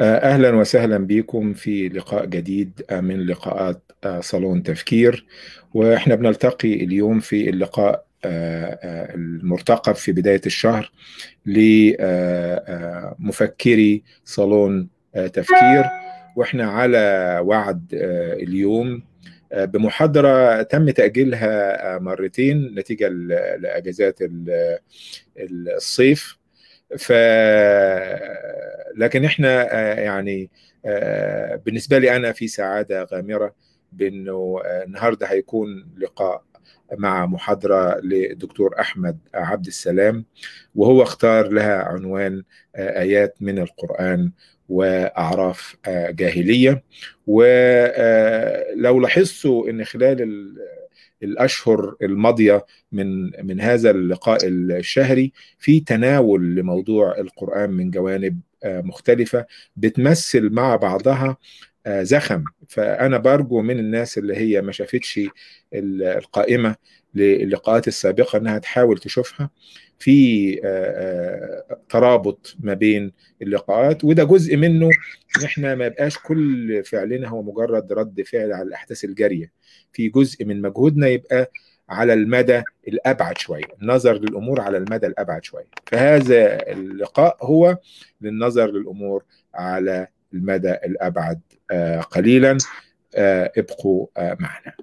أهلا وسهلا بكم في لقاء جديد من لقاءات صالون تفكير وإحنا بنلتقي اليوم في اللقاء المرتقب في بداية الشهر لمفكري صالون تفكير وإحنا على وعد اليوم بمحاضرة تم تأجيلها مرتين نتيجة لأجازات الصيف ف لكن احنا يعني بالنسبه لي انا في سعاده غامره بانه النهارده هيكون لقاء مع محاضره للدكتور احمد عبد السلام وهو اختار لها عنوان ايات من القران واعراف جاهليه ولو لاحظتوا ان خلال الاشهر الماضيه من من هذا اللقاء الشهري في تناول لموضوع القران من جوانب مختلفه بتمثل مع بعضها زخم فانا برجو من الناس اللي هي ما شافتش القائمه للقاءات السابقه انها تحاول تشوفها في ترابط ما بين اللقاءات وده جزء منه ان احنا ما يبقاش كل فعلنا هو مجرد رد فعل على الاحداث الجاريه في جزء من مجهودنا يبقى على المدى الابعد شويه النظر للامور على المدى الابعد شويه فهذا اللقاء هو للنظر للامور على المدى الابعد قليلا ابقوا معنا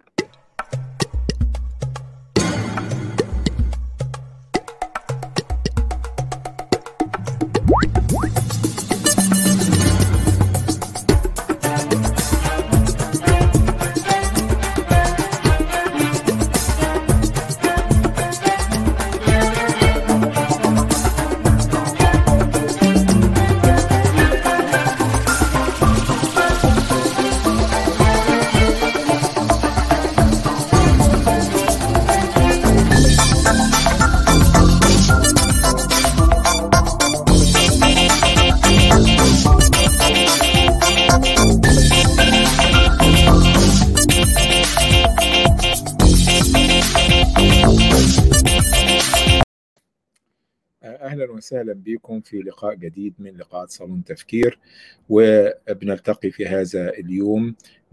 اهلا وسهلا بكم في لقاء جديد من لقاءات صالون تفكير وبنلتقي في هذا اليوم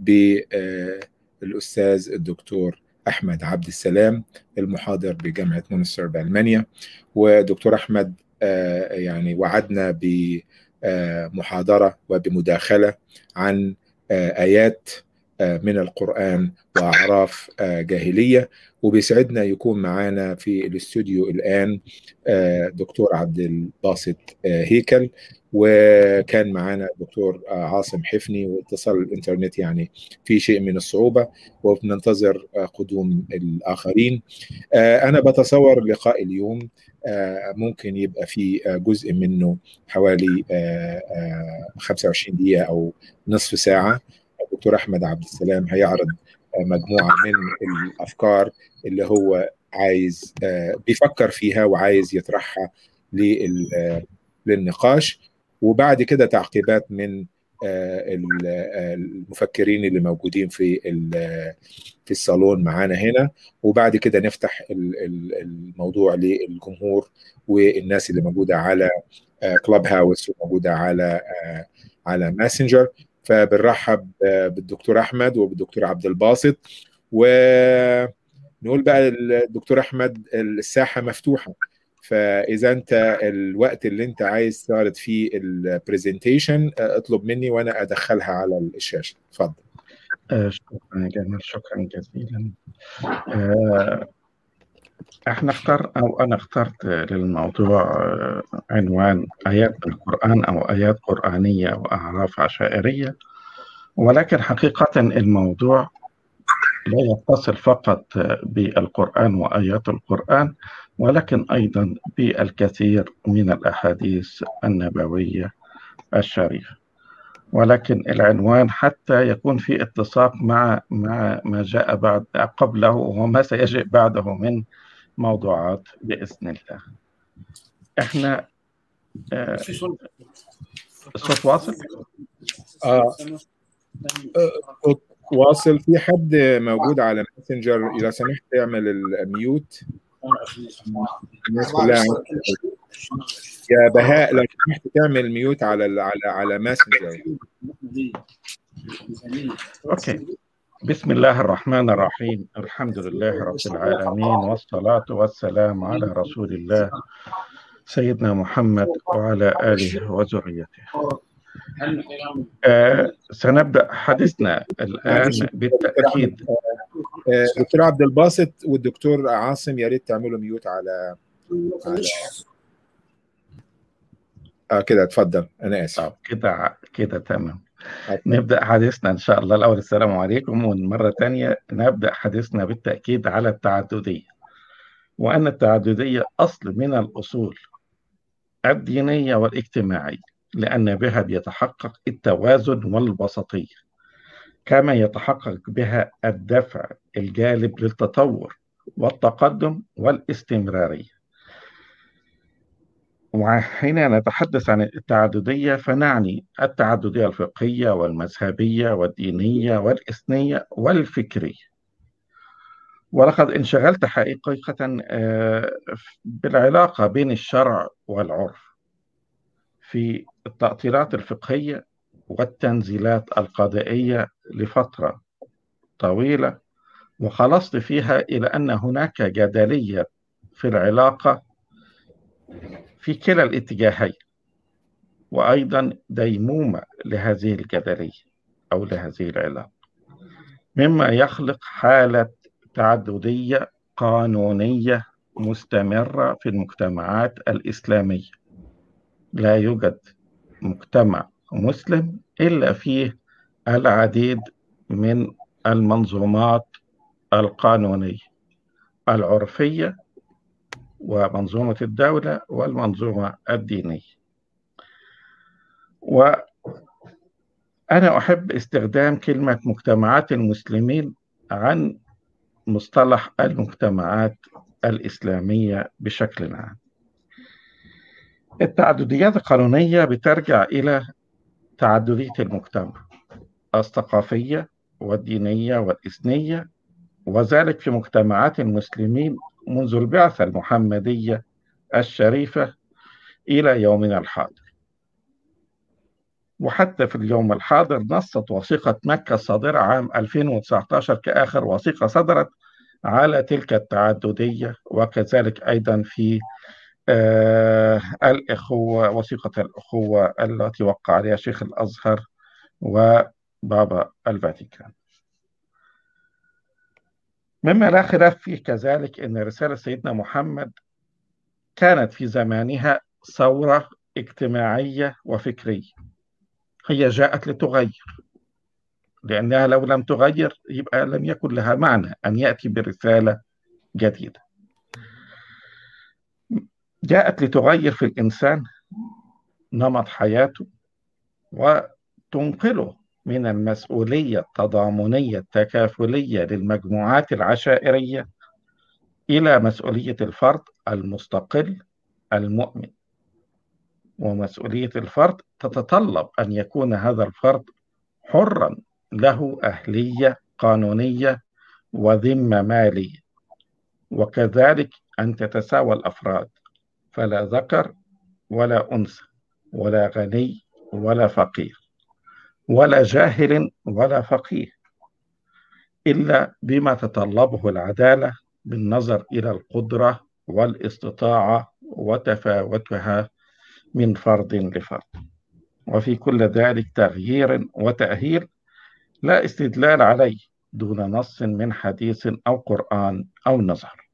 بالاستاذ الدكتور احمد عبد السلام المحاضر بجامعه مونستر بالمانيا ودكتور احمد يعني وعدنا بمحاضره وبمداخله عن ايات من القرآن وأعراف جاهلية وبيسعدنا يكون معانا في الاستوديو الآن دكتور عبد الباسط هيكل وكان معانا الدكتور عاصم حفني واتصال الانترنت يعني في شيء من الصعوبة وبننتظر قدوم الآخرين أنا بتصور لقاء اليوم ممكن يبقى في جزء منه حوالي 25 دقيقة أو نصف ساعة الدكتور احمد عبد السلام هيعرض مجموعه من الافكار اللي هو عايز بيفكر فيها وعايز يطرحها للنقاش وبعد كده تعقيبات من المفكرين اللي موجودين في في الصالون معانا هنا وبعد كده نفتح الموضوع للجمهور والناس اللي موجوده على كلاب هاوس وموجوده على على ماسنجر فبنرحب بالدكتور احمد وبالدكتور عبد الباسط ونقول بقى الدكتور احمد الساحه مفتوحه فاذا انت الوقت اللي انت عايز تعرض فيه البرزنتيشن اطلب مني وانا ادخلها على الشاشه اتفضل شكرا جميل شكرا جزيلا احنا اختار او انا اخترت للموضوع عنوان ايات من القران او ايات قرانيه واعراف عشائريه ولكن حقيقه الموضوع لا يتصل فقط بالقران وايات القران ولكن ايضا بالكثير من الاحاديث النبويه الشريفه ولكن العنوان حتى يكون في اتساق مع مع ما جاء بعد قبله وما سيجيء بعده من موضوعات باذن الله. احنا آه الصوت واصل؟ اه صوت واصل في حد موجود على ماسنجر اذا سمحت اعمل الميوت الناس كلها يا بهاء لو سمحت تعمل ميوت على ال- على على ماسنجر أوكي بسم الله الرحمن الرحيم الحمد لله رب العالمين والصلاة والسلام على رسول الله سيدنا محمد وعلى آله وذريته آه سنبدأ حديثنا الآن بالتأكيد آه، دكتور عبد الباسط والدكتور عاصم يا ريت تعملوا ميوت على على اه كده اتفضل انا اسف طب كده كده تمام اتفضل. نبدأ حديثنا إن شاء الله الأول السلام عليكم ومرة تانية نبدأ حديثنا بالتأكيد على التعددية وأن التعددية أصل من الأصول الدينية والاجتماعية لأن بها بيتحقق التوازن والوسطية كما يتحقق بها الدفع الجالب للتطور والتقدم والاستمرارية وحين نتحدث عن التعددية فنعني التعددية الفقهية والمذهبية والدينية والإثنية والفكرية ولقد انشغلت حقيقة آه، بالعلاقة بين الشرع والعرف في التأطيرات الفقهية والتنزيلات القضائية لفترة طويلة وخلصت فيها إلى أن هناك جدلية في العلاقة في كلا الاتجاهين وأيضا ديمومة لهذه الجدلية أو لهذه العلاقة مما يخلق حالة تعددية قانونية مستمرة في المجتمعات الإسلامية لا يوجد مجتمع مسلم إلا فيه العديد من المنظومات القانونية العرفية ومنظومة الدولة والمنظومة الدينية وأنا أحب استخدام كلمة مجتمعات المسلمين عن مصطلح المجتمعات الإسلامية بشكل عام التعدديات القانونية بترجع إلى تعددية المجتمع الثقافية والدينية والإثنية وذلك في مجتمعات المسلمين منذ البعثة المحمدية الشريفة إلى يومنا الحاضر وحتى في اليوم الحاضر نصت وثيقة مكة الصادرة عام 2019 كآخر وثيقة صدرت على تلك التعددية وكذلك أيضا في آه الإخوة وثيقة الأخوة التي وقع عليها شيخ الأزهر وبابا الفاتيكان مما لا خلاف فيه كذلك أن رسالة سيدنا محمد كانت في زمانها ثورة اجتماعية وفكرية هي جاءت لتغير لأنها لو لم تغير يبقى لم يكن لها معنى أن يأتي برسالة جديدة جاءت لتغير في الإنسان نمط حياته وتنقله من المسؤولية التضامنية التكافلية للمجموعات العشائرية إلى مسؤولية الفرد المستقل المؤمن ومسؤولية الفرد تتطلب أن يكون هذا الفرد حرا له أهلية قانونية وذمة مالية وكذلك أن تتساوى الأفراد فلا ذكر ولا أنثى ولا غني ولا فقير ولا جاهل ولا فقيه إلا بما تطلبه العدالة بالنظر إلى القدرة والاستطاعة وتفاوتها من فرد لفرد وفي كل ذلك تغيير وتأهيل لا استدلال عليه دون نص من حديث أو قرآن أو نظر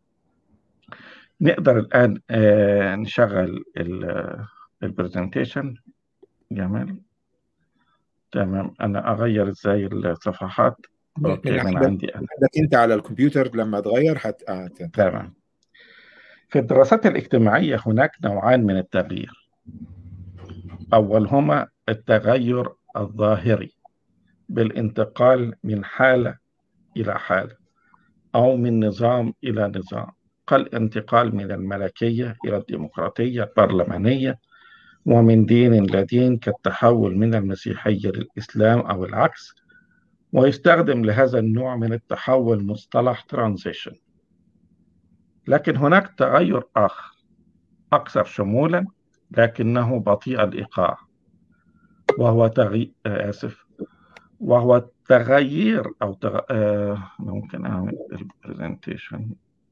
نقدر الآن آه نشغل البرزنتيشن جمال تمام أنا أغير إزاي الصفحات أوكي من عندك عندي أنا عندك انت على الكمبيوتر لما تغير هت آه ت- تمام في الدراسات الاجتماعية هناك نوعان من التغيير أولهما التغير الظاهري بالانتقال من حالة إلى حالة أو من نظام إلى نظام كالانتقال من الملكية إلى الديمقراطية البرلمانية ومن دين إلى دين كالتحول من المسيحية للإسلام أو العكس ويستخدم لهذا النوع من التحول مصطلح ترانزيشن لكن هناك تغير آخر أكثر شمولا لكنه بطيء الإيقاع وهو تغي... آسف وهو تغيير أو تغ... آه ممكن أعمل البرزنتيشن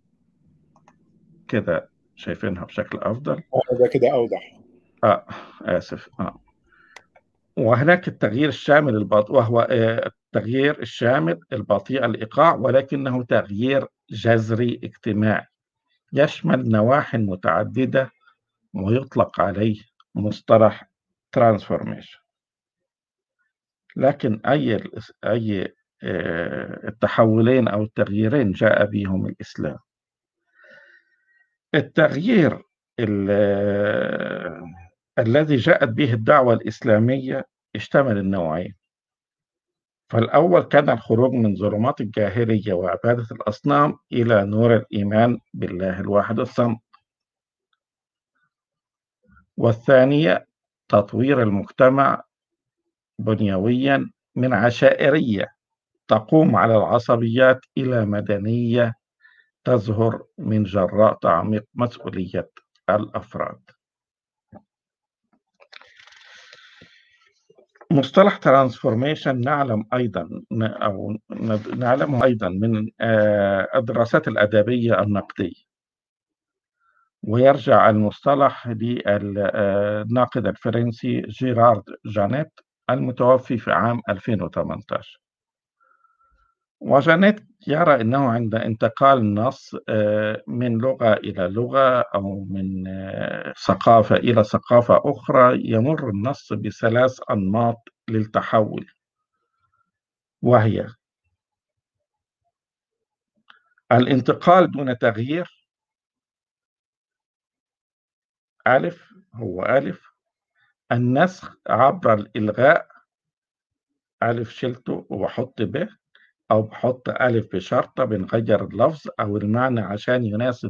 كده شايفينها بشكل أفضل ده كده أوضح آه آسف آه وهناك التغيير الشامل البطيء وهو التغيير الشامل البطيء الإيقاع ولكنه تغيير جذري اجتماعي يشمل نواحي متعددة ويطلق عليه مصطلح ترانسفورميشن لكن أي أي التحولين أو التغييرين جاء بهم الإسلام التغيير الذي جاءت به الدعوة الإسلامية اشتمل النوعين فالأول كان الخروج من ظلمات الجاهلية وعبادة الأصنام إلى نور الإيمان بالله الواحد الصمد والثانية تطوير المجتمع بنيويا من عشائرية تقوم على العصبيات إلى مدنية تظهر من جراء تعميق مسؤولية الأفراد مصطلح ترانسفورميشن نعلم ايضا او نعلمه ايضا من الدراسات الادبيه النقديه ويرجع المصطلح للناقد الفرنسي جيرارد جانيت المتوفي في عام 2018 وجانيت يرى أنه عند انتقال النص من لغة إلى لغة أو من ثقافة إلى ثقافة أخرى يمر النص بثلاث أنماط للتحول وهي الانتقال دون تغيير ألف هو ألف النسخ عبر الإلغاء ألف شلته وبحط ب أو بحط ألف بشرطة بنغير اللفظ أو المعنى عشان يناسب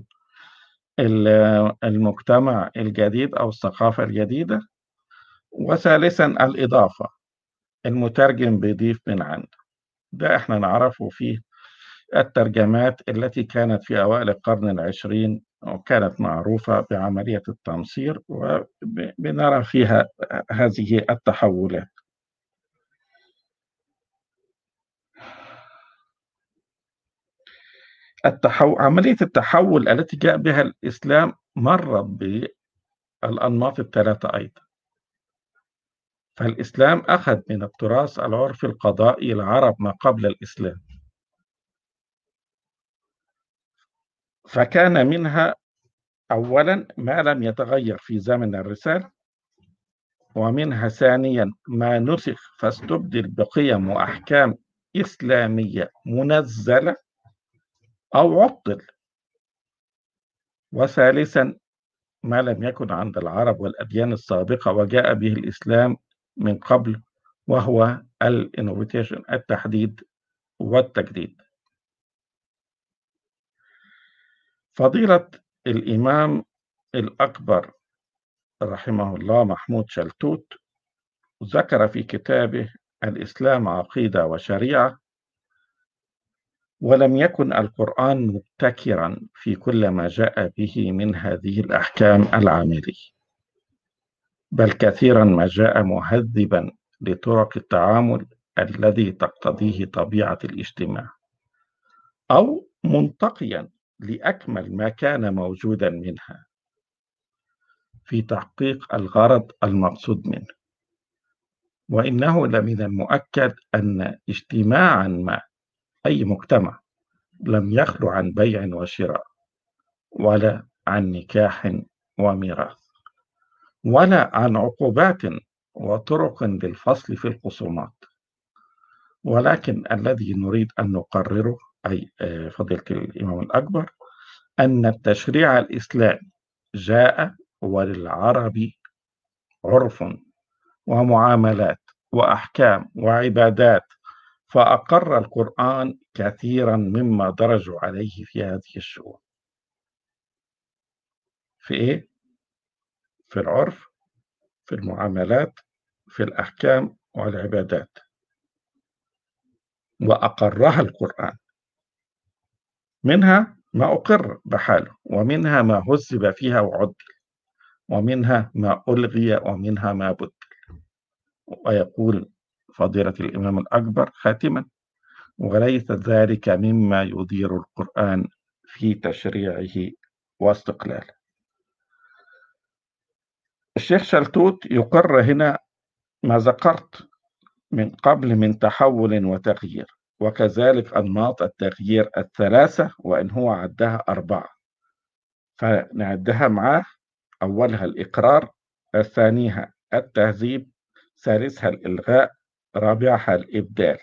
المجتمع الجديد أو الثقافة الجديدة وثالثا الإضافة المترجم بيضيف من عنده ده احنا نعرفه في الترجمات التي كانت في أوائل القرن العشرين وكانت معروفة بعملية التمصير وبنرى فيها هذه التحولات التحول عملية التحول التي جاء بها الإسلام مرت بالأنماط الثلاثة أيضا فالإسلام أخذ من التراث العرفي القضائي العرب ما قبل الإسلام فكان منها أولا ما لم يتغير في زمن الرسالة ومنها ثانيا ما نسخ فاستبدل بقيم وأحكام إسلامية منزلة أو عطل وثالثا ما لم يكن عند العرب والأديان السابقة وجاء به الإسلام من قبل وهو الانوفيتيشن التحديد والتجديد فضيلة الإمام الأكبر رحمه الله محمود شلتوت ذكر في كتابه الإسلام عقيدة وشريعة ولم يكن القرآن مبتكرا في كل ما جاء به من هذه الأحكام العملية بل كثيرا ما جاء مهذبا لطرق التعامل الذي تقتضيه طبيعة الاجتماع أو منتقيا لأكمل ما كان موجودا منها في تحقيق الغرض المقصود منه وإنه لمن المؤكد أن اجتماعا ما أي مجتمع لم يخلو عن بيع وشراء ولا عن نكاح وميراث ولا عن عقوبات وطرق للفصل في الخصومات ولكن الذي نريد أن نقرره أي فضيلة الإمام الأكبر أن التشريع الإسلامي جاء وللعرب عرف ومعاملات وأحكام وعبادات فأقر القرآن كثيرا مما درجوا عليه في هذه الشؤون في إيه؟ في العرف في المعاملات في الأحكام والعبادات وأقرها القرآن منها ما أقر بحاله ومنها ما هذب فيها وعدل ومنها ما ألغي ومنها ما بدل ويقول فضيلة الإمام الأكبر خاتما وليس ذلك مما يضير القرآن في تشريعه واستقلاله الشيخ شلتوت يقر هنا ما ذكرت من قبل من تحول وتغيير وكذلك أنماط التغيير الثلاثة وإن هو عدها أربعة فنعدها معاه أولها الإقرار الثانيها التهذيب ثالثها الإلغاء رابعها الإبدال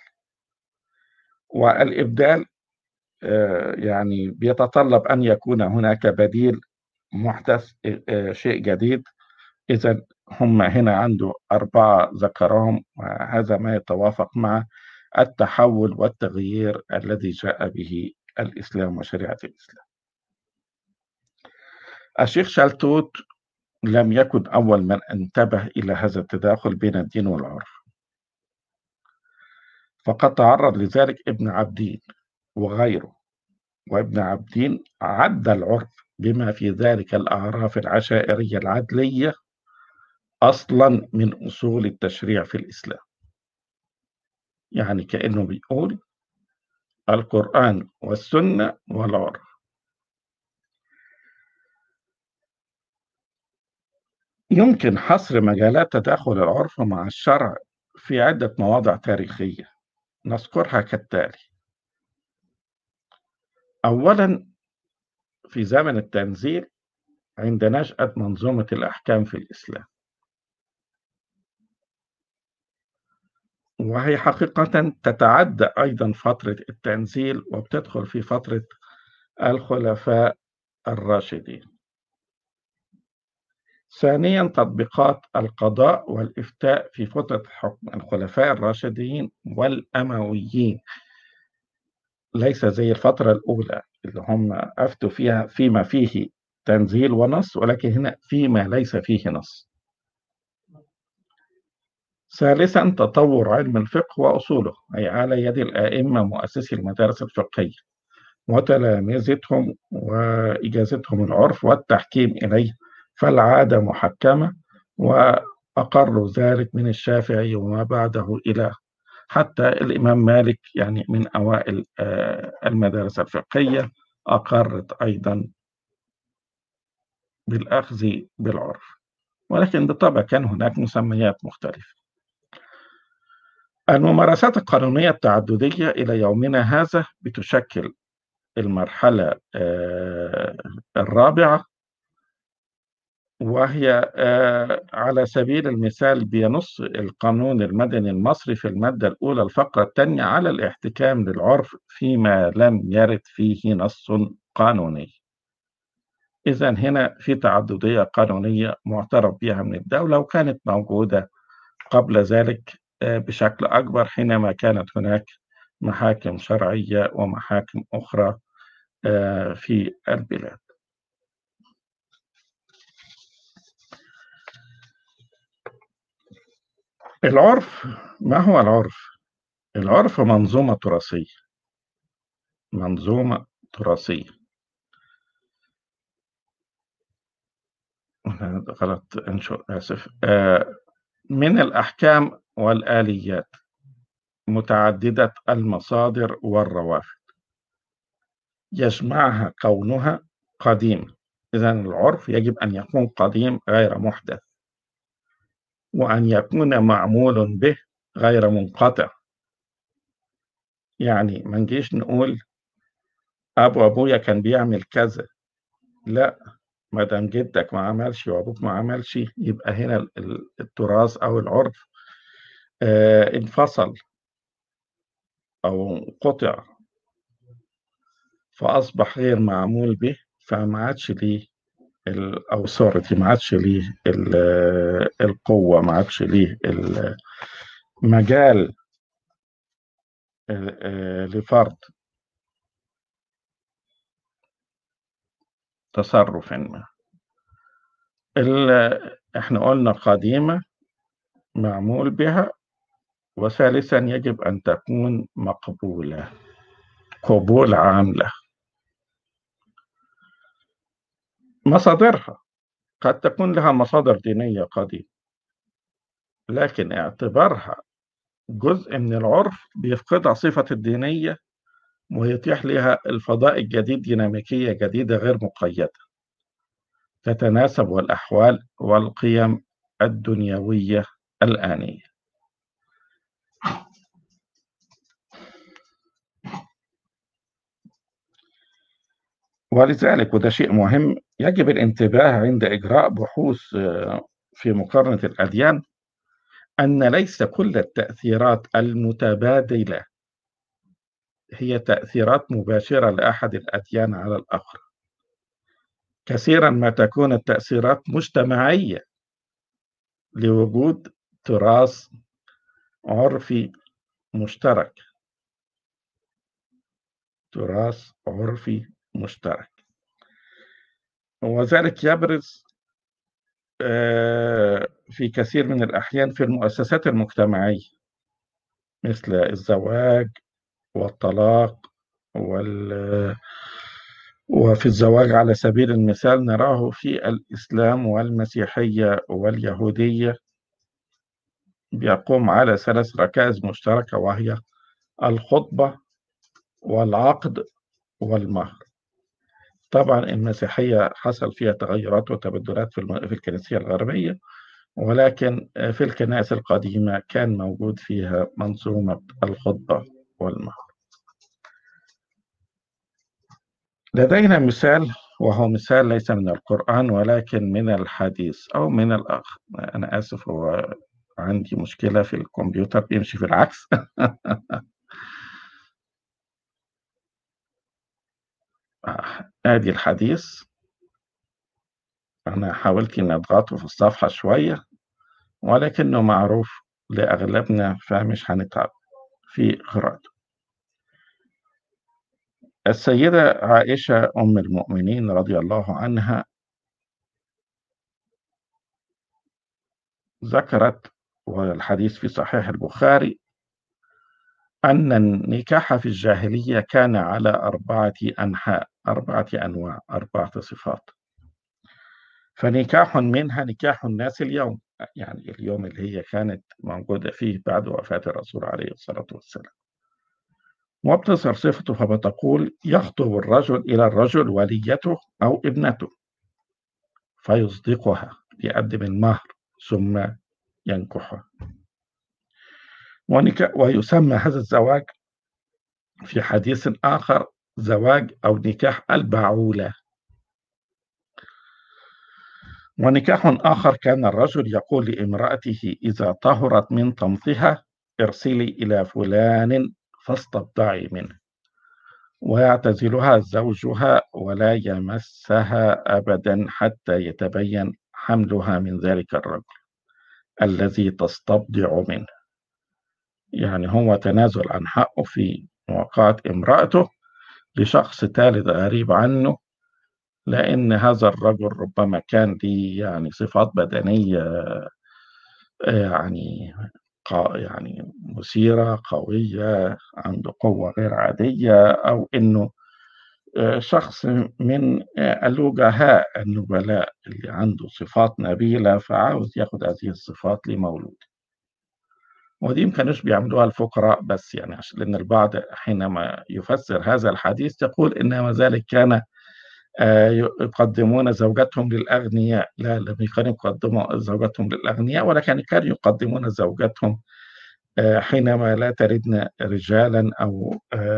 والإبدال يعني بيتطلب أن يكون هناك بديل محدث شيء جديد إذا هم هنا عنده أربعة ذكرهم وهذا ما يتوافق مع التحول والتغيير الذي جاء به الإسلام وشريعة الإسلام الشيخ شلتوت لم يكن أول من انتبه إلى هذا التداخل بين الدين والعرف فقد تعرض لذلك ابن عبدين وغيره وابن عبدين عد العرف بما في ذلك الأعراف العشائرية العدلية أصلا من أصول التشريع في الإسلام يعني كأنه بيقول القرآن والسنة والعرف يمكن حصر مجالات تداخل العرف مع الشرع في عدة مواضع تاريخية نذكرها كالتالي أولا في زمن التنزيل عند نشأة منظومة الأحكام في الإسلام وهي حقيقة تتعدى أيضا فترة التنزيل وبتدخل في فترة الخلفاء الراشدين ثانيا تطبيقات القضاء والإفتاء في فترة حكم الخلفاء الراشدين والأمويين ليس زي الفترة الأولى اللي هم أفتوا فيها فيما فيه تنزيل ونص ولكن هنا فيما ليس فيه نص ثالثا تطور علم الفقه وأصوله أي على يد الآئمة مؤسسي المدارس الفقهية وتلامذتهم وإجازتهم العرف والتحكيم إليه فالعادة محكمة وأقروا ذلك من الشافعي وما بعده إلى حتى الإمام مالك يعني من أوائل المدارس الفقهية أقرت أيضا بالأخذ بالعرف ولكن بالطبع كان هناك مسميات مختلفة الممارسات القانونية التعددية إلى يومنا هذا بتشكل المرحلة الرابعة وهي على سبيل المثال بينص القانون المدني المصري في المادة الأولى الفقرة الثانية على الاحتكام للعرف فيما لم يرد فيه نص قانوني إذا هنا في تعددية قانونية معترف بها من الدولة وكانت موجودة قبل ذلك بشكل أكبر حينما كانت هناك محاكم شرعية ومحاكم أخرى في البلاد العرف ما هو العرف؟ العرف منظومة تراثية منظومة تراثية غلط انشو آسف آه من الأحكام والآليات متعددة المصادر والروافد يجمعها كونها قديم إذا العرف يجب أن يكون قديم غير محدث وأن يكون معمول به غير منقطع يعني ما نجيش نقول أبو أبويا كان بيعمل كذا لا ما دام جدك ما عملش وأبوك ما عملش يبقى هنا التراث أو العرف آه انفصل أو قطع فأصبح غير معمول به فما عادش ليه الأوثورتي ما عادش ليه القوة ما عادش ليه المجال لفرض تصرف ما احنا قلنا قديمة معمول بها وثالثا يجب أن تكون مقبولة قبول عام له مصادرها قد تكون لها مصادر دينية قديمة لكن اعتبارها جزء من العرف بيفقدها صفة الدينية ويتيح لها الفضاء الجديد ديناميكية جديدة غير مقيدة تتناسب الأحوال والقيم الدنيوية الآنية ولذلك وده شيء مهم يجب الانتباه عند إجراء بحوث في مقارنة الأديان أن ليس كل التأثيرات المتبادلة هي تأثيرات مباشرة لأحد الأديان على الآخر كثيرا ما تكون التأثيرات مجتمعية لوجود تراث عرفي مشترك تراث عرفي مشترك وذلك يبرز في كثير من الأحيان في المؤسسات المجتمعية مثل الزواج والطلاق وال وفي الزواج على سبيل المثال نراه في الإسلام والمسيحية واليهودية بيقوم على ثلاث ركائز مشتركة وهي الخطبة والعقد والمهر طبعا المسيحية حصل فيها تغيرات وتبدلات في في الكنيسية الغربية ولكن في الكنائس القديمة كان موجود فيها منظومة الخطبة والمهر لدينا مثال وهو مثال ليس من القرآن ولكن من الحديث أو من الآخر أنا آسف هو عندي مشكلة في الكمبيوتر بيمشي في العكس آدي الحديث أنا حاولت إني أضغطه في الصفحة شوية ولكنه معروف لأغلبنا فمش هنتعب في قراءته السيدة عائشة أم المؤمنين رضي الله عنها ذكرت والحديث في صحيح البخاري أن النكاح في الجاهلية كان على أربعة أنحاء أربعة أنواع أربعة صفات فنكاح منها نكاح الناس اليوم يعني اليوم اللي هي كانت موجودة فيه بعد وفاة الرسول عليه الصلاة والسلام وبتصر صفته فبتقول يخطب الرجل إلى الرجل وليته أو ابنته فيصدقها يقدم المهر ثم ينكحها ويسمى هذا الزواج في حديث آخر زواج أو نكاح البعولة ونكاح آخر كان الرجل يقول لامرأته إذا طهرت من طمثها ارسلي إلى فلان فاستبضعي منه ويعتزلها زوجها ولا يمسها أبدا حتى يتبين حملها من ذلك الرجل الذي تستبضع منه يعني هو تنازل عن حقه في مواقعة امرأته لشخص ثالث غريب عنه لأن هذا الرجل ربما كان لي يعني صفات بدنية يعني يعني مثيرة قوية عنده قوة غير عادية أو إنه شخص من الوجهاء النبلاء اللي عنده صفات نبيلة فعاوز ياخد هذه الصفات لمولود ودي ما كانوش بيعملوها الفقراء بس يعني عشان لأن البعض حينما يفسر هذا الحديث يقول إن ذلك كان يقدمون زوجاتهم للأغنياء لا لم يكانوا يقدموا زوجاتهم للأغنياء ولكن كانوا يقدمون زوجاتهم حينما لا تردن رجالا أو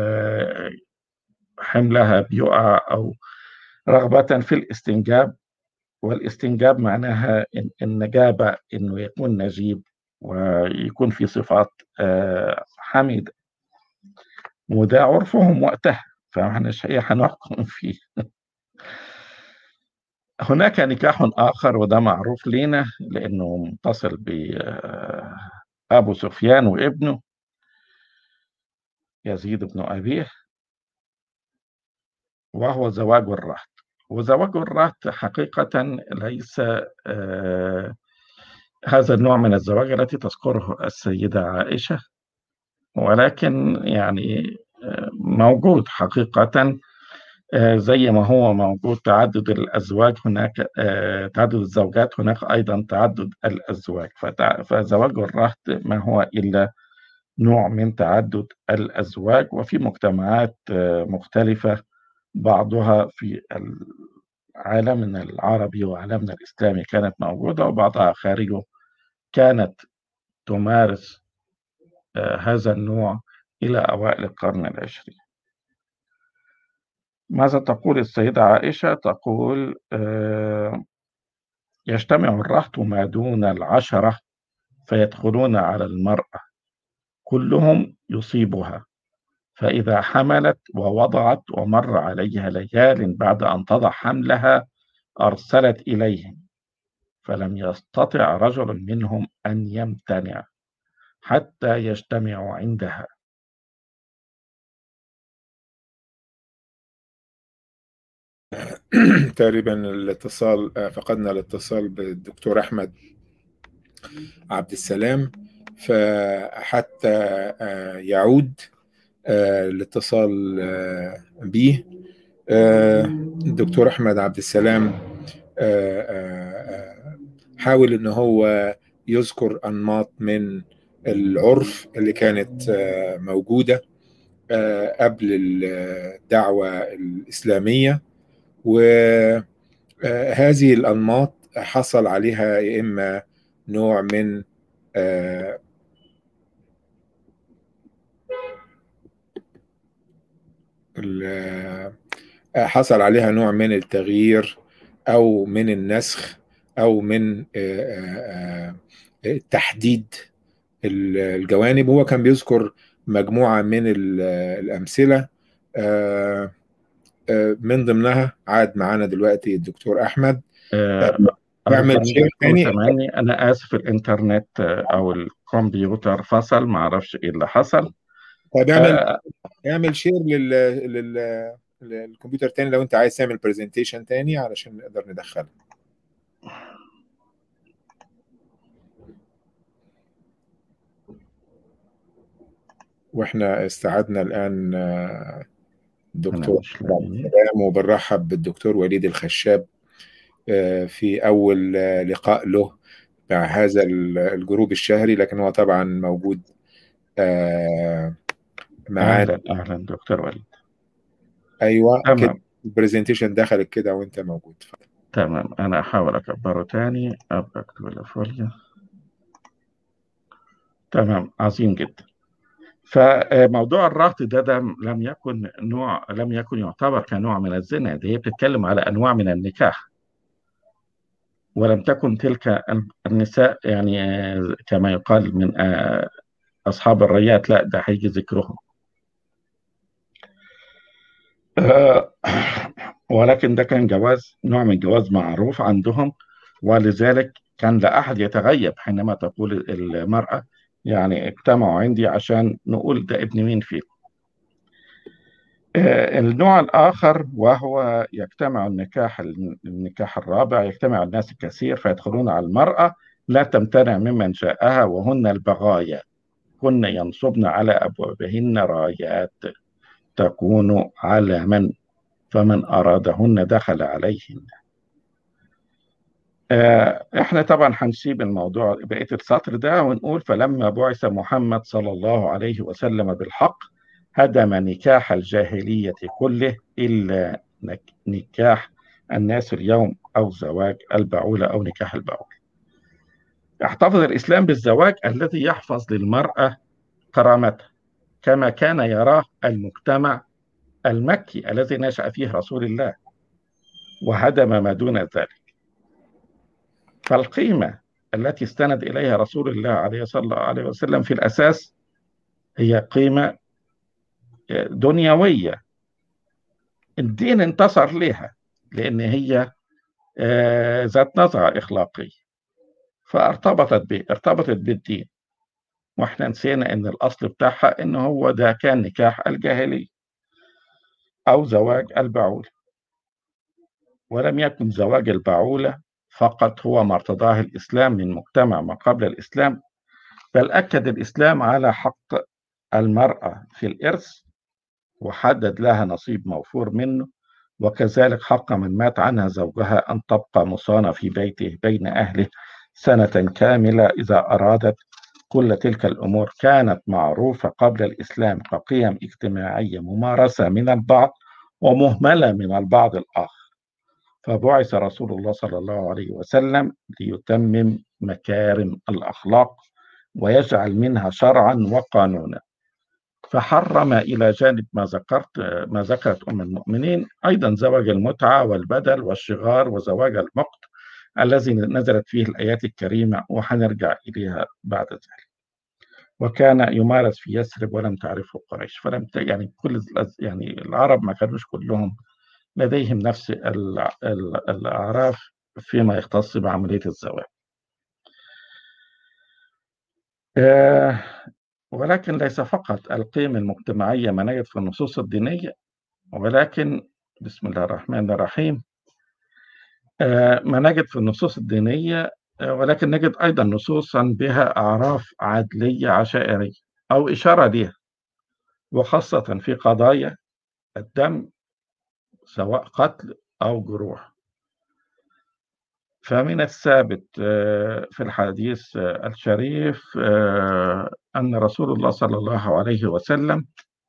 حملها بيقع أو رغبة في الاستنجاب والاستنجاب معناها النجابة إنه يكون نجيب ويكون في صفات حميدة وده عرفهم وقتها فاحنا هنحكم فيه هناك نكاح آخر وده معروف لنا لأنه متصل بأبو سفيان وابنه يزيد بن أبيه وهو زواج الرهط وزواج الرهط حقيقة ليس هذا النوع من الزواج التي تذكره السيدة عائشة ولكن يعني موجود حقيقة آه، زي ما هو موجود تعدد الأزواج هناك آه، تعدد الزوجات هناك أيضا تعدد الأزواج فتع- فزواج الرهط ما هو إلا نوع من تعدد الأزواج وفي مجتمعات آه، مختلفة بعضها في عالمنا العربي وعالمنا الإسلامي كانت موجودة وبعضها خارجه كانت تمارس آه، هذا النوع إلى أوائل القرن العشرين ماذا تقول السيدة عائشة؟ تقول آه، يجتمع الرهط ما دون العشرة فيدخلون على المرأة كلهم يصيبها فإذا حملت ووضعت ومر عليها ليال بعد أن تضع حملها أرسلت إليهم فلم يستطع رجل منهم أن يمتنع حتى يجتمعوا عندها تقريبا الاتصال آه، فقدنا الاتصال بالدكتور احمد عبد السلام فحتى آه، يعود آه، الاتصال آه، به آه، الدكتور احمد عبد السلام آه، آه، آه، حاول ان هو يذكر انماط من العرف اللي كانت آه، موجوده آه، قبل الدعوه الاسلاميه وهذه الانماط حصل عليها يا اما نوع من آه، ال- آه، حصل عليها نوع من التغيير او من النسخ او من آه، آه، آه، تحديد ال- الجوانب هو كان بيذكر مجموعة من ال- الأمثلة آه، آه، من ضمنها عاد معانا دلوقتي الدكتور أحمد آه، اعمل أرجو شير أن تكونوا تاني سامعني أنا آسف الإنترنت آه، أو الكمبيوتر فصل معرفش إيه اللي حصل طيب اعمل آه، اعمل شير لل لل للكمبيوتر تاني لو انت عايز تعمل برزنتيشن تاني علشان نقدر ندخلها واحنا استعدنا الان آه، أنا الدكتور مش أحمد عبد لاقيه السلام وبنرحب بالدكتور وليد الخشاب آه، في اول آه، لقاء له مع هذا ال- الجروب الشهري لكن هو طبعا موجود آه، معانا أهلا أهلا دكتور وليد ايوه كده تمام البرزنتيشن دخلت كده وانت موجود تمام أنا أحاول أكبره تاني أبقى أكتب الفوليا تمام عظيم جدا فموضوع الرهط ده, ده لم يكن نوع لم يكن يعتبر كنوع من الزنا دي هي بتتكلم على أنواع من النكاح ولم تكن تلك النساء يعني آه، كما يقال من آه، أصحاب الريات لا ده هيجي ذكرهم آه، ولكن ده كان جواز نوع من الجواز معروف عندهم ولذلك كان لا أحد يتغيب حينما تقول المرأة يعني اجتمعوا عندي عشان نقول ده ابن مين فيكم آه، النوع الآخر وهو يجتمع النكاح النكاح الرابع يجتمع الناس كثير فيدخلون على المرأة لا تمتنع ممن جاءها وهن البغايا كن ينصبن على أبوابهن رايات تكون على من فمن أرادهن دخل عليهن آه، احنا طبعا هنسيب الموضوع بقية السطر ده ونقول فلما بعث محمد صلى الله عليه وسلم بالحق هدم نكاح الجاهلية كله إلا نك- نكاح الناس اليوم أو زواج البعولة أو نكاح البعولة يحتفظ الإسلام بالزواج الذي يحفظ للمرأة كرامتها كما كان يراه المجتمع المكي الذي نشأ فيه رسول الله وهدم ما دون ذلك فالقيمة التي استند إليها رسول الله عليه صلى الله عليه وسلم في الأساس هي قيمة دنيوية الدين انتصر لها لأن هي آه، ذات نظرة إخلاقية فارتبطت به ارتبطت بالدين واحنا نسينا ان الاصل بتاعها ان هو ده كان نكاح الجاهلي او زواج البعولة ولم يكن زواج البعولة فقط هو ما ارتضاه الاسلام من مجتمع ما قبل الاسلام بل اكد الاسلام على حق المرأة في الارث وحدد لها نصيب موفور منه وكذلك حق من مات عنها زوجها أن تبقى مصانة في بيته بين أهله سنة كاملة إذا أرادت كل تلك الأمور كانت معروفة قبل الإسلام كقيم اجتماعية ممارسة من البعض ومهملة من البعض الآخر فبعث رسول الله صلى الله عليه وسلم ليتمم مكارم الأخلاق ويجعل منها شرعا وقانونا فحرم إلى جانب ما ذكرت ما ذكرت أم المؤمنين أيضا زواج المتعة والبدل والشغار وزواج المقت الذي نزلت فيه الآيات الكريمة وحنرجع إليها بعد ذلك وكان يمارس في يثرب ولم تعرفه قريش فلم يعني كل يعني العرب ما كانوش كلهم لديهم نفس الأعراف فيما يختص بعملية الزواج آه، ولكن ليس فقط القيم المجتمعية ما نجد في النصوص الدينية ولكن بسم الله الرحمن الرحيم آه، ما نجد في النصوص الدينية آه، ولكن نجد أيضا نصوصا بها أعراف عدلية عشائرية أو إشارة لها وخاصة في قضايا الدم سواء قتل أو جروح فمن الثابت آه، في الحديث الشريف أن رسول الله صلى الله عليه وسلم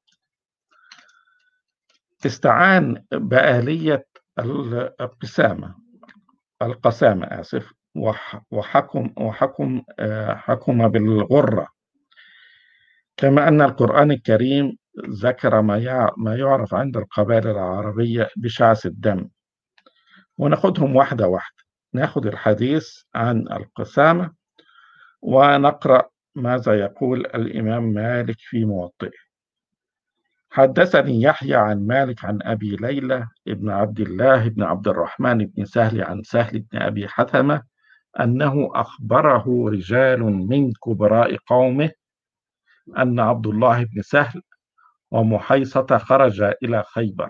استعان بآلية القسامة القسامة آسف وحكم وحكم آه، حكم بالغرة كما أن القرآن الكريم ذكر ما ما يعرف عند القبائل العربية بشعث الدم وناخدهم واحدة واحدة ناخد الحديث عن القسامة ونقرأ ماذا يقول الإمام مالك في موطئه حدثني يحيى عن مالك عن أبي ليلى ابن عبد الله بن عبد الرحمن بن سهل عن سهل بن أبي حثمة أنه أخبره رجال من كبراء قومه أن عبد الله بن سهل ومحيصة خرج إلى خيبر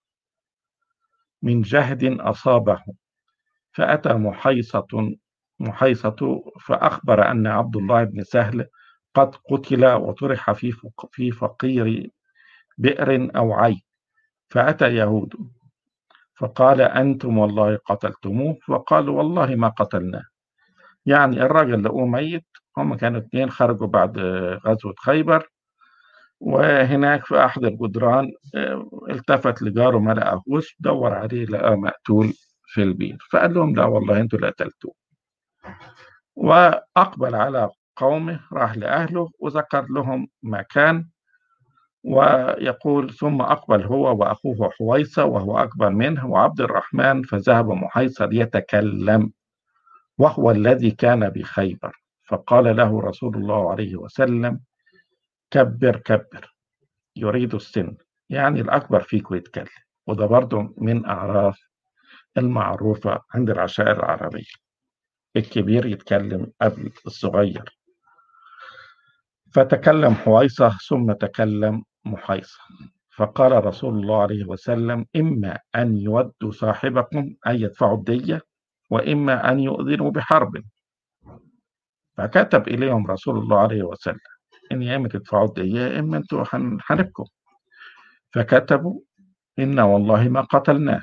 من جهد أصابه فأتى محيصة محيصة فأخبر أن عبد الله بن سهل قد قتل وطرح في في فقير بئر أو عين فأتى يهود فقال أنتم والله قتلتموه فقالوا والله ما قتلناه يعني الراجل لقوه ميت هم كانوا اثنين خرجوا بعد غزوة خيبر وهناك في أحد الجدران آه، التفت لجاره ما لقاهوش دور عليه لقاه مقتول في البير فقال لهم لا والله انتوا اللي قتلتوه وأقبل على قومه راح لأهله وذكر لهم ما كان ويقول ثم أقبل هو وأخوه حويصة وهو أكبر منه وعبد الرحمن فذهب محيصة ليتكلم وهو الذي كان بخيبر فقال له رسول الله عليه وسلم كبر كبر يريد السن يعني الأكبر فيك يتكلم وده برضه من أعراف المعروفة عند العشائر العربية الكبير يتكلم قبل الصغير فتكلم حويصة ثم تكلم محيصة فقال رسول الله عليه وسلم إما أن يودوا صاحبكم أن يدفعوا الدية وإما أن يؤذنوا بحرب فكتب إليهم رسول الله عليه وسلم إن يا إما تدفعوا الدية يا إما أنتوا حنبكم فكتبوا إن والله ما قتلناه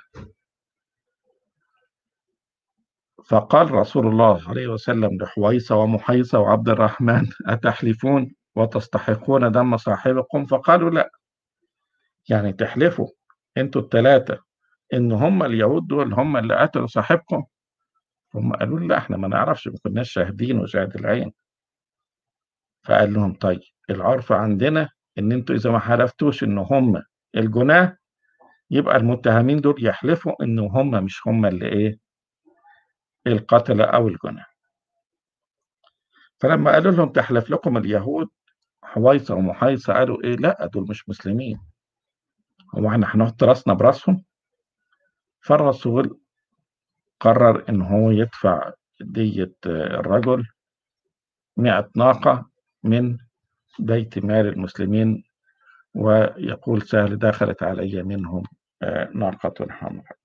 فقال رسول الله عليه وسلم لحويصة ومحيصة وعبد الرحمن أتحلفون وتستحقون دم صاحبكم فقالوا لا يعني تحلفوا انتوا الثلاثة ان هم اليهود دول هم اللي قتلوا صاحبكم هم قالوا لا احنا ما نعرفش ما كناش شاهدين وشاهد العين فقال لهم طيب العرف عندنا ان انتوا اذا ما حلفتوش ان هم الجناه يبقى المتهمين دول يحلفوا ان هم مش هم اللي ايه القتلة او الجناه فلما قالوا لهم تحلف لكم اليهود حويصة ومحيصة قالوا إيه لا دول مش مسلمين هو احنا هنحط راسنا براسهم فالرسول قرر إن هو يدفع دية الرجل مئة ناقة من بيت مال المسلمين ويقول سهل دخلت علي منهم آه، ناقة حمراء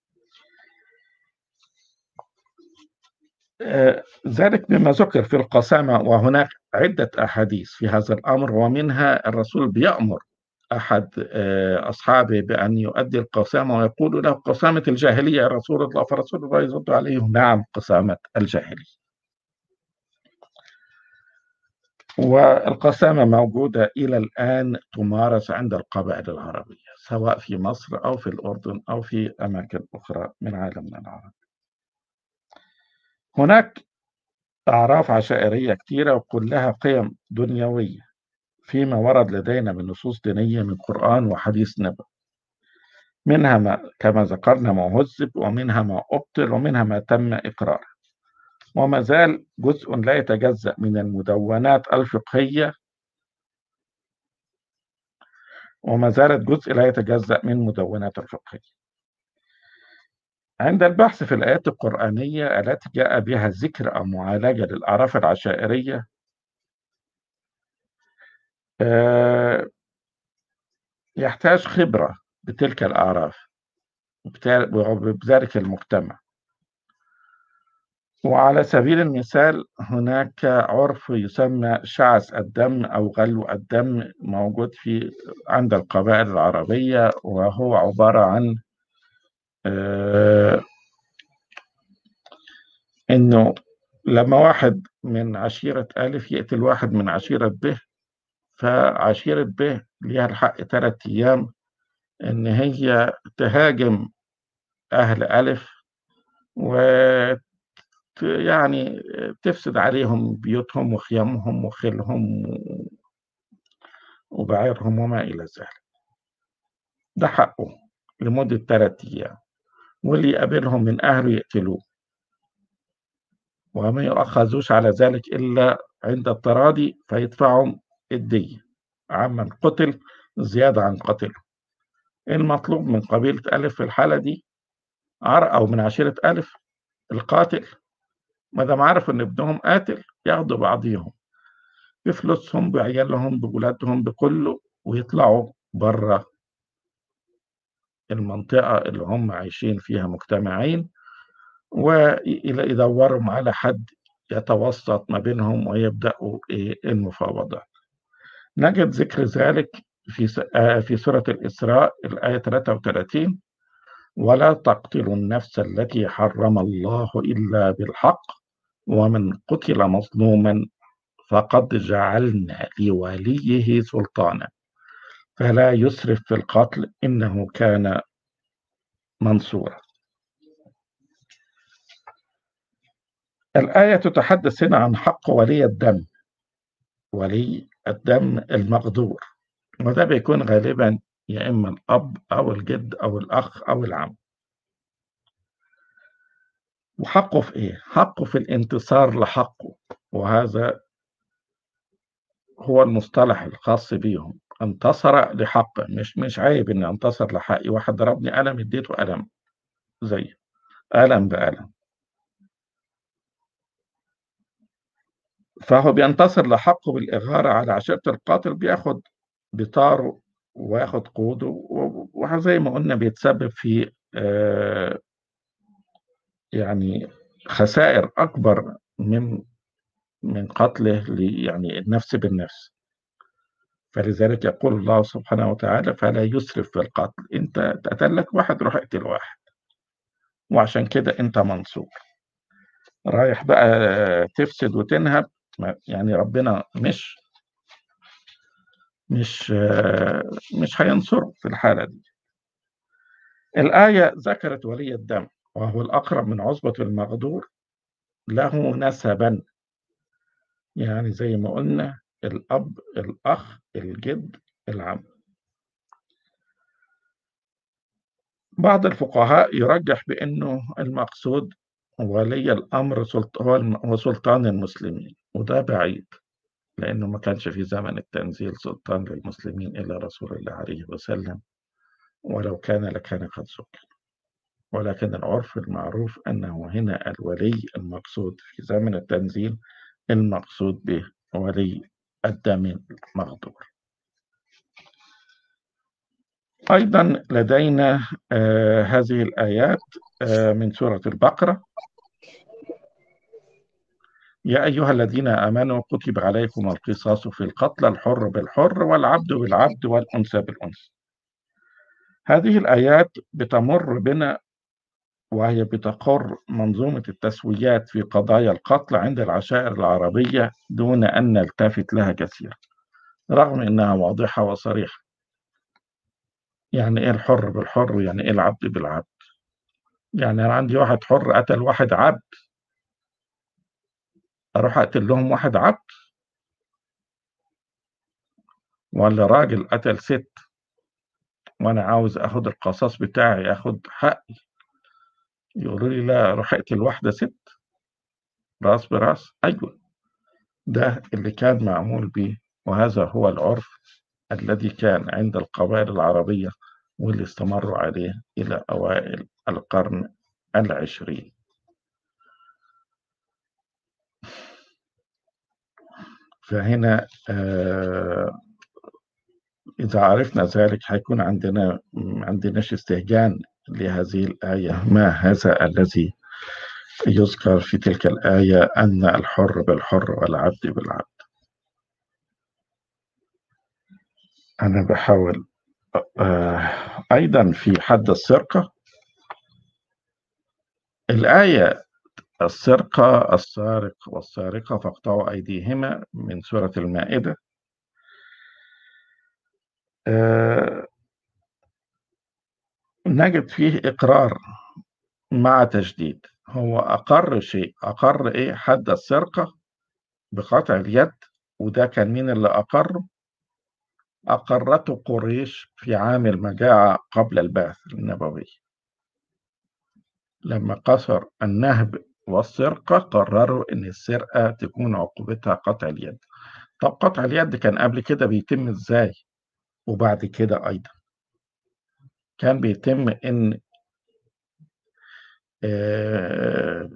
آه، ذلك مما ذكر في القسامة وهناك عدة أحاديث في هذا الأمر ومنها الرسول بيأمر أحد أصحابه بأن يؤدي القسامة ويقول له قسامة الجاهلية يا رسول الله فرسول الله يرد عليه نعم قسامة الجاهلية والقسامة موجودة إلى الآن تمارس عند القبائل العربية سواء في مصر أو في الأردن أو في أماكن أخرى من عالمنا العربي هناك أعراف عشائرية كثيرة وكلها قيم دنيوية فيما ورد لدينا من نصوص دينية من قرآن وحديث نبوي منها ما كما ذكرنا ما هذب ومنها ما أبطل ومنها ما تم إقراره وما زال جزء لا يتجزأ من المدونات الفقهية وما زالت جزء لا يتجزأ من مدونات الفقهية عند البحث في الآيات القرآنية التي جاء بها ذكر أو معالجة للأعراف العشائرية آه، يحتاج خبرة بتلك الأعراف وبذلك المجتمع وعلى سبيل المثال هناك عرف يسمى شعث الدم أو غلو الدم موجود في عند القبائل العربية وهو عبارة عن آه، إنه لما واحد من عشيرة ألف يقتل واحد من عشيرة ب فعشيرة ب ليها الحق ثلاث أيام إن هي تهاجم أهل ألف و يعني تفسد عليهم بيوتهم وخيامهم وخيلهم وبعيرهم وما إلى ذلك ده حقه لمدة ثلاثة أيام واللي يقابلهم من أهله يقتلوه وما يؤخذوش على ذلك إلا عند التراضي فيدفعوا الدية عمن قتل زيادة عن قتله المطلوب من قبيلة ألف في الحالة دي أو من عشيرة ألف القاتل ما دام عارف إن ابنهم قاتل ياخدوا بعضيهم بفلوسهم بعيالهم بولادهم بكله ويطلعوا بره المنطقة اللي هم عايشين فيها مجتمعين ويدوروا على حد يتوسط ما بينهم ويبدأوا المفاوضات نجد ذكر ذلك في آه، في سورة الإسراء الآية 33 ولا تقتلوا النفس التي حرم الله إلا بالحق ومن قتل مظلوما فقد جعلنا لوليه سلطانا فلا يسرف في القتل إنه كان منصورا الآية تتحدث هنا عن حق ولي الدم ولي الدم المقدور وده بيكون غالبا يا إما الأب أو الجد أو الأخ أو العم وحقه في إيه؟ حقه في الانتصار لحقه وهذا هو المصطلح الخاص بيهم انتصر لحقه مش مش عيب إني أنتصر لحقي واحد ضربني قلم اديته قلم زي قلم بقلم فهو بينتصر لحقه بالإغارة على عشيرة القاتل بياخد بطاره وياخد قوده وزي ما قلنا بيتسبب في آه، يعني خسائر أكبر من من قتله يعني النفس بالنفس فلذلك يقول الله سبحانه وتعالى فلا يسرف في القتل انت تقتلك واحد روح اقتل واحد وعشان كده انت منصور رايح بقى تفسد وتنهب يعني ربنا مش مش مش هينصر في الحالة دي الآية ذكرت ولي الدم وهو الأقرب من عصبة المغدور له نسبا يعني زي ما قلنا الأب الأخ الجد العم بعض الفقهاء يرجح بأنه المقصود ولي الأمر هو سلطان المسلمين وده بعيد لأنه ما كانش في زمن التنزيل سلطان للمسلمين إلا رسول الله عليه وسلم ولو كان لكان قد ذكر ولكن العرف المعروف أنه هنا الولي المقصود في زمن التنزيل المقصود به ولي الدم المغدور أيضا لدينا آه هذه الآيات آه من سورة البقرة يا أيها الذين آمنوا كتب عليكم القصاص في القتلى الحر بالحر والعبد بالعبد والأنثى بالأنثى هذه الآيات بتمر بنا وهي بتقر منظومة التسويات في قضايا القتل عند العشائر العربية دون أن نلتفت لها كثيرا رغم أنها واضحة وصريحة يعني إيه الحر بالحر يعني إيه العبد بالعبد يعني أنا عندي واحد حر قتل واحد عبد أروح أقتل لهم واحد عبد ولا راجل قتل ست وأنا عاوز أخد القصاص بتاعي أخد حقي يقولوا لي لا روح اقتل واحدة ست راس براس أيوة ده اللي كان معمول به وهذا هو العرف الذي كان عند القبائل العربية واللي استمروا عليه إلى أوائل القرن العشرين فهنا آه إذا عرفنا ذلك هيكون عندنا عندناش استهجان لهذه الآية ما هذا الذي يذكر في تلك الآية أن الحر بالحر والعبد بالعبد أنا بحاول آه أيضا في حد السرقة الآية السرقة السارق والسارقة فاقطعوا أيديهما من سورة المائدة آه نجد فيه إقرار مع تشديد هو أقر شيء أقر إيه حد السرقة بقطع اليد وده كان مين اللي أقره أقرته قريش في عام المجاعة قبل البعث النبوي لما قصر النهب والسرقة قرروا إن السرقة تكون عقوبتها قطع اليد طب قطع اليد كان قبل كده بيتم إزاي وبعد كده أيضا كان بيتم إن آه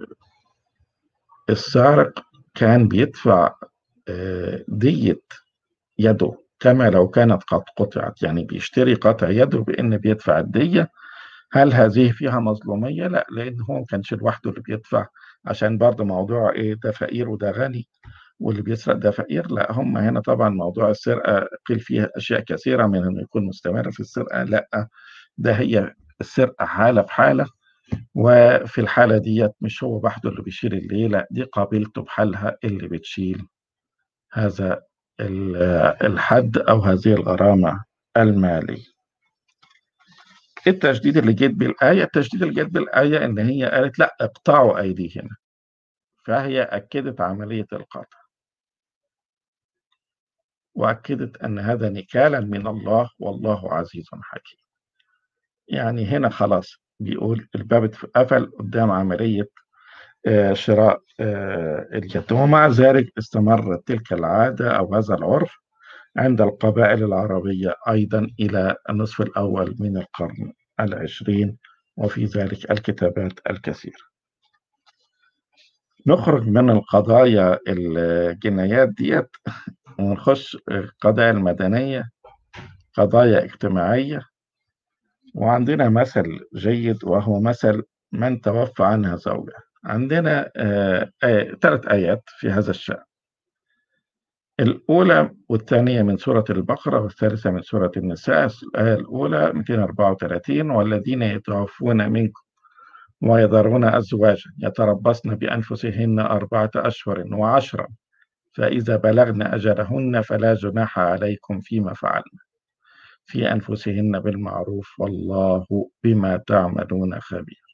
السارق كان بيدفع آه دية يده كما لو كانت قد قطعت يعني بيشتري قطع يده بأن بيدفع الدية هل هذه فيها مظلومية؟ لا لأن هو ما كانش لوحده اللي بيدفع عشان برضه موضوع إيه ده فقير وده غني واللي بيسرق ده فقير لا هم هنا طبعا موضوع السرقة قيل فيها أشياء كثيرة من إنه يكون مستمر في السرقة لا ده هي السرقة حالة بحالة وفي الحالة ديت مش هو وحده اللي بيشيل الليلة دي قبيلته بحالها اللي بتشيل هذا الحد أو هذه الغرامة المالية التشديد اللي جيت بالآية التشديد اللي جيت بالآية إن هي قالت لا اقطعوا أيديهما فهي أكدت عملية القطع وأكدت أن هذا نكالا من الله والله عزيز حكيم يعني هنا خلاص بيقول الباب اتقفل قدام عملية شراء اليد ومع ذلك استمرت تلك العادة أو هذا العرف عند القبائل العربية أيضا إلى النصف الأول من القرن العشرين وفي ذلك الكتابات الكثيرة نخرج من القضايا الجنايات ديت ونخش القضايا المدنية قضايا اجتماعية وعندنا مثل جيد وهو مثل من توفى عنها زوجة عندنا آه آه ثلاث آيات في هذا الشأن الأولى والثانية من سورة البقرة والثالثة من سورة النساء الآية الأولى 234 والذين يتوفون منكم ويذرون أزواجا يتربصن بأنفسهن أربعة أشهر وعشرا فإذا بلغن أجلهن فلا جناح عليكم فيما فعلن في أنفسهن بالمعروف والله بما تعملون خبير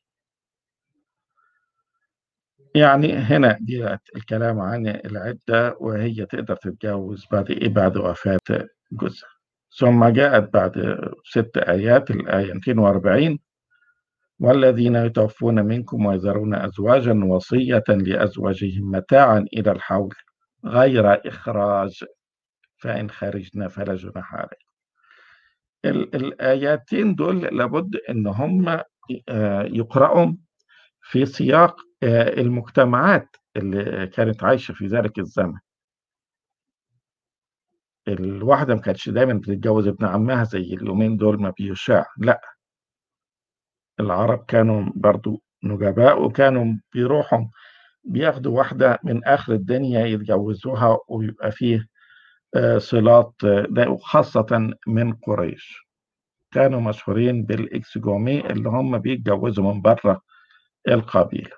يعني هنا دي الكلام عن العدة وهي تقدر تتجوز بعد إيه بعد وفاة جوزها ثم جاءت بعد ست آيات الآية 240 والذين يتوفون منكم ويذرون أزواجا وصية لأزواجهم متاعا إلى الحول غير إخراج فإن خرجنا فلا جناح عليكم الآياتين دول لابد إن هم يقرأوا في سياق المجتمعات اللي كانت عايشة في ذلك الزمن الواحدة ما كانتش دايما بتتجوز ابن عمها زي اليومين دول ما بيشاع لا العرب كانوا برضو نجباء وكانوا بيروحوا بياخدوا واحدة من آخر الدنيا يتجوزوها ويبقى فيه آه، صلات آه، خاصة من قريش كانوا مشهورين بالإكسجومي اللي هم بيتجوزوا من بره القبيلة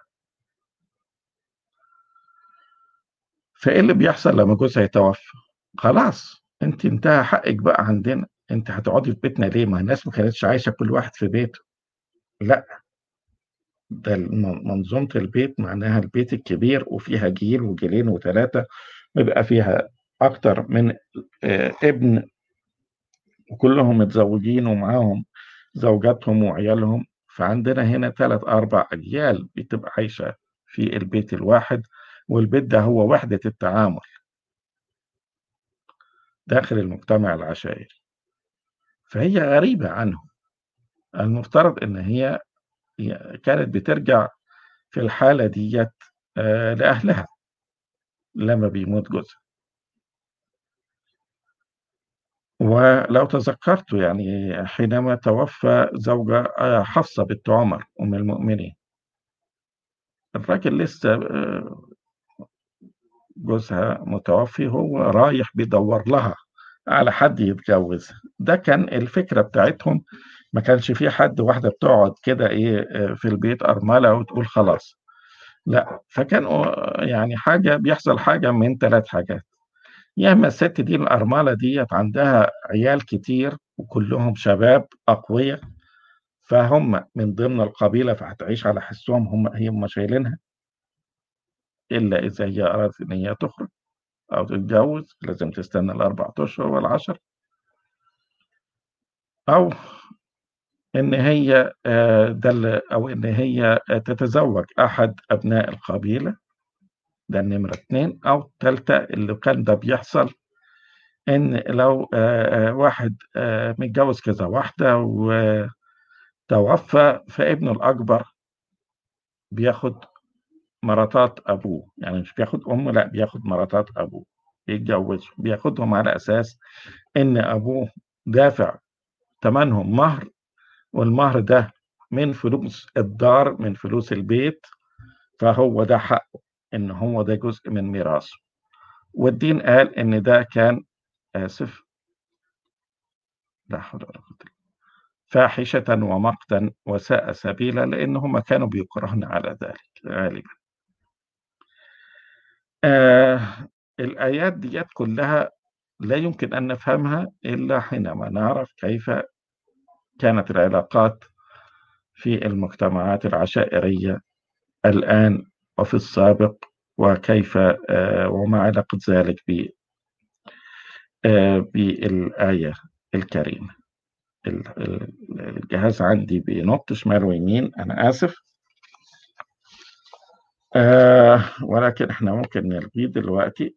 فإيه اللي بيحصل لما جوزها يتوفى؟ خلاص أنت انتهى حقك بقى عندنا أنت هتقعدي في بيتنا ليه؟ ما الناس ما كانتش عايشة كل واحد في بيته لا ده منظومة البيت معناها البيت الكبير وفيها جيل وجيلين وثلاثة بيبقى فيها أكتر من آه، ابن وكلهم متزوجين ومعاهم زوجاتهم وعيالهم فعندنا هنا ثلاث أربع أجيال بتبقى عايشة في البيت الواحد والبيت ده هو وحدة التعامل داخل المجتمع العشائري فهي غريبة عنهم المفترض إن هي كانت بترجع في الحالة ديت آه، لأهلها لما بيموت جوزها ولو تذكرت يعني حينما توفى زوجة آه، حفصة بنت عمر أم المؤمنين الراجل لسه آه، جوزها متوفي هو رايح بيدور لها على حد يتجوزها ده كان الفكرة بتاعتهم ما كانش في حد واحدة بتقعد كده إيه آه، في البيت أرملة وتقول خلاص لا فكان يعني حاجة بيحصل حاجة من ثلاث حاجات يا اما الست دي الأرملة ديت عندها عيال كتير وكلهم شباب أقوياء فهم من ضمن القبيلة فهتعيش على حسهم هم هي هم شايلينها إلا إذا هي أرادت إن هي تخرج أو تتجوز لازم تستنى الأربع أشهر والعشر أو إن هي آه، دل أو إن هي تتزوج أحد أبناء القبيلة ده النمرة اتنين أو التالتة اللي كان ده بيحصل إن لو آه، آه، واحد متجوز كذا واحدة وتوفى فابنه الأكبر بياخد مراتات أبوه يعني مش بياخد أمه لا بياخد مراتات أبوه بيتجوزوا بياخدهم على أساس إن أبوه دافع ثمنهم مهر والمهر ده من فلوس الدار من فلوس البيت فهو ده حقه إن هو ده جزء من ميراثه والدين قال إن ده كان آسف لا حول ولا قوة فاحشة ومقتا وساء سبيلا لأنهم كانوا بيكرهن على ذلك غالبا آه الآيات ديت كلها لا يمكن أن نفهمها إلا حينما نعرف كيف كانت العلاقات في المجتمعات العشائرية الآن وفي السابق وكيف آه، وما علاقة ذلك آه، بالآية الكريمة الجهاز عندي بينط شمال ويمين أنا آسف آه ولكن احنا ممكن نلغيه دلوقتي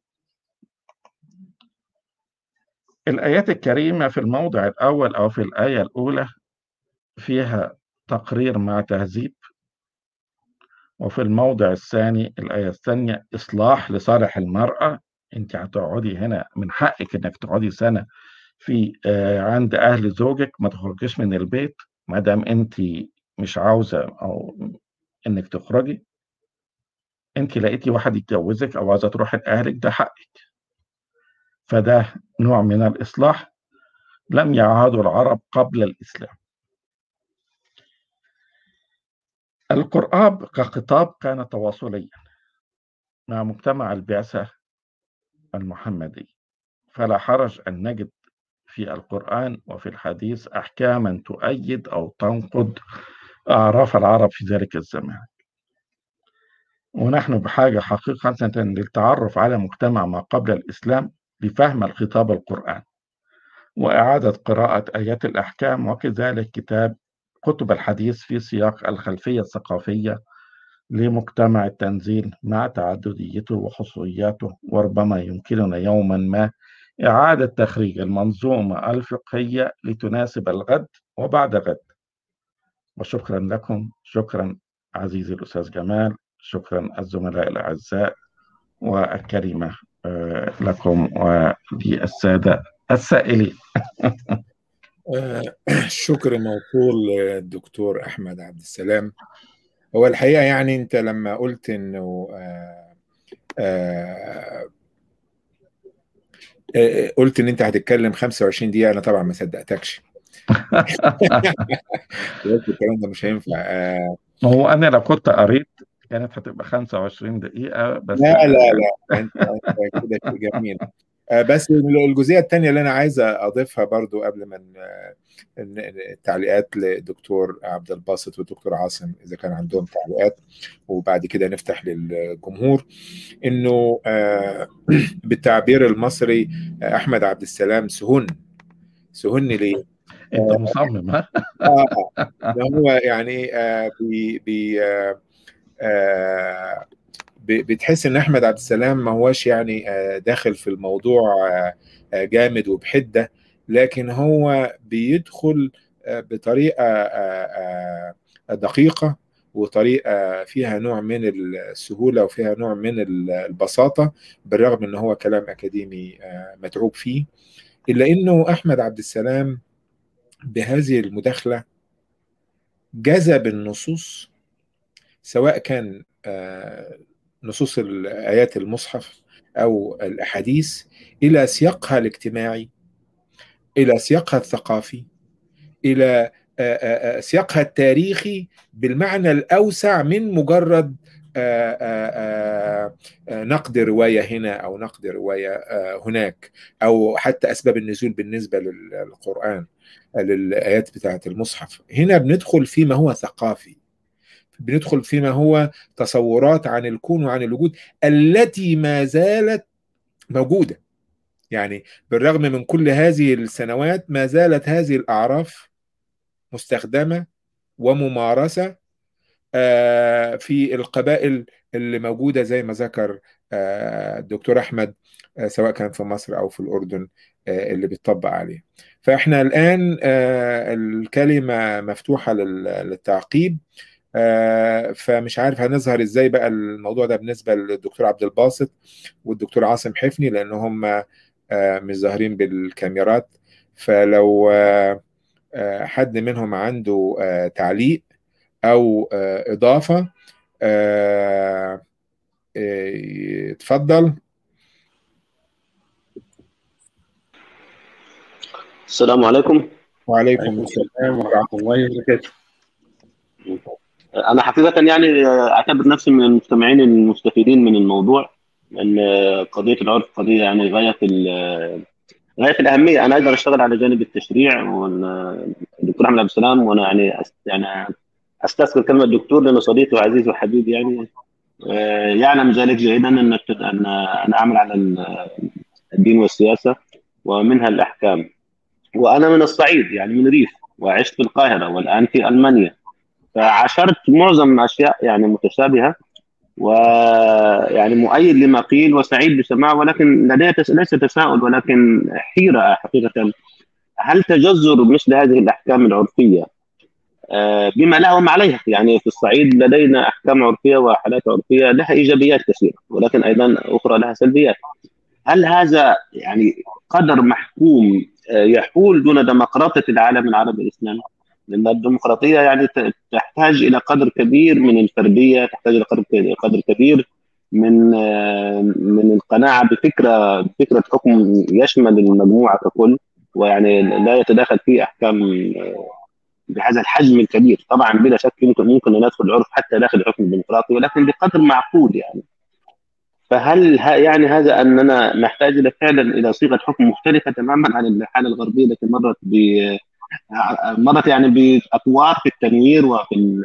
الآيات الكريمة في الموضع الأول أو في الآية الأولى فيها تقرير مع تهذيب وفي الموضع الثاني الآية الثانية إصلاح لصالح المرأة أنت هتقعدي هنا من حقك إنك تقعدي سنة في آه عند أهل زوجك ما تخرجيش من البيت ما دام أنت مش عاوزة أو إنك تخرجي أنت لقيتي واحد يتجوزك أو عايزة تروحي لأهلك ده حقك فده نوع من الإصلاح لم يعهده العرب قبل الإسلام القرآن كخطاب كان تواصليا مع مجتمع البعثة المحمدي فلا حرج أن نجد في القرآن وفي الحديث أحكاما تؤيد أو تنقض أعراف العرب في ذلك الزمان ونحن بحاجة حقيقة للتعرف على مجتمع ما قبل الإسلام لفهم الخطاب القرآن وإعادة قراءة آيات الأحكام وكذلك كتاب كتب الحديث في سياق الخلفية الثقافية لمجتمع التنزيل مع تعدديته وخصوصياته وربما يمكننا يوما ما إعادة تخريج المنظومة الفقهية لتناسب الغد وبعد غد وشكرا لكم شكرا عزيزي الأستاذ جمال شكرا الزملاء الأعزاء والكريمة آه، لكم وللسادة السائلين الشكر موصول للدكتور أحمد عبد السلام هو الحقيقه يعني انت لما قلت انه آه آه آه قلت ان انت هتتكلم 25 دقيقه انا طبعا ما صدقتكش الكلام ده مش هينفع آه ما هو انا لو كنت قريت كانت هتبقى 25 دقيقة بس لا لا لا انت انت كده شيء جميل آه بس الجزئيه الثانيه اللي انا عايز اضيفها برضو قبل ما التعليقات للدكتور عبد الباسط والدكتور عاصم اذا كان عندهم تعليقات وبعد كده نفتح للجمهور انه آه بالتعبير المصري احمد عبد السلام سهن سهن ليه؟ انت مصمم ها؟ اه هو يعني آه بي بي آه آه بتحس ان احمد عبد السلام ما هوش يعني آه داخل في الموضوع آه جامد وبحده لكن هو بيدخل بطريقه دقيقه وطريقه فيها نوع من السهوله وفيها نوع من البساطه بالرغم ان هو كلام اكاديمي متعوب فيه الا انه احمد عبد السلام بهذه المداخله جذب النصوص سواء كان نصوص ايات المصحف او الاحاديث الى سياقها الاجتماعي الى سياقها الثقافي الى سياقها التاريخي بالمعنى الاوسع من مجرد نقد روايه هنا او نقد روايه هناك او حتى اسباب النزول بالنسبه للقران للايات بتاعه المصحف هنا بندخل فيما هو ثقافي بندخل فيما هو تصورات عن الكون وعن الوجود التي ما زالت موجوده يعني بالرغم من كل هذه السنوات ما زالت هذه الاعراف مستخدمه وممارسه في القبائل اللي موجوده زي ما ذكر الدكتور احمد سواء كان في مصر او في الاردن اللي بيطبق عليه فاحنا الان الكلمه مفتوحه للتعقيب فمش عارف هنظهر ازاي بقى الموضوع ده بالنسبه للدكتور عبد الباسط والدكتور عاصم حفني لان هم مش ظاهرين بالكاميرات فلو حد منهم عنده تعليق او اضافه اتفضل السلام عليكم وعليكم السلام ورحمه الله وبركاته انا حقيقه يعني اعتبر نفسي من المستمعين المستفيدين من الموضوع لان قضيه العرف قضيه يعني غايه غايه الاهميه انا اقدر اشتغل على جانب التشريع والدكتور احمد عبد السلام وانا يعني يعني استذكر كلمه الدكتور لانه صديقي وعزيز وحبيب يعني يعلم ذلك جيدا ان ان انا اعمل على الدين والسياسه ومنها الاحكام وانا من الصعيد يعني من ريف وعشت في القاهره والان في المانيا فعاشرت معظم اشياء يعني متشابهه ويعني مؤيد لما قيل وسعيد بسماع ولكن لدي ليس تساؤل ولكن حيره حقيقه هل تجذر مثل هذه الاحكام العرفيه بما لها وما عليها يعني في الصعيد لدينا احكام عرفيه وحالات عرفيه لها ايجابيات كثيره ولكن ايضا اخرى لها سلبيات هل هذا يعني قدر محكوم يحول دون ديمقراطيه العالم العربي الاسلامي؟ لان الديمقراطيه يعني تحتاج الى قدر كبير من الفرديه، تحتاج الى قدر كبير من من القناعه بفكره بفكره حكم يشمل المجموعه ككل ويعني لا يتداخل فيه احكام بهذا الحجم الكبير، طبعا بلا شك ممكن ممكن ان ندخل العرف حتى داخل الحكم الديمقراطي ولكن بقدر معقول يعني. فهل يعني هذا اننا نحتاج الى فعلا الى صيغه حكم مختلفه تماما عن الحاله الغربيه التي مرت ب مرت يعني باطوار في التنوير وفي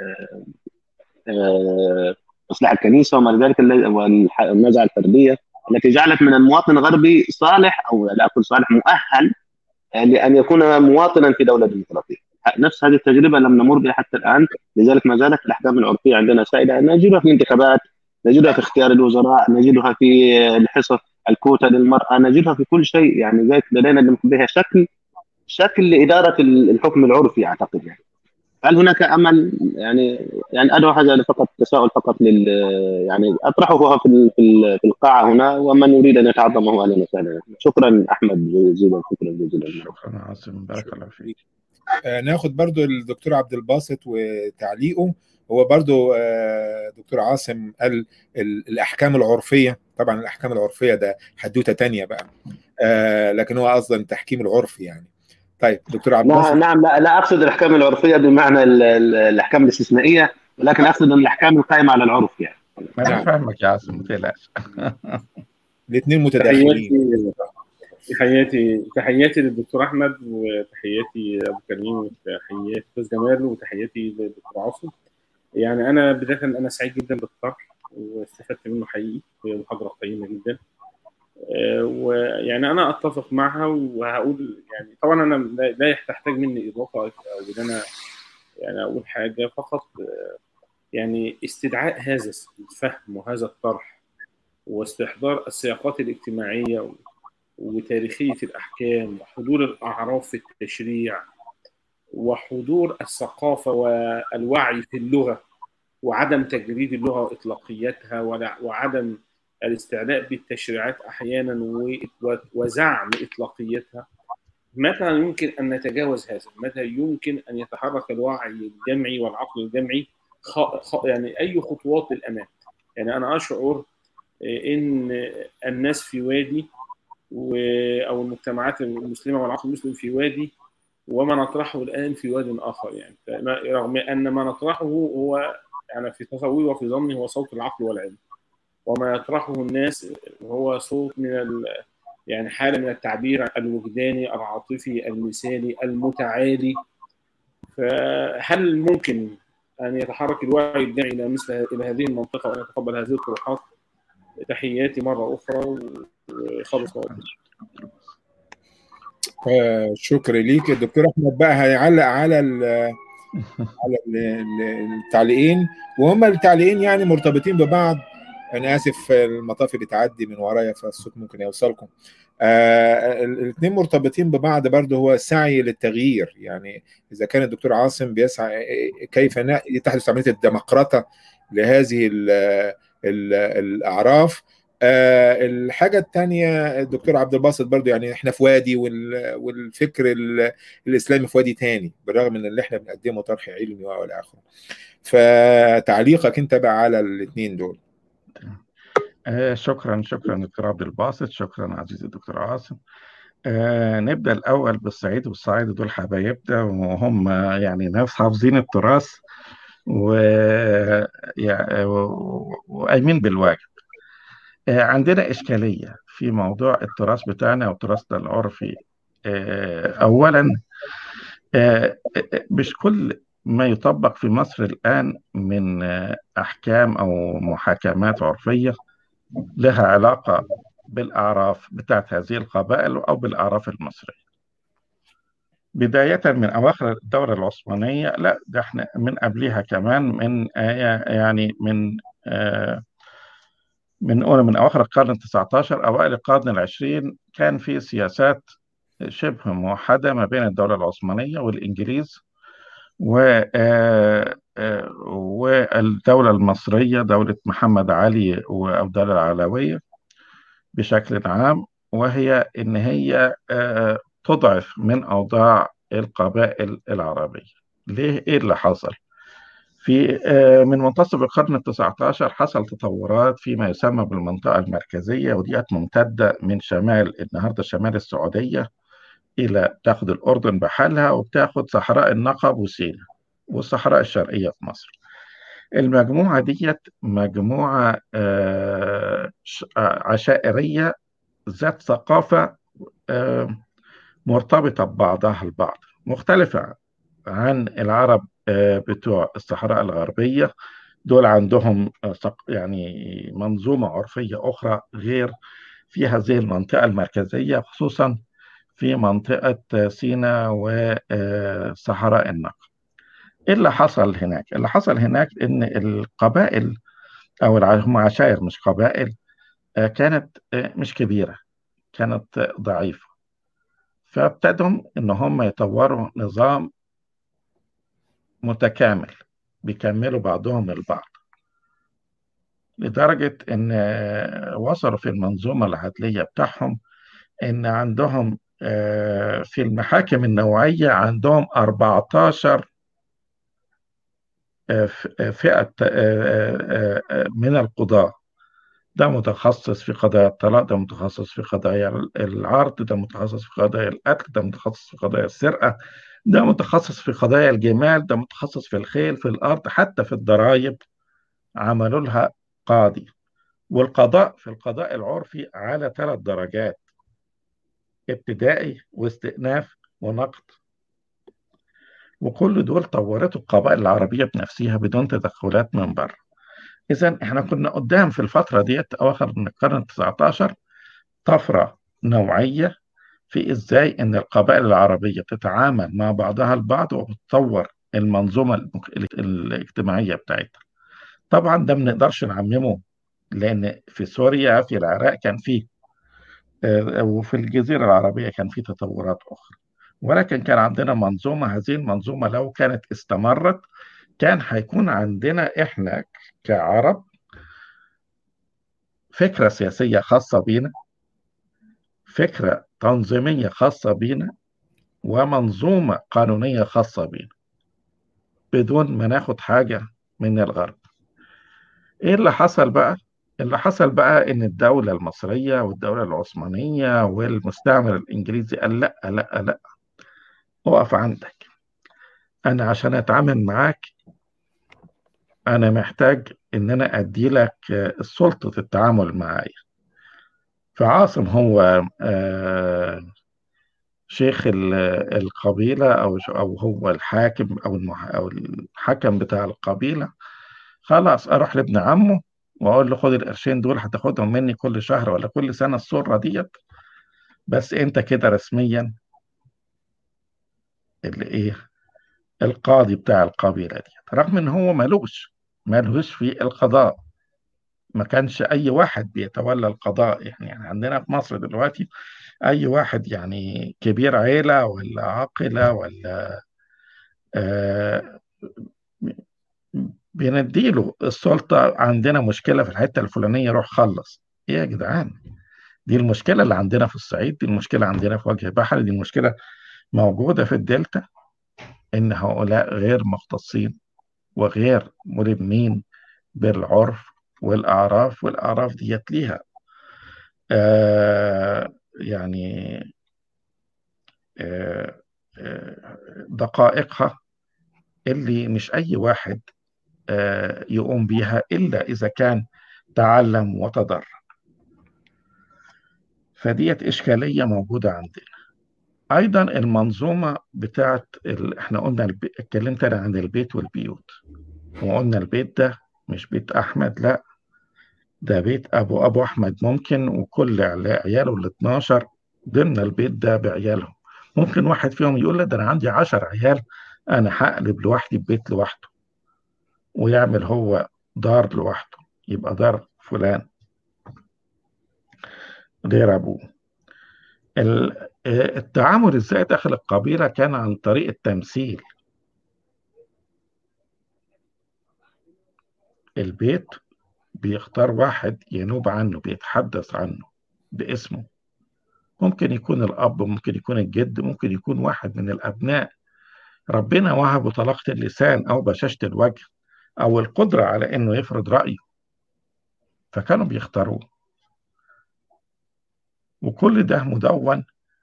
اصلاح الكنيسه وما ذلك والنزعه الفرديه التي جعلت من المواطن الغربي صالح او لا اقول صالح مؤهل لان يكون مواطنا في دوله ديمقراطيه. نفس هذه التجربه لم نمر بها حتى الان لذلك ما زالت الاحكام العرفيه عندنا سائده نجدها في الانتخابات نجدها في اختيار الوزراء نجدها في الحصص الكوتا للمراه نجدها في كل شيء يعني ذلك لدينا بها شكل شكل لاداره الحكم العرفي اعتقد يعني هل هناك امل يعني يعني ادعو هذا فقط تساؤل فقط لل يعني اطرحه في في القاعه هنا ومن يريد ان يتعظمه اهلا وسهلا شكرا احمد جزيلا شكرا جزيلا شكرا عاصم بارك الله فيك آه ناخد برضو الدكتور عبد الباسط وتعليقه هو برضو آه، دكتور عاصم قال ال- الاحكام العرفيه طبعا الاحكام العرفيه ده حدوته تانية بقى آه، لكن هو قصدا التحكيم العرفي يعني طيب دكتور عبد الباسط نعم نعم لا لا اقصد الاحكام العرفيه بمعنى ال- ال- الاحكام الاستثنائيه ولكن اقصد ان الاحكام القائمه على العرف يعني انا نعم. فاهمك يا عاصم ما تقلقش الاثنين متداخلين تحياتي تحياتي تحياتي للدكتور احمد وتحياتي ابو كريم وتحياتي استاذ جمال وتحياتي للدكتور عاصم يعني انا بدايه انا سعيد جدا بالطرح واستفدت منه حقيقي هي محاضره قيمه جدا آه، ويعني انا اتفق معها وهقول يعني طبعا انا لا لا تحتاج مني اضافه او ان انا يعني اقول حاجه فقط آه، يعني استدعاء هذا الفهم وهذا الطرح واستحضار السياقات الاجتماعيه و- وتاريخيه الاحكام وحضور الاعراف في التشريع وحضور الثقافه والوعي في اللغه وعدم تجريد اللغه واطلاقياتها ولا- وعدم الاستعلاء بالتشريعات احيانا و- وزعم اطلاقيتها متى يمكن ان نتجاوز هذا؟ متى يمكن ان يتحرك الوعي الجمعي والعقل الجمعي خ... خ... يعني اي خطوات للامام؟ يعني انا اشعر ان الناس في وادي و... او المجتمعات المسلمه والعقل المسلم في وادي وما نطرحه الان في واد اخر يعني فما- رغم ان ما نطرحه هو يعني في تصوري وفي ظني هو صوت العقل والعلم وما يطرحه الناس هو صوت من ال... يعني حالة من التعبير الوجداني العاطفي المثالي المتعالي فهل ممكن أن يتحرك الوعي الجمعي إلى مثل إلى هذه المنطقة وأن يتقبل هذه الطروحات تحياتي مرة أخرى وخلص موضوع آه، شكر ليك الدكتور احمد بقى هيعلق على ال على ال- ال- التعليقين وهم التعليقين يعني مرتبطين ببعض انا اسف المطاف اللي تعدي من ورايا فالصوت ممكن يوصلكم آه الاثنين مرتبطين ببعض برضه هو السعي للتغيير يعني اذا كان الدكتور عاصم بيسعى كيف ن- تحدث عمليه الديمقراطه لهذه ال ال الاعراف آه الحاجه الثانيه الدكتور عبد الباسط برضه يعني احنا في وادي وال- والفكر ال- الاسلامي في وادي تاني بالرغم من اللي احنا بنقدمه طرح علمي والى اخره فتعليقك انت بقى على الاثنين دول آه، شكرا شكرا دكتور عبد الباسط شكرا عزيزي الدكتور عاصم آه، نبدأ الأول بالصعيد والصعيد دول حبايبنا وهم يعني ناس حافظين التراث و... يع- و- وقايمين بالواجب آه، عندنا إشكالية في موضوع التراث بتاعنا وتراثنا العرفي آه، أولا آه، مش كل ما يطبق في مصر الآن من آه، أحكام أو محاكمات عرفية لها علاقة بالأعراف بتاعت هذه القبائل أو بالأعراف المصرية بداية من أواخر الدولة العثمانية لا ده احنا من قبلها كمان من آه، يعني من آه، من أول من أواخر القرن التسعة عشر أوائل القرن العشرين كان في سياسات شبه موحدة ما بين الدولة العثمانية والإنجليز و آه، آه، والدولة المصرية دولة محمد علي والدولة العلوية بشكل عام وهي إن هي آه، تضعف من أوضاع القبائل العربية ليه؟ إيه اللي حصل؟ في آه، من منتصف القرن التسعة عشر حصل تطورات فيما يسمى بالمنطقة المركزية وديت ممتدة من شمال النهاردة شمال السعودية إلى تاخد الأردن بحالها وبتاخد صحراء النقب وسيناء والصحراء الشرقية في مصر المجموعة ديت مجموعة آه، ش- آه، عشائرية ذات ثقافة آه، مرتبطة ببعضها البعض مختلفة عن العرب آه، بتوع الصحراء الغربية دول عندهم آه، ثق- يعني منظومة عرفية أخرى غير في هذه المنطقة المركزية خصوصا في منطقة سيناء وصحراء النقب إيه اللي حصل هناك؟ اللي حصل هناك إن القبائل أو الع- هم عشائر مش قبائل آه، كانت آه، مش كبيرة كانت آه، ضعيفة فابتدوا إن هم يطوروا نظام متكامل بيكملوا بعضهم البعض لدرجة إن آه، وصلوا في المنظومة العدلية بتاعهم إن عندهم آه، في المحاكم النوعية عندهم 14 فئة من القضاة ده متخصص في قضايا الطلاق ده متخصص في قضايا العرض ده متخصص في قضايا القتل ده متخصص في قضايا السرقة ده متخصص في قضايا الجمال ده متخصص في الخيل في الأرض حتى في الضرائب عملوا لها قاضي والقضاء في القضاء العرفي على ثلاث درجات ابتدائي واستئناف ونقد وكل دول طورته القبائل العربية بنفسها بدون تدخلات من بره إذا إحنا كنا قدام في الفترة ديت أواخر من القرن التسعة طفرة نوعية في إزاي إن القبائل العربية بتتعامل مع بعضها البعض وبتطور المنظومة الاجتماعية بتاعتها طبعا ده ما نقدرش نعممه لأن في سوريا في العراق كان فيه وفي الجزيرة العربية كان في تطورات أخرى ولكن كان عندنا منظومة هذه المنظومة لو كانت استمرت كان هيكون عندنا إحنا كعرب فكرة سياسية خاصة بينا فكرة تنظيمية خاصة بينا ومنظومة قانونية خاصة بينا بدون ما ناخد حاجة من الغرب إيه اللي حصل بقى؟ اللي حصل بقى إن الدولة المصرية والدولة العثمانية والمستعمر الإنجليزي قال لأ لأ لأ اقف عندك أنا عشان أتعامل معاك أنا محتاج إن أنا أدي لك سلطة التعامل معايا فعاصم هو شيخ القبيلة أو أو هو الحاكم أو المح أو الحكم بتاع القبيلة خلاص أروح لابن عمه وأقول له خد القرشين دول هتاخدهم مني كل شهر ولا كل سنة السرة ديت بس أنت كده رسميا اللي إيه القاضي بتاع القبيلة ديت رغم إن هو ملوش ملوش في القضاء ما كانش أي واحد بيتولى القضاء يعني, يعني عندنا في مصر دلوقتي أي واحد يعني كبير عيلة ولا عاقلة ولا آه بنديله السلطة عندنا مشكلة في الحتة الفلانية روح خلص إيه يا جدعان دي المشكلة اللي عندنا في الصعيد دي المشكلة عندنا في وجه بحري دي المشكلة موجودة في الدلتا إن هؤلاء غير مختصين وغير ملمين بالعرف والأعراف والأعراف ديت ليها آه يعني آه آه دقائقها اللي مش أي واحد آه يقوم بيها إلا إذا كان تعلم وتدرب فديت إشكالية موجودة عندنا أيضا المنظومة بتاعت ال... احنا قلنا الب... اتكلمت أنا عن البيت والبيوت وقلنا البيت ده مش بيت أحمد لا ده بيت أبو أبو أحمد ممكن وكل عياله ال 12 ضمن البيت ده بعيالهم ممكن واحد فيهم يقول لك ده أنا عندي 10 عيال أنا هقلب لوحدي ببيت لوحده ويعمل هو دار لوحده يبقى دار فلان غير أبوه التعامل ازاي داخل القبيلة كان عن طريق التمثيل البيت بيختار واحد ينوب عنه بيتحدث عنه باسمه ممكن يكون الأب ممكن يكون الجد ممكن يكون واحد من الأبناء ربنا وهبه طلاقة اللسان أو بشاشة الوجه أو القدرة على إنه يفرض رأيه فكانوا بيختاروه وكل ده مدون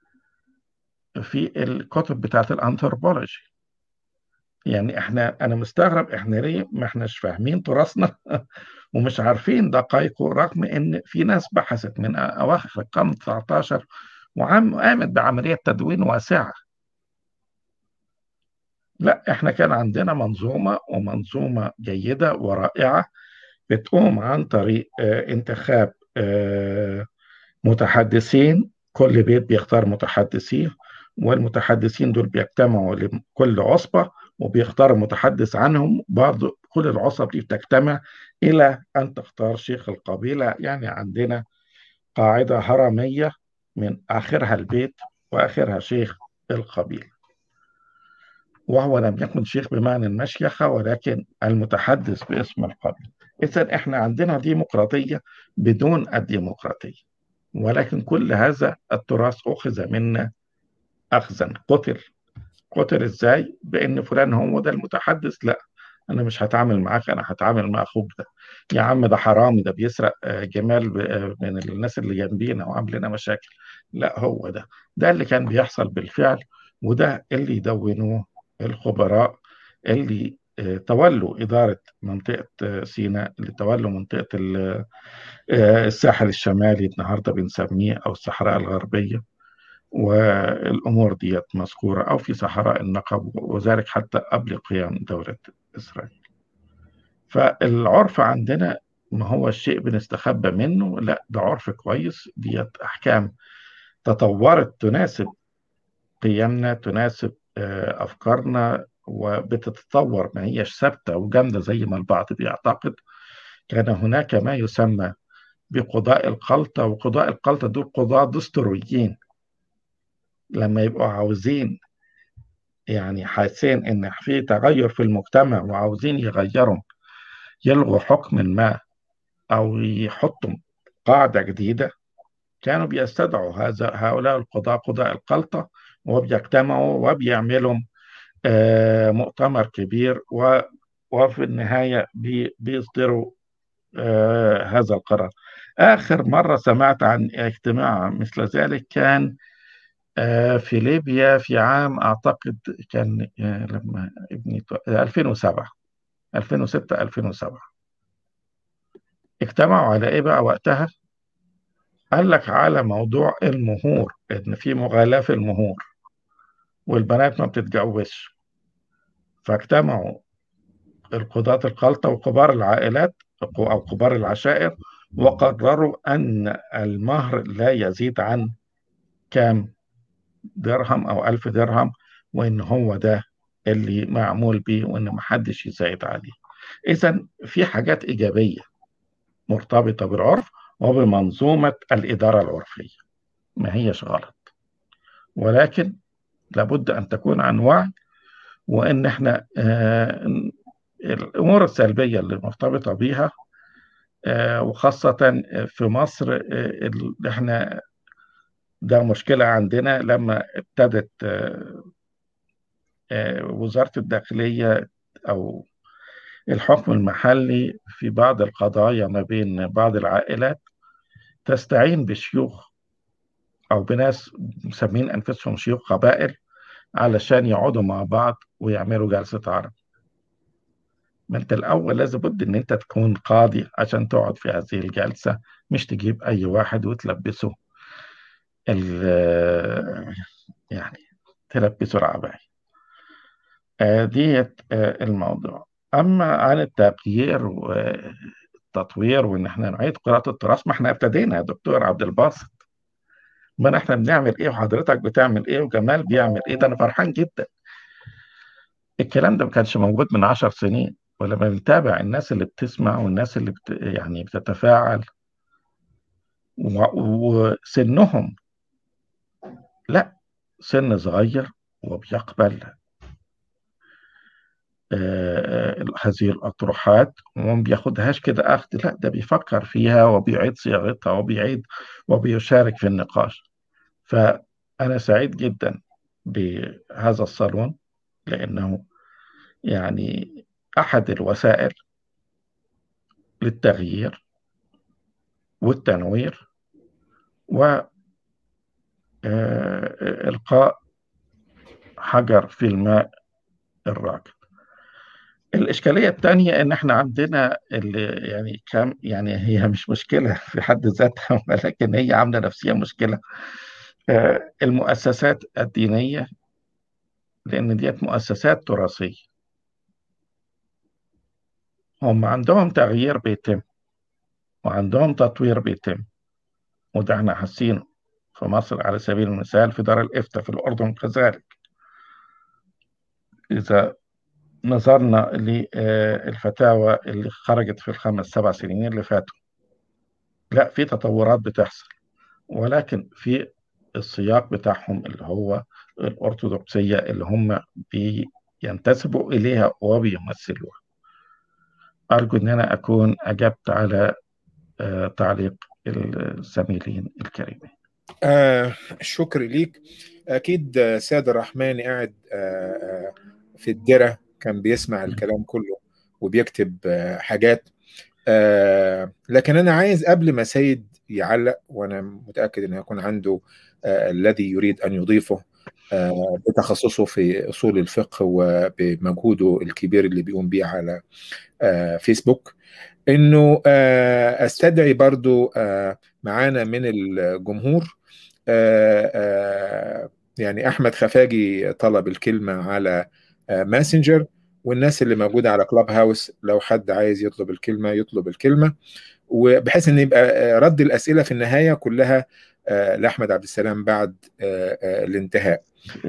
في الكتب بتاعت الانثروبولوجي يعني احنا انا مستغرب احنا ليه ما احناش فاهمين تراثنا ومش عارفين دقائقه رغم ان في ناس بحثت من اواخر القرن 19 وعم قامت بعمليه تدوين واسعه لا احنا كان عندنا منظومه ومنظومه جيده ورائعه بتقوم عن طريق اه انتخاب اه متحدثين كل بيت بيختار متحدثين والمتحدثين دول بيجتمعوا لكل عصبة وبيختار متحدث عنهم برضه كل العصب دي بتجتمع إلى أن تختار شيخ القبيلة يعني عندنا قاعدة هرمية من آخرها البيت وآخرها شيخ القبيلة وهو لم يكن شيخ بمعنى المشيخة ولكن المتحدث باسم القبيلة إذا إحنا عندنا ديمقراطية بدون الديمقراطية ولكن كل هذا التراث أخذ منا أخذا قتل قتل إزاي بأن فلان هو ده المتحدث لا انا مش هتعامل معاك انا هتعامل مع اخوك ده يا عم ده حرامي ده بيسرق آه، جمال ب- آه، من الناس اللي جنبينا وعامل لنا مشاكل لا هو ده ده اللي كان بيحصل بالفعل وده اللي يدونوه الخبراء اللي آه، تولوا إدارة منطقة آه، سيناء اللي تولوا منطقة ال- آه، الساحل الشمالي النهاردة بنسميه أو الصحراء الغربية والأمور ديت مذكورة أو في صحراء النقب وذلك حتى قبل قيام دولة إسرائيل فالعرف عندنا ما هو الشيء بنستخبى منه لا ده عرف كويس ديت أحكام تطورت تناسب قيمنا تناسب آه، أفكارنا وبتتطور ما هيش ثابتة وجامدة زي ما البعض بيعتقد كان هناك ما يسمى بقضاء القلطة وقضاء القلطة دول قضاة دستوريين لما يبقوا عاوزين يعني حاسين ان في تغير في المجتمع وعاوزين يغيروا يلغوا حكم ما او يحطوا قاعدة جديدة كانوا بيستدعوا هذا هؤلاء القضاة قضاء القلطة وبيجتمعوا وبيعملوا آه، مؤتمر كبير و وفي النهاية بي- بيصدروا آه، هذا القرار آخر مرة سمعت عن اجتماع مثل ذلك كان آه، في ليبيا في عام أعتقد كان آه، لما ابني تو- 2007 2006 2007 اجتمعوا على إيه بقى وقتها؟ قال لك على موضوع المهور إن في مغالاة في المهور والبنات ما بتتجوزش فاجتمعوا القضاة الخلطة وكبار العائلات أو كبار العشائر وقرروا أن المهر لا يزيد عن كام درهم أو ألف درهم وإن هو ده اللي معمول بيه وإن محدش يزايد عليه إذا في حاجات إيجابية مرتبطة بالعرف وبمنظومة الإدارة العرفية ما هيش غلط ولكن لابد أن تكون عن وعي وإن إحنا آه الأمور السلبية اللي مرتبطة بيها آه وخاصة في مصر آه اللي إحنا ده مشكلة عندنا لما ابتدت آه آه وزارة الداخلية أو الحكم المحلي في بعض القضايا ما بين بعض العائلات تستعين بشيوخ أو بناس مسمين أنفسهم شيوخ قبائل علشان يقعدوا مع بعض ويعملوا جلسة عرض ما انت الاول لازم بد ان انت تكون قاضي عشان تقعد في هذه الجلسه مش تجيب اي واحد وتلبسه يعني تلبسه العباية آه ديت آه الموضوع اما عن التغيير والتطوير وان احنا نعيد قراءه التراث ما احنا ابتدينا يا دكتور عبد الباسط ما احنا بنعمل ايه وحضرتك بتعمل ايه وجمال بيعمل ايه ده انا فرحان جدا الكلام ده ما كانش موجود من عشر سنين ولما بنتابع الناس اللي بتسمع والناس اللي بت... يعني بتتفاعل و... وسنهم لا سن صغير وبيقبل آه هذه الأطروحات وما بياخدهاش كده أخذ لا ده بيفكر فيها وبيعيد صياغتها وبيعيد وبيشارك في النقاش فأنا سعيد جدا بهذا الصالون لأنه يعني أحد الوسائل للتغيير والتنوير وإلقاء حجر في الماء الراكد الإشكالية الثانية إن إحنا عندنا اللي يعني كم يعني هي مش مشكلة في حد ذاتها ولكن هي عاملة نفسية مشكلة المؤسسات الدينية لأن ديت مؤسسات تراثية هم عندهم تغيير بيتم وعندهم تطوير بيتم وده احنا حاسينه في مصر على سبيل المثال في دار الإفتاء في الأردن كذلك إذا نظرنا للفتاوى اللي خرجت في الخمس سبع سنين اللي فاتوا لا في تطورات بتحصل ولكن في السياق بتاعهم اللي هو الأرثوذكسية اللي هم بينتسبوا إليها وبيمثلوها أرجو أن أنا أكون أجبت على آه تعليق الزميلين الكريمين آه الشكر ليك أكيد سيد الرحمن قاعد آه في الدرة كان بيسمع الكلام كله وبيكتب حاجات لكن انا عايز قبل ما سيد يعلق وانا متاكد انه يكون عنده الذي يريد ان يضيفه بتخصصه في اصول الفقه وبمجهوده الكبير اللي بيقوم بيه على فيسبوك انه استدعي برضو معانا من الجمهور يعني احمد خفاجي طلب الكلمه على ماسنجر والناس اللي موجوده على كلاب هاوس لو حد عايز يطلب الكلمه يطلب الكلمه وبحيث ان يبقى رد الاسئله في النهايه كلها لاحمد عبد السلام بعد الانتهاء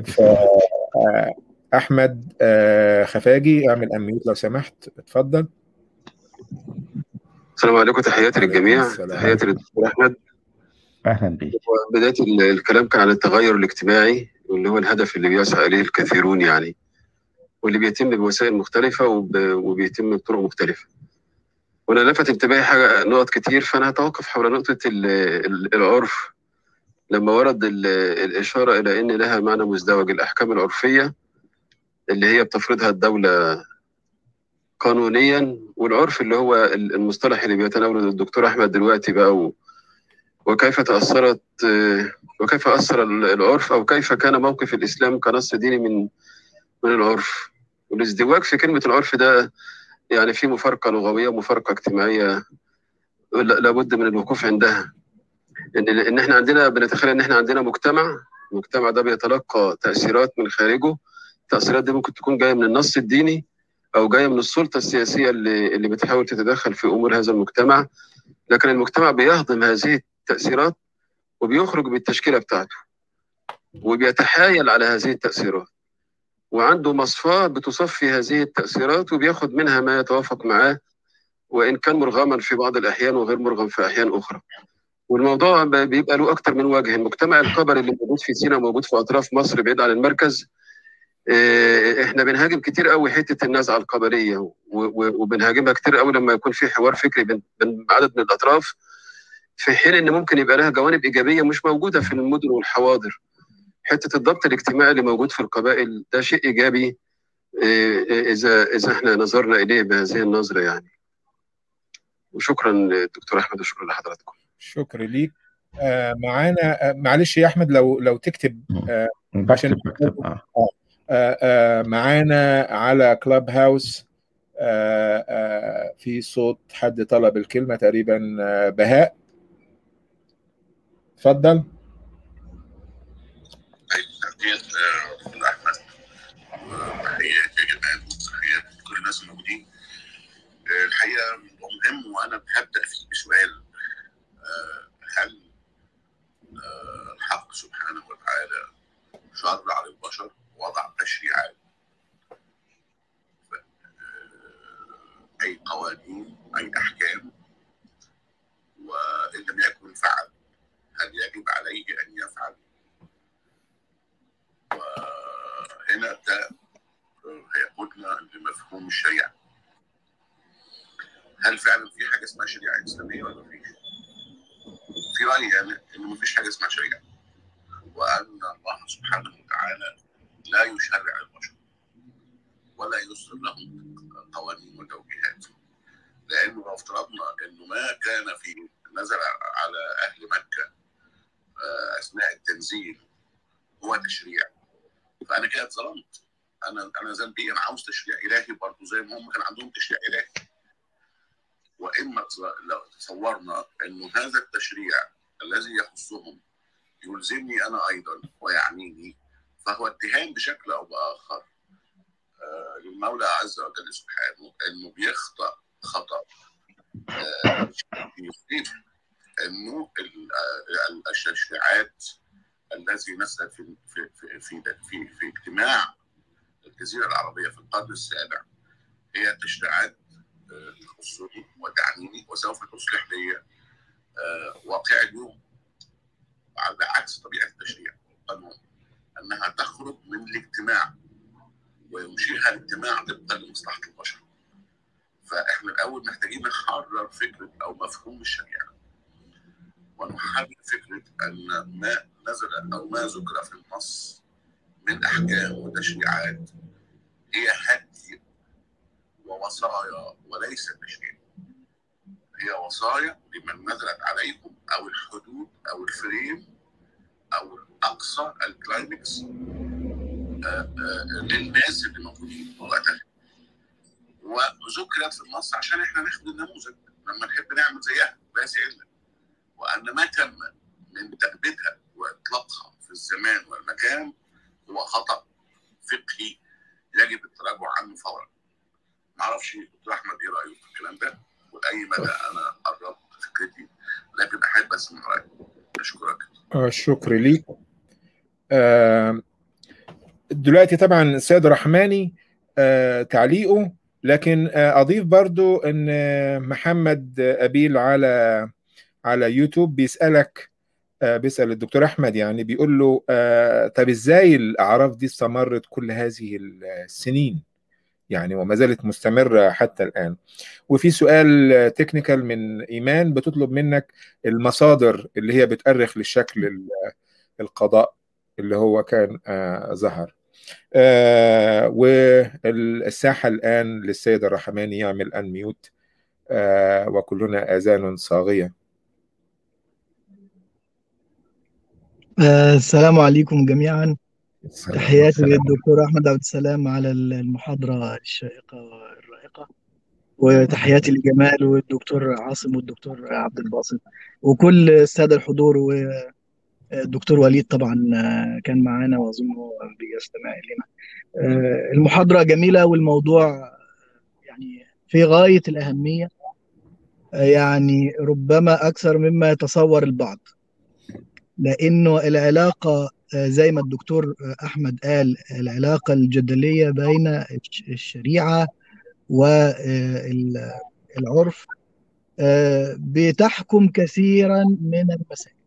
احمد خفاجي اعمل اميوت لو سمحت اتفضل السلام عليكم تحياتي للجميع تحياتي للدكتور احمد اهلا بك بدايه الكلام كان عن التغير الاجتماعي واللي هو الهدف اللي بيسعى اليه الكثيرون يعني واللي بيتم بوسائل مختلفه وبيتم بطرق مختلفه وانا لفت انتباهي حاجه نقط كتير فانا هتوقف حول نقطه العرف لما ورد الاشاره الى ان لها معنى مزدوج الاحكام العرفيه اللي هي بتفرضها الدوله قانونيا والعرف اللي هو المصطلح اللي بيتناوله الدكتور احمد دلوقتي بقى و... وكيف تاثرت وكيف اثر العرف او كيف كان موقف الاسلام كنص ديني من من العرف والازدواج في كلمه العرف ده يعني في مفارقه لغويه ومفارقه اجتماعيه لابد من الوقوف عندها ان ان احنا عندنا بنتخيل ان احنا عندنا مجتمع المجتمع ده بيتلقى تاثيرات من خارجه التاثيرات دي ممكن تكون جايه من النص الديني او جايه من السلطه السياسيه اللي اللي بتحاول تتدخل في امور هذا المجتمع لكن المجتمع بيهضم هذه التاثيرات وبيخرج بالتشكيله بتاعته وبيتحايل على هذه التاثيرات وعنده مصفاه بتصفي هذه التاثيرات وبياخد منها ما يتوافق معاه وان كان مرغما في بعض الاحيان وغير مرغم في احيان اخرى والموضوع بيبقى له اكتر من وجه المجتمع القبري اللي موجود في سيناء موجود في اطراف مصر بعيد عن المركز احنا بنهاجم كتير قوي حته النزعه القبليه وبنهاجمها كتير قوي لما يكون في حوار فكري بين عدد من الاطراف في حين ان ممكن يبقى لها جوانب ايجابيه مش موجوده في المدن والحواضر حته الضبط الاجتماعي اللي موجود في القبائل ده شيء ايجابي اذا اذا احنا نظرنا اليه بهذه النظره يعني وشكرا دكتور احمد وشكرا لحضراتكم شكرا ليك آه معانا آه معلش يا احمد لو لو تكتب آه عشان بكتب آه. آه آه معانا على كلاب هاوس آه آه في صوت حد طلب الكلمه تقريبا آه بهاء اتفضل تحيات اخونا احمد وتحيات يا جمال وتحيات كل الناس الموجودين الحقيقه مهم وانا هبدا فيه بسؤال هل الحق سبحانه وتعالى شرع على البشر وضع تشريعات اي قوانين اي احكام وان لم يكن فعل هل يجب عليه ان يفعل وهنا ده هيقودنا لمفهوم الشريعه هل فعلا في حاجه اسمها شريعه اسلاميه ولا مفيش؟ في رايي انا ان مفيش حاجه اسمها شريعه وان الله سبحانه وتعالى لا يشرع البشر ولا يصدر لهم قوانين وتوجيهات لانه لو افترضنا انه ما كان في نزل على اهل مكه اثناء التنزيل هو تشريع فانا كده اتظلمت انا انا ذنبي انا عاوز تشريع الهي برضه زي ما هم كان عندهم تشريع الهي واما لو تصورنا انه هذا التشريع الذي يخصهم يلزمني انا ايضا ويعنيني فهو اتهام بشكل او باخر آه للمولى عز وجل سبحانه انه بيخطا خطا آه يثبت انه التشريعات الذي نزلت في في في في, في, في اجتماع الجزيره العربيه في القرن السابع هي تشريعات تخصني وتعنيني وسوف تصلح لي واقع اليوم على عكس طبيعه التشريع والقانون انها تخرج من الاجتماع ويمشيها الاجتماع طبقا لمصلحه البشر فاحنا الاول محتاجين نحرر فكره او مفهوم الشريعه ونحرر فكره ان ما نزل او ما ذكر في النص من احكام وتشريعات هي هدي ووصايا وليس تشريع هي وصايا لمن نزلت عليكم او الحدود او الفريم او الاقصى الكلايمكس آه، آه، للناس اللي موجودين وقتها وذكرت في النص عشان احنا ناخد النموذج لما نحب نعمل زيها لا الا وان ما تم من تأبيدها واطلاقها في الزمان والمكان هو خطأ فقهي يجب التراجع عنه فورا. معرفش دكتور احمد ايه رايه في الكلام ده ولاي مدى انا قربت فكرتي لكن احب اسمع رايك اشكرك آه، الشكر ليك آه، دلوقتي طبعا السيد رحماني آه، تعليقه لكن آه، اضيف برضو ان آه، محمد ابيل على على يوتيوب بيسالك آه، بيسال الدكتور احمد يعني بيقول له آه، طب ازاي الاعراف دي استمرت كل هذه السنين يعني وما زالت مستمره حتى الان وفي سؤال تكنيكال من ايمان بتطلب منك المصادر اللي هي بتأرخ للشكل ال- القضاء اللي هو كان آه، ظهر آه، والساحة الآن للسيد الرحماني يعمل أنميوت آه، وكلنا آذان صاغية آه، السلام عليكم جميعا السلام تحياتي السلام للدكتور أحمد عبد السلام على المحاضرة الشائقة والرائقة وتحياتي لجمال والدكتور عاصم والدكتور عبد الباسط وكل السادة الحضور والدكتور وليد طبعا آه، كان معانا وأظن هو بيستمع إلينا آه، المحاضرة جميلة والموضوع يعني في غاية الأهمية آه، يعني ربما أكثر مما يتصور البعض لأنه العلاقة آه، زي ما الدكتور آه، أحمد قال العلاقة الجدلية بين الش- الشريعة والعرف بتحكم كثيرا من المسائل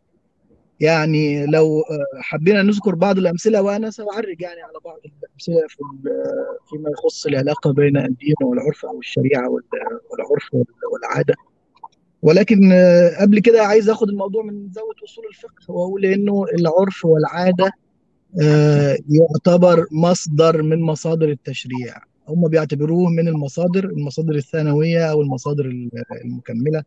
يعني لو آه، حبينا نذكر بعض الأمثلة وأنا سأعرج يعني على بعض الأمثلة في ال- فيما يخص العلاقة بين الدين والعرف أو الشريعة وال- والعرف وال- والعادة ولكن آه، قبل كده عايز اخد الموضوع من زاويه اصول الفقه واقول انه العرف والعاده آه، يعتبر مصدر من مصادر التشريع هم بيعتبروه من المصادر المصادر الثانويه او المصادر المكمله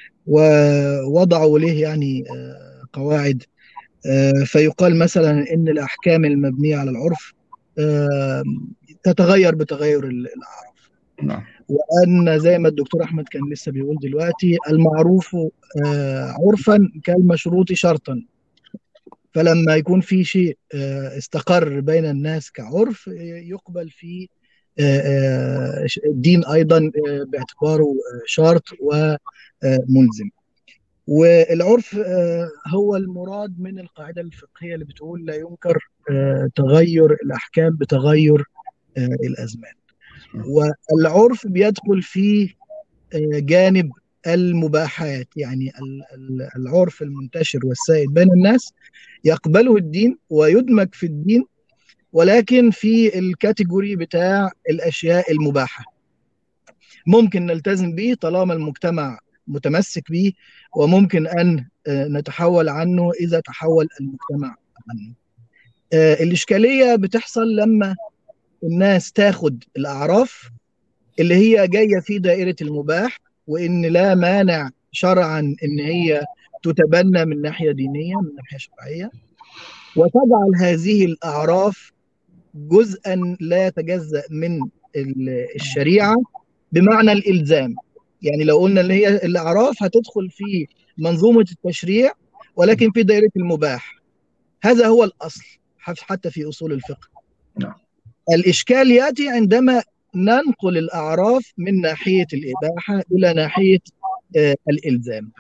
ووضعوا له يعني آه، قواعد آه، فيقال مثلا ان الاحكام المبنيه على العرف آه، تتغير بتغير الاعراف نعم وأن زي ما الدكتور أحمد كان لسه بيقول دلوقتي المعروف آه، عرفا كالمشروط شرطا فلما يكون في شيء آه، استقر بين الناس كعرف آه، يقبل في آه، آه، الدين أيضا آه، باعتباره آه، شرط وملزم والعرف آه، هو المراد من القاعدة الفقهية اللي بتقول لا ينكر آه، تغير الأحكام بتغير آه، الأزمان والعرف بيدخل فيه آه، جانب المباحات يعني ال- ال- العرف المنتشر والسائد بين الناس يقبله الدين ويدمج في الدين ولكن في الكاتيجوري بتاع الأشياء المباحة ممكن نلتزم به طالما المجتمع متمسك به وممكن أن آه، نتحول عنه إذا تحول المجتمع عنه آه، الإشكالية بتحصل لما الناس تاخد الأعراف اللي هي جاية في دائرة المباح وإن لا مانع شرعا إن هي تتبنى من ناحية دينية من ناحية شرعية وتجعل هذه الأعراف جزءا لا يتجزأ من ال- الشريعة بمعنى الإلزام يعني لو قلنا اللي هي الأعراف هتدخل في منظومة التشريع ولكن في دائرة المباح هذا هو الأصل حتى في أصول الفقه نعم. الإشكال يأتي عندما ننقل الأعراف من ناحية الإباحة إلى ناحية آه، الإلزام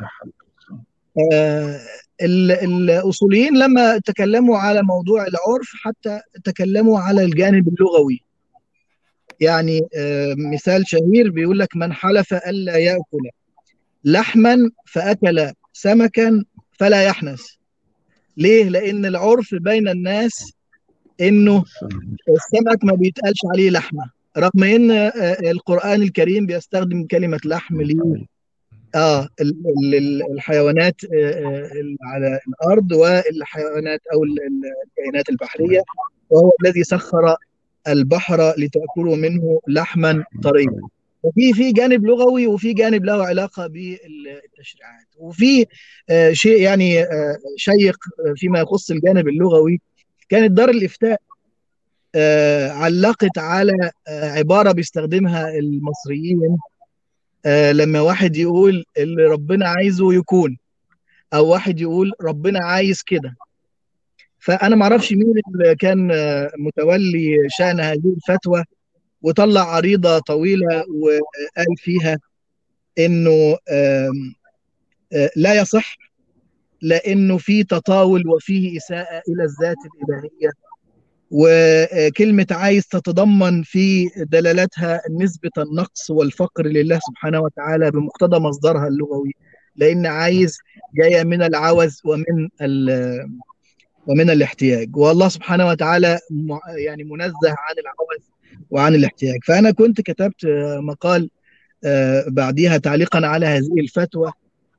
آه، ال- الأصوليين لما تكلموا على موضوع العرف حتى تكلموا على الجانب اللغوي يعني آه، مثال شهير بيقول لك من حلف ألا يأكل لحما فأكل سمكا فلا يحنث ليه؟ لأن العرف بين الناس إنه السمك ما بيتقالش عليه لحمة رغم إن آه، القرآن الكريم بيستخدم كلمة لحم ليه اه ال- ال- ال- الحيوانات آه، آه، ال- على الارض والحيوانات او ال- ال- الكائنات البحريه وهو الذي سخر البحر لتأكلوا منه لحما طريا وفي في جانب لغوي وفي جانب له علاقة بالتشريعات وفي آه، شيء يعني آه، شيق فيما يخص الجانب اللغوي كانت دار الإفتاء آه، علقت على آه، عبارة بيستخدمها المصريين آه، لما واحد يقول اللي ربنا عايزه يكون أو واحد يقول ربنا عايز كده فأنا معرفش مين اللي كان آه، متولي شأن هذه الفتوى وطلع عريضة طويلة وقال فيها إنه آم، آه، لا يصح لأنه في تطاول وفيه إساءة إلى الذات الإلهية وكلمة عايز تتضمن في دلالتها نسبة النقص والفقر لله سبحانه وتعالى بمقتضى مصدرها اللغوي لأن عايز جاية من العوز ومن ال- ومن الاحتياج والله سبحانه وتعالى م- يعني منزه عن العوز وعن الاحتياج فأنا كنت كتبت آه، مقال آه، بعديها تعليقا على هذه الفتوى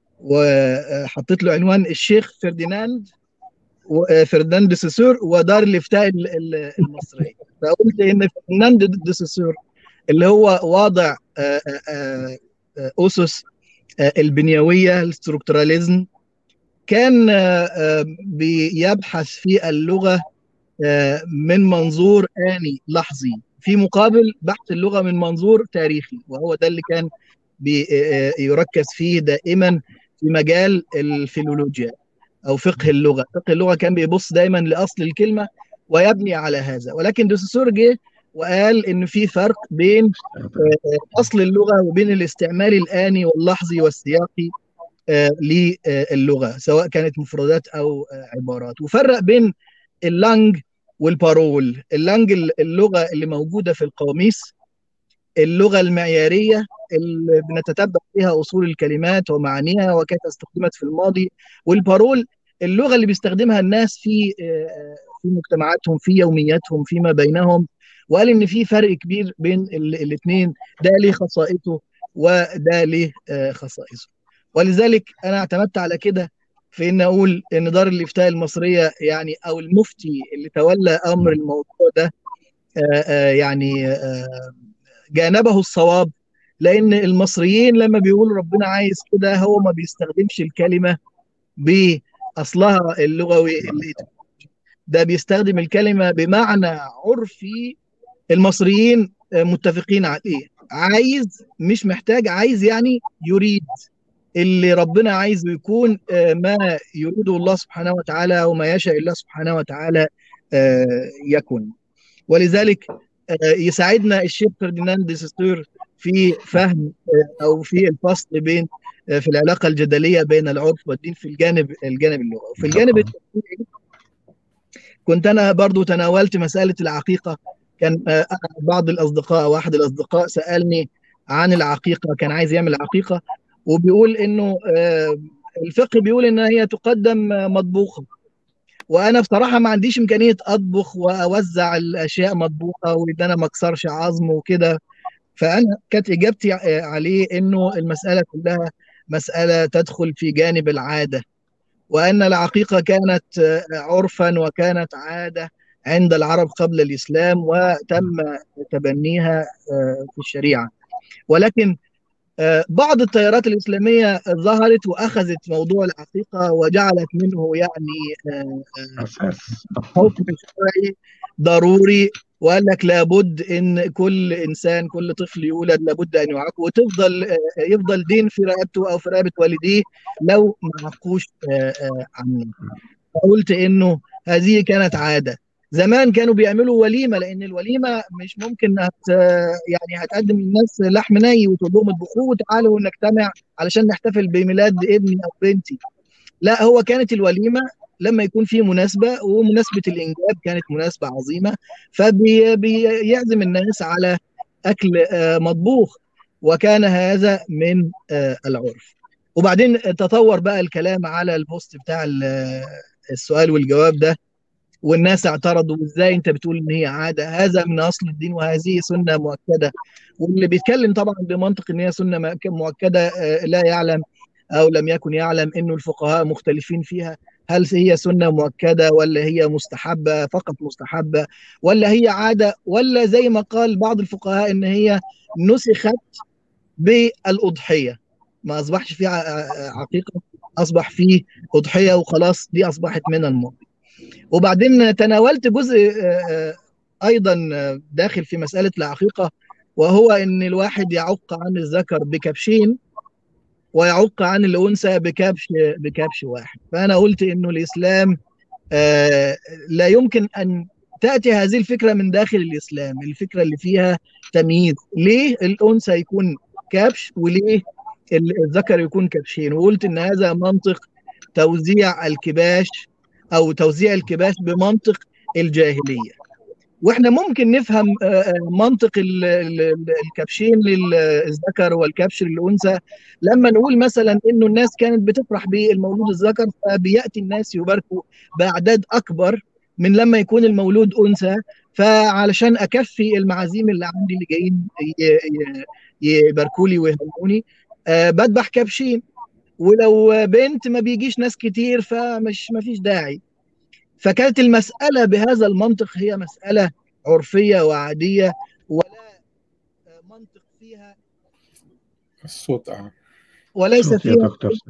وحطيت له عنوان الشيخ فرديناند و- فرديناند سيسور ودار الافتاء ال- ال- المصريه فقلت ان فرديناند دي سيسور اللي هو واضع آه، آه، آه، اسس آه، البنيويه الاستروكتوراليزم كان آه، آه، بيبحث في اللغه آه، من منظور آني لحظي في مقابل بحث اللغه من منظور تاريخي وهو ده اللي كان بي- آه، يركز فيه دائما في مجال الفيلولوجيا او فقه اللغه فقه اللغه كان بيبص دايما لاصل الكلمه ويبني على هذا ولكن دوسسور جه وقال ان في فرق بين آه، اصل اللغه وبين الاستعمال الاني واللحظي والسياقي آه، للغه سواء كانت مفردات او آه، عبارات وفرق بين اللانج والبارول اللانج اللغه اللي موجوده في القواميس اللغه المعياريه اللي بنتتبع فيها اصول الكلمات ومعانيها وكيف استخدمت في الماضي والبارول اللغه اللي بيستخدمها الناس في آه، في مجتمعاتهم في يومياتهم فيما بينهم وقال ان في فرق كبير بين الاثنين ده ليه خصائصه وده ليه آه، خصائصه ولذلك انا اعتمدت على كده في ان اقول ان دار الافتاء المصريه يعني او المفتي اللي تولى امر الموضوع ده آه، آه، يعني آه، جانبه الصواب لان المصريين لما بيقولوا ربنا عايز كده هو ما بيستخدمش الكلمه باصلها اللغوي اللي ده بيستخدم الكلمه بمعنى عرفي المصريين آه، متفقين عليه عايز مش محتاج عايز يعني يريد اللي ربنا عايزه يكون آه، ما يريده الله سبحانه وتعالى وما يشاء الله سبحانه وتعالى آه، يكن ولذلك آه، يساعدنا الشيخ فرديناند دي سيستور في فهم آه، او في الفصل بين آه، في العلاقه الجدليه بين العرف والدين في الجانب الجانب اللغوي وفي الجانب التشريعي كنت انا برضو تناولت مساله العقيقه كان آه، بعض الاصدقاء او احد الاصدقاء سالني عن العقيقه كان عايز يعمل عقيقه وبيقول انه آه، الفقه بيقول ان هي تقدم آه، مطبوخه وانا بصراحه ما عنديش امكانيه اطبخ واوزع الاشياء مطبوخه وان انا ما اكسرش عظم وكده فانا كانت اجابتي آه، عليه انه المساله كلها مساله تدخل في جانب العاده وان العقيقه كانت آه، عرفا وكانت عاده عند العرب قبل الاسلام وتم تبنيها آه، في الشريعه ولكن آه، بعض التيارات الإسلامية ظهرت وأخذت موضوع العقيقة وجعلت منه يعني آه، آه، أساس حكم شرعي ضروري وقال لك لابد ان كل انسان كل طفل يولد لابد ان يعاق وتفضل آه، يفضل دين في رقبته او في رقبه والديه لو ما عقوش آه، آه، عنه فقلت انه هذه كانت عاده زمان كانوا بيعملوا وليمه لان الوليمه مش ممكن هت يعني هتقدم للناس لحم ني وتقول لهم اطبخوه وتعالوا نجتمع علشان نحتفل بميلاد ابني او بنتي لا هو كانت الوليمه لما يكون في مناسبه ومناسبه الانجاب كانت مناسبه عظيمه فبيعزم الناس على اكل آه، مطبوخ وكان هذا من آه، العرف وبعدين تطور بقى الكلام على البوست بتاع ال- السؤال والجواب ده والناس اعترضوا ازاي انت بتقول ان هي عاده هذا من اصل الدين وهذه سنه مؤكده واللي بيتكلم طبعا بمنطق ان هي سنه مؤكده آه، لا يعلم او لم يكن يعلم انه الفقهاء مختلفين فيها هل هي سنة مؤكدة ولا هي مستحبة فقط مستحبة ولا هي عادة ولا زي ما قال بعض الفقهاء إن هي نسخت بالأضحية ما أصبحش فيه عقيقة أصبح فيه أضحية وخلاص دي أصبحت من الماضي وبعدين تناولت جزء أيضا داخل في مسألة العقيقة وهو إن الواحد يعق عن الذكر بكبشين ويعق عن الأنثى بكبش بكبش واحد فأنا قلت إنه الإسلام لا يمكن أن تأتي هذه الفكرة من داخل الإسلام الفكرة اللي فيها تمييز ليه الأنثى يكون كبش وليه الذكر يكون كبشين وقلت إن هذا منطق توزيع الكباش أو توزيع الكباش بمنطق الجاهلية واحنا ممكن نفهم منطق الكبشين للذكر والكبش للانثى لما نقول مثلا انه الناس كانت بتفرح بالمولود الذكر فبياتي الناس يباركوا باعداد اكبر من لما يكون المولود انثى فعلشان اكفي المعازيم اللي عندي اللي جايين يباركوا لي ويهنوني بذبح كبشين ولو بنت ما بيجيش ناس كتير فمش ما فيش داعي فكانت المسألة بهذا المنطق هي مسألة عرفية وعادية ولا منطق فيها الصوت اه وليس فيها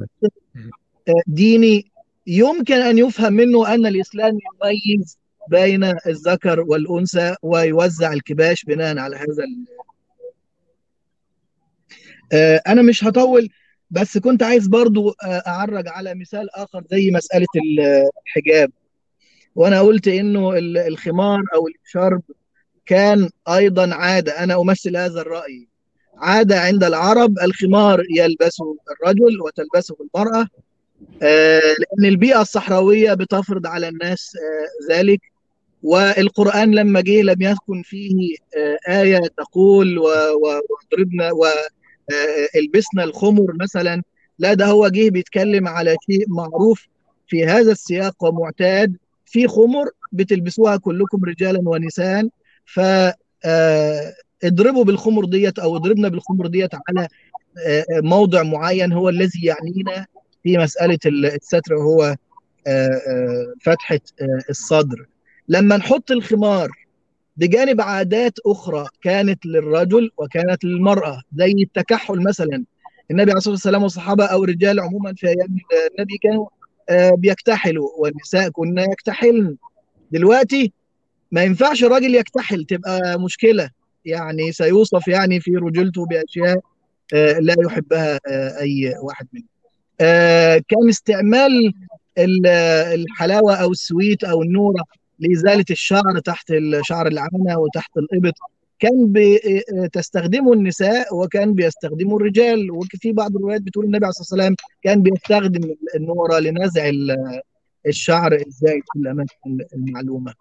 ديني يمكن أن يفهم منه أن الإسلام يميز بين الذكر والأنثى ويوزع الكباش بناء على هذا أنا مش هطول بس كنت عايز برضو أعرج على مثال آخر زي مسألة الحجاب وانا قلت انه الخمار او الشرب كان ايضا عاده انا امثل هذا الراي عاده عند العرب الخمار يلبسه الرجل وتلبسه المراه لان البيئه الصحراويه بتفرض على الناس ذلك والقران لما جه لم يكن فيه ايه تقول وضربنا والبسنا الخمر مثلا لا ده هو جه بيتكلم على شيء معروف في هذا السياق ومعتاد في خمر بتلبسوها كلكم رجالا ونساء ف اضربوا بالخمر ديت او اضربنا بالخمر ديت على موضع معين هو الذي يعنينا في مساله الستر وهو فتحه الصدر لما نحط الخمار بجانب عادات اخرى كانت للرجل وكانت للمراه زي التكحل مثلا النبي عليه الصلاه والسلام والصحابه او الرجال عموما في ايام النبي كانوا بيكتحلوا والنساء كنا يكتحلن دلوقتي ما ينفعش الراجل يكتحل تبقى مشكلة يعني سيوصف يعني في رجولته بأشياء لا يحبها أي واحد منهم كان استعمال الحلاوة أو السويت أو النورة لإزالة الشعر تحت شعر العانة وتحت الإبط كان بتستخدمه النساء وكان بيستخدمه الرجال وفي بعض الروايات بتقول النبي عليه الصلاه والسلام كان بيستخدم النوره لنزع الشعر الزائد في الاماكن المعلومه.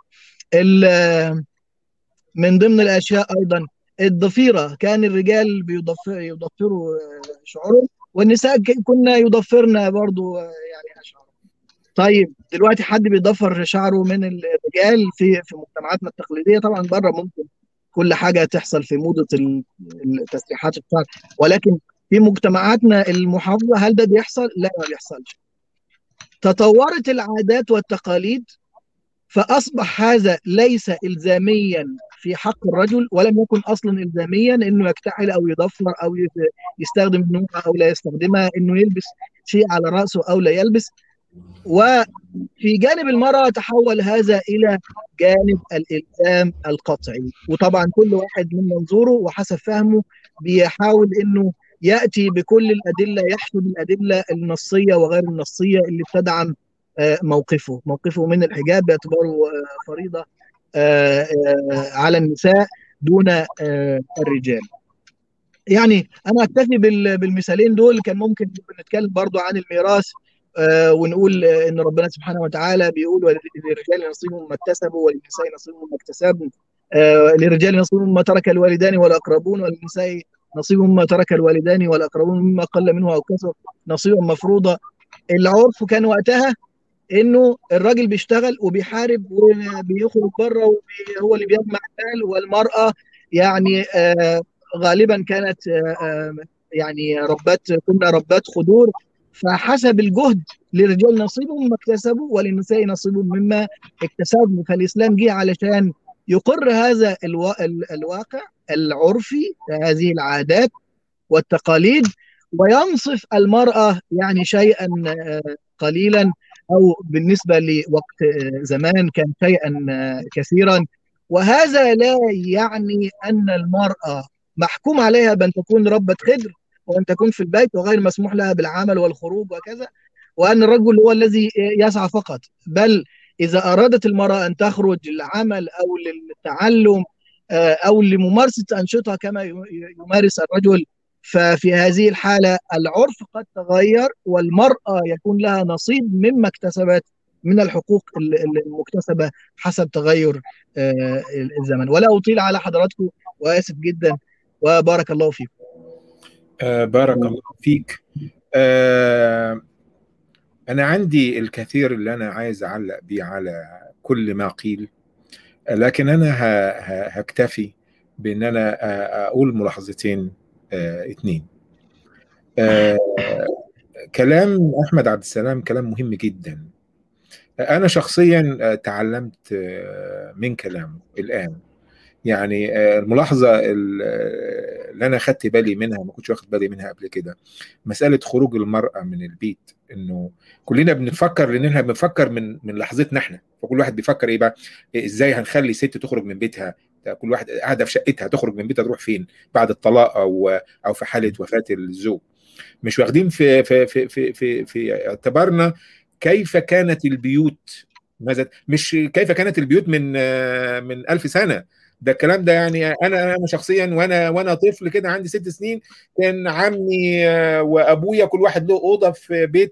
من ضمن الاشياء ايضا الضفيره كان الرجال بيضفروا شعورهم والنساء كنا يضفرن برضو يعني اشعارهم. طيب دلوقتي حد بيضفر شعره من الرجال في في مجتمعاتنا التقليديه طبعا بره ممكن كل حاجه تحصل في موضه التسريحات الشعر ولكن في مجتمعاتنا المحافظه هل ده بيحصل؟ لا ما بيحصلش. تطورت العادات والتقاليد فاصبح هذا ليس الزاميا في حق الرجل ولم يكن اصلا الزاميا انه يكتحل او يضفر او يستخدم النوره او لا يستخدمها انه يلبس شيء على راسه او لا يلبس وفي جانب المرأة تحول هذا إلى جانب الإلزام القطعي وطبعا كل واحد من منظوره وحسب فهمه بيحاول أنه يأتي بكل الأدلة يحشد الأدلة النصية وغير النصية اللي بتدعم موقفه موقفه من الحجاب باعتباره فريضة على النساء دون الرجال يعني أنا أكتفي بالمثالين دول كان ممكن نتكلم برضو عن الميراث آه ونقول آه ان ربنا سبحانه وتعالى بيقول للرجال نصيب مما اكتسبوا وللنساء نصيب مما اكتسبن آه للرجال نصيب مما ترك الوالدان والاقربون وللنساء نصيب مما ترك الوالدان والاقربون مما قل منه او كثر نصيبا مفروضا العرف كان وقتها انه الراجل بيشتغل وبيحارب وبيخرج بره وهو اللي بيجمع المال والمراه يعني غالبا كانت يعني ربات كنا ربات خدور فحسب الجهد للرجال نصيب مما اكتسبوا وللنساء نصيب مما اكتسبوا فالإسلام جه علشان يقر هذا الوا... الواقع العرفي هذه العادات والتقاليد وينصف المرأة يعني شيئا قليلا أو بالنسبة لوقت زمان كان شيئا كثيرا وهذا لا يعني أن المرأة محكوم عليها بأن تكون ربة خدر وأن تكون في البيت وغير مسموح لها بالعمل والخروج وكذا وأن الرجل هو الذي يسعى فقط بل إذا أرادت المرأة أن تخرج للعمل أو للتعلم أو لممارسة أنشطة كما يمارس الرجل ففي هذه الحالة العرف قد تغير والمرأة يكون لها نصيب مما اكتسبت من الحقوق المكتسبة حسب تغير الزمن ولا أطيل على حضراتكم وآسف جدا وبارك الله فيكم آه بارك الله فيك آه أنا عندي الكثير اللي أنا عايز أعلق بيه على كل ما قيل لكن أنا هكتفي بأن أنا أقول ملاحظتين آه اتنين آه كلام أحمد عبد السلام كلام مهم جدا أنا شخصيا تعلمت من كلامه الآن يعني الملاحظة اللي أنا خدت بالي منها ما كنتش واخد بالي منها قبل كده مسألة خروج المرأة من البيت إنه كلنا بنفكر لأننا بنفكر من من لحظتنا إحنا فكل واحد بيفكر إيه بقى إزاي هنخلي ست تخرج من بيتها كل واحد قاعدة في شقتها تخرج من بيتها تروح فين بعد الطلاق أو أو في حالة وفاة الزوج مش واخدين في في في في في, في اعتبارنا كيف كانت البيوت ماذا مش كيف كانت البيوت من من ألف سنة ده الكلام ده يعني انا انا شخصيا وانا وانا طفل كده عندي ست سنين كان عمي وابويا كل واحد له اوضه في بيت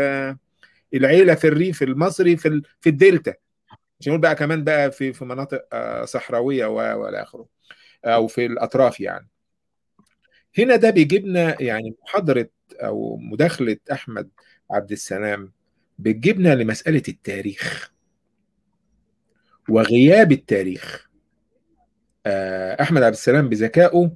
العيله في الريف المصري في في الدلتا مش نقول بقى كمان بقى في في مناطق صحراويه والى اخره او في الاطراف يعني هنا ده بيجيبنا يعني محاضره او مداخله احمد عبد السلام بتجيبنا لمساله التاريخ وغياب التاريخ احمد عبد السلام بذكائه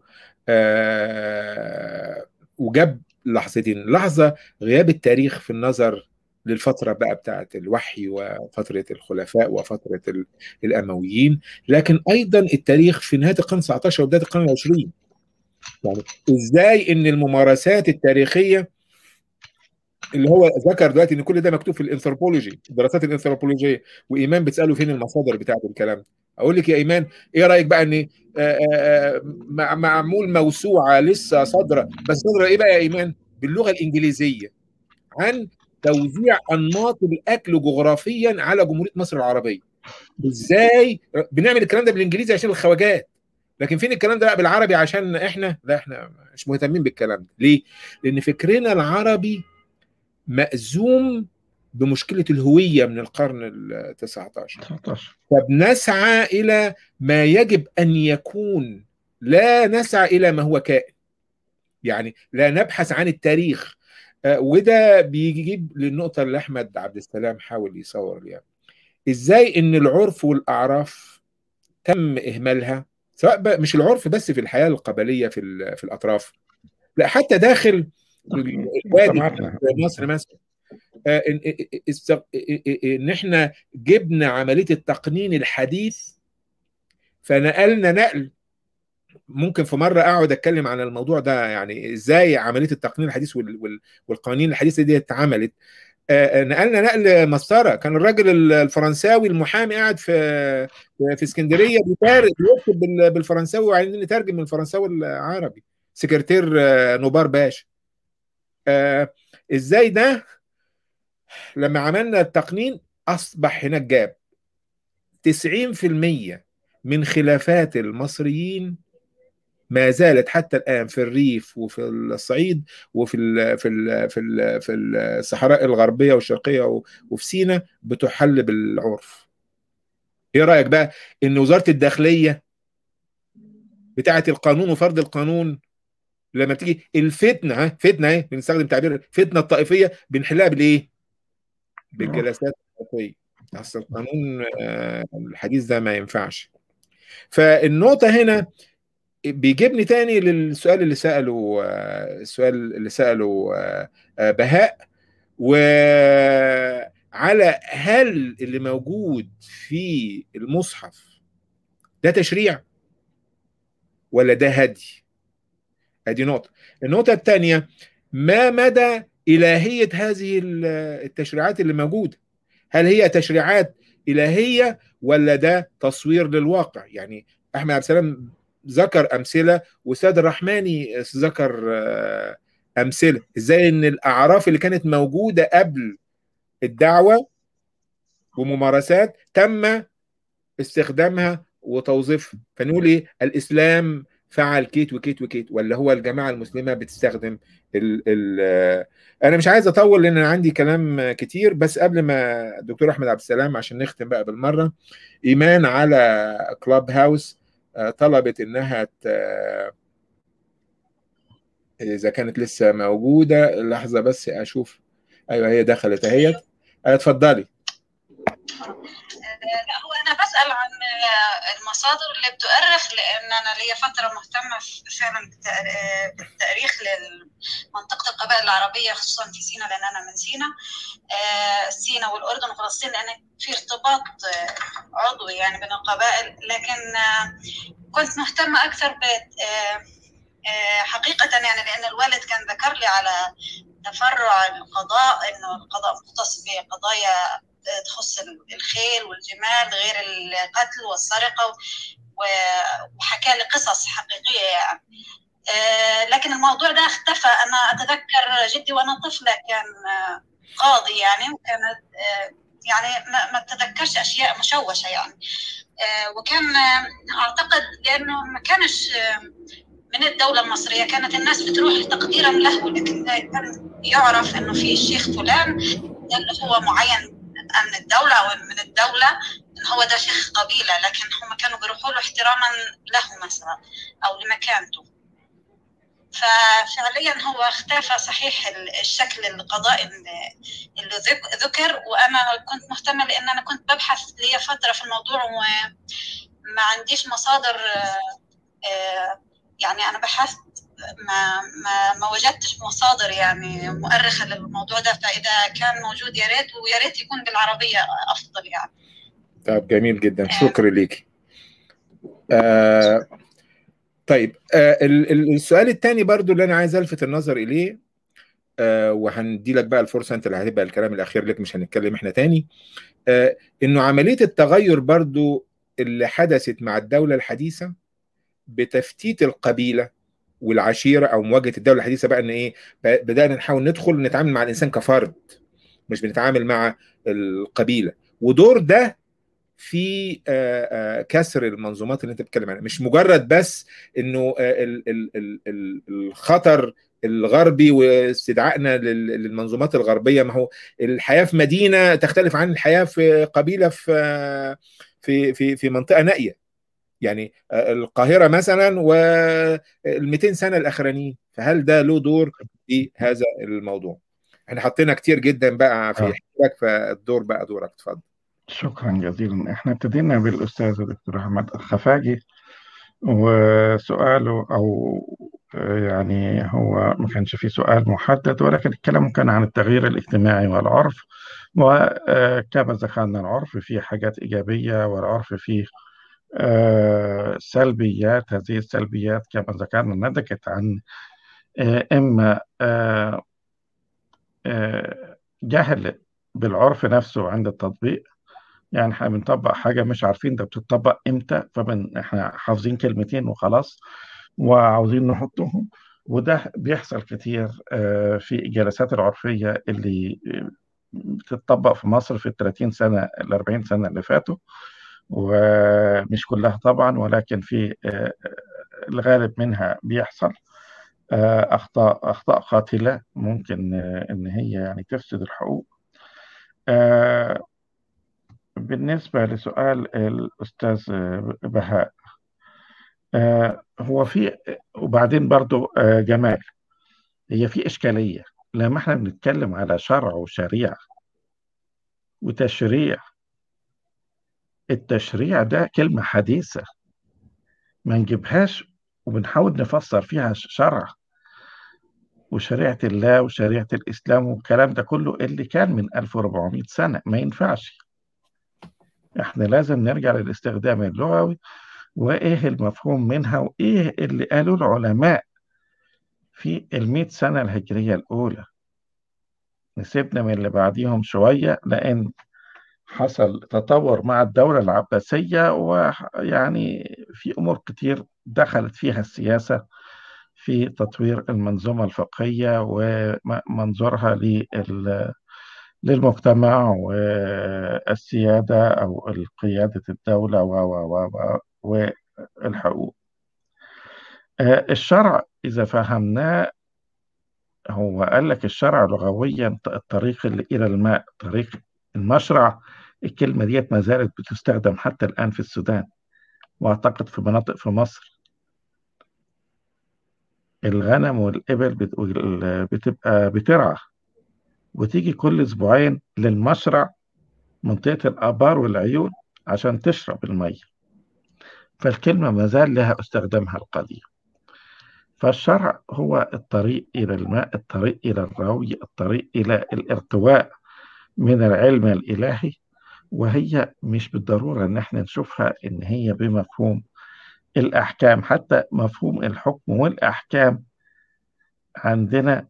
وجاب لحظتين لحظه غياب التاريخ في النظر للفتره بقى بتاعه الوحي وفتره الخلفاء وفتره الامويين لكن ايضا التاريخ في نهايه القرن 19 وبدايه القرن العشرين يعني ازاي ان الممارسات التاريخيه اللي هو ذكر دلوقتي ان كل ده مكتوب في الانثروبولوجي الدراسات الانثروبولوجيه وايمان بتساله فين المصادر بتاعت الكلام اقول لك يا ايمان ايه رايك بقى ان معمول موسوعه لسه صادره بس صادره ايه بقى يا ايمان باللغه الانجليزيه عن توزيع انماط الاكل جغرافيا على جمهوريه مصر العربيه ازاي بنعمل الكلام ده بالانجليزي عشان الخواجات لكن فين الكلام ده بقى بالعربي عشان احنا لا احنا مش مهتمين بالكلام ده ليه لان فكرنا العربي مأزوم بمشكلة الهوية من القرن ال 19 فبنسعى إلى ما يجب أن يكون لا نسعى إلى ما هو كائن يعني لا نبحث عن التاريخ آه وده بيجيب للنقطة اللي أحمد عبد السلام حاول يصور ليها إزاي إن العرف والأعراف تم إهمالها سواء بقى مش العرف بس في الحياة القبلية في, في الأطراف لا حتى داخل الوادي مصر مثلا ان ان احنا جبنا عمليه التقنين الحديث فنقلنا نقل ممكن في مره اقعد اتكلم عن الموضوع ده يعني ازاي عمليه التقنين الحديث والقوانين الحديثه دي اتعملت نقلنا نقل مسطره كان الراجل الفرنساوي المحامي قاعد في في اسكندريه بيكتب بالفرنساوي وبعدين نترجم من الفرنساوي العربي سكرتير نوبار باشا آه ازاي ده لما عملنا التقنين اصبح هناك جاب 90% من خلافات المصريين ما زالت حتى الان في الريف وفي الصعيد وفي ال في ال في ال في الصحراء الغربيه والشرقيه وفي سينا بتحل بالعرف. ايه رايك بقى ان وزاره الداخليه بتاعه القانون وفرض القانون لما تيجي الفتنه ها فتنه اهي بنستخدم تعبير فتنه الطائفيه بنحلها بالايه؟ بالجلسات الطائفيه اصل القانون الحديث ده ما ينفعش فالنقطه هنا بيجيبني تاني للسؤال اللي ساله السؤال اللي ساله بهاء وعلى هل اللي موجود في المصحف ده تشريع ولا ده هدي ادي نقطة النقطة الثانية ما مدى إلهية هذه التشريعات اللي موجودة هل هي تشريعات إلهية ولا ده تصوير للواقع يعني أحمد عبد السلام ذكر أمثلة وسيد الرحماني ذكر أمثلة إزاي إن الأعراف اللي كانت موجودة قبل الدعوة وممارسات تم استخدامها وتوظيفها فنقول إيه الإسلام فعل كيت وكيت وكيت ولا هو الجماعة المسلمة بتستخدم ال ال أنا مش عايز أطول لأن أنا عندي كلام كتير بس قبل ما الدكتور أحمد عبد السلام عشان نختم بقى بالمرة إيمان على كلاب هاوس طلبت إنها إذا كانت لسه موجودة لحظة بس أشوف أيوه هي دخلت أهيت اتفضلي لا هو انا بسال عن المصادر اللي بتؤرخ لان انا ليا فتره مهتمه فعلا بالتاريخ لمنطقه القبائل العربيه خصوصا في سيناء لان انا من سيناء سيناء والاردن وفلسطين لان في ارتباط عضوي يعني بين القبائل لكن كنت مهتمه اكثر ب حقيقه يعني لان الوالد كان ذكر لي على تفرع القضاء انه القضاء مختص بقضايا تخص الخيل والجمال غير القتل والسرقه وحكى لي قصص حقيقيه يعني لكن الموضوع ده اختفى انا اتذكر جدي وانا طفله كان قاضي يعني وكانت يعني ما اتذكرش اشياء مشوشه يعني وكان اعتقد لانه ما كانش من الدوله المصريه كانت الناس بتروح تقديرا له لكن كان يعرف انه في الشيخ فلان ده اللي هو معين من الدولة أو من الدولة إن هو ده شيخ قبيلة لكن هم كانوا بيروحوا له احتراما له مثلا أو لمكانته ففعليا هو اختفى صحيح الشكل القضائي اللي ذكر وأنا كنت مهتمة لأن أنا كنت ببحث لي فترة في الموضوع وما عنديش مصادر يعني أنا بحثت ما ما ما وجدتش مصادر يعني مؤرخه للموضوع ده فاذا كان موجود يا ريت ويا ريت يكون بالعربيه افضل يعني. طيب جميل جدا شكرا ليك. آه طيب آه السؤال الثاني برضو اللي انا عايز الفت النظر اليه آه وهندي لك بقى الفرصه انت اللي هتبقى الكلام الاخير لك مش هنتكلم احنا تاني آه انه عمليه التغير برضو اللي حدثت مع الدوله الحديثه بتفتيت القبيله والعشيره او مواجهه الدوله الحديثه بقى ان ايه بدانا نحاول ندخل نتعامل مع الانسان كفرد مش بنتعامل مع القبيله ودور ده في كسر المنظومات اللي انت بتتكلم عنها مش مجرد بس انه الخطر الغربي واستدعائنا للمنظومات الغربيه ما هو الحياه في مدينه تختلف عن الحياه في قبيله في في في في منطقه نائيه يعني القاهرة مثلا وال 200 سنة الأخرانيين فهل ده له دور في هذا الموضوع احنا حطينا كتير جدا بقى في حكاية فالدور بقى دورك اتفضل شكرا جزيلا احنا ابتدينا بالأستاذ الدكتور أحمد الخفاجي وسؤاله أو يعني هو ما كانش فيه سؤال محدد ولكن الكلام كان عن التغيير الاجتماعي والعرف وكما ذكرنا العرف فيه حاجات إيجابية والعرف فيه آه سلبيات هذه السلبيات كما ذكرنا نتجت عن آه إما آه جهل بالعرف نفسه عند التطبيق يعني احنا بنطبق حاجة مش عارفين ده بتطبق امتى فمن احنا حافظين كلمتين وخلاص وعاوزين نحطهم وده بيحصل كتير في الجلسات العرفية اللي بتطبق في مصر في ال 30 سنة ال 40 سنة اللي فاتوا ومش كلها طبعا ولكن في الغالب منها بيحصل أخطاء أخطاء قاتلة ممكن إن هي يعني تفسد الحقوق بالنسبة لسؤال الأستاذ بهاء هو في وبعدين برضو جمال هي في إشكالية لما احنا بنتكلم على شرع وشريعة وتشريع التشريع ده كلمة حديثة ما نجيبهاش وبنحاول نفسر فيها شرع وشريعة الله وشريعة الإسلام والكلام ده كله اللي كان من 1400 سنة ما ينفعش احنا لازم نرجع للاستخدام اللغوي وايه المفهوم منها وايه اللي قالوا العلماء في المئة سنة الهجرية الأولى نسيبنا من اللي بعديهم شوية لأن حصل تطور مع الدولة العباسية ويعني في أمور كتير دخلت فيها السياسة في تطوير المنظومة الفقهية ومنظورها لل- للمجتمع والسيادة أو قيادة الدولة و و و و والحقوق آه، الشرع إذا فهمناه هو قال لك الشرع لغويا الطريق اللي إلى الماء طريق المشرع الكلمة ديت ما زالت بتستخدم حتى الآن في السودان وأعتقد في مناطق في مصر الغنم والإبل بت- وال- بتبقى بترعى وتيجي كل أسبوعين للمشرع منطقة الآبار والعيون عشان تشرب المية فالكلمة ما زال لها استخدامها القديم فالشرع هو الطريق إلى الماء الطريق إلى الروي الطريق إلى الارتواء من العلم الإلهي وهي مش بالضرورة إن احنا نشوفها إن هي بمفهوم الأحكام حتى مفهوم الحكم والأحكام عندنا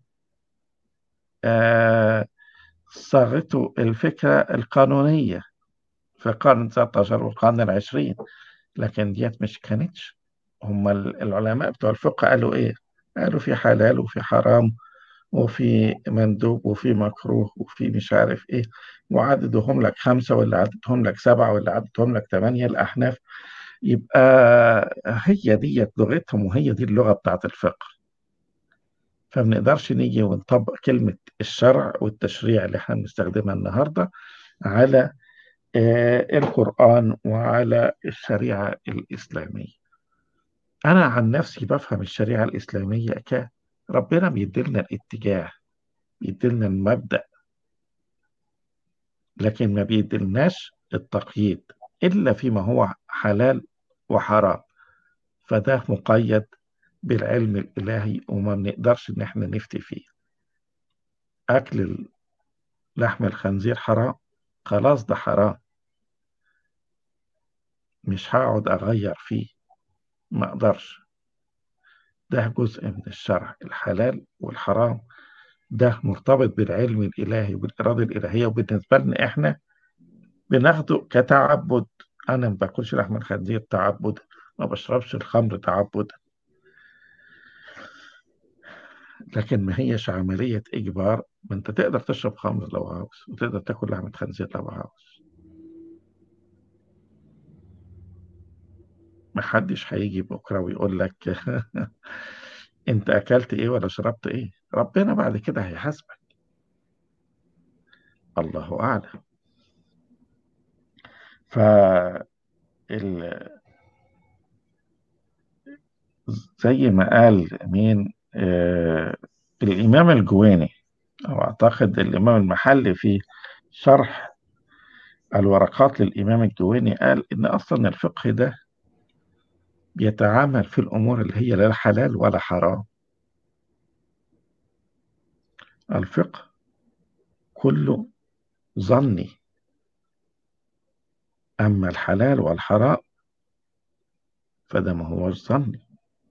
آه صاغته الفكرة القانونية في القرن 19 والقرن العشرين لكن ديت مش كانتش هم العلماء بتوع الفقه قالوا إيه؟ قالوا في حلال وفي حرام وفي مندوب وفي مكروه وفي مش عارف إيه وعددهم لك خمسة ولا عددهم لك سبعة ولا عددهم لك ثمانية الأحناف يبقى هي ديت لغتهم وهي دي اللغة بتاعت الفقه فما نقدرش نيجي ونطبق كلمة الشرع والتشريع اللي احنا بنستخدمها النهاردة على آه، القرآن وعلى الشريعة الإسلامية أنا عن نفسي بفهم الشريعة الإسلامية ك ربنا بيديلنا الاتجاه بيديلنا المبدأ لكن ما بيديلناش التقييد إلا فيما هو حلال وحرام فده مقيد بالعلم الإلهي وما بنقدرش إن احنا نفتي فيه أكل لحم الخنزير حرام خلاص ده حرام مش هقعد أغير فيه ما أقدرش ده جزء من الشرع الحلال والحرام ده مرتبط بالعلم الإلهي وبالإرادة الإلهية وبالنسبة لنا إحنا بناخده كتعبد أنا ما باكلش لحم الخنزير تعبد ما بشربش الخمر تعبد لكن ما هيش عملية إجبار ما أنت تقدر تشرب خمر لو عاوز وتقدر تاكل لحمة خنزير لو عاوز محدش هيجي بكرة ويقول لك أنت أكلت إيه ولا شربت إيه ربنا بعد كده هيحاسبك الله أعلم ف ال... زي ما قال مين آه الإمام الجويني أو أعتقد الإمام المحلي في شرح الورقات للإمام الجويني قال إن أصلا الفقه ده بيتعامل في الأمور اللي هي لا حلال ولا حرام الفقه كله ظني أما الحلال والحرام فده ما هوش ظني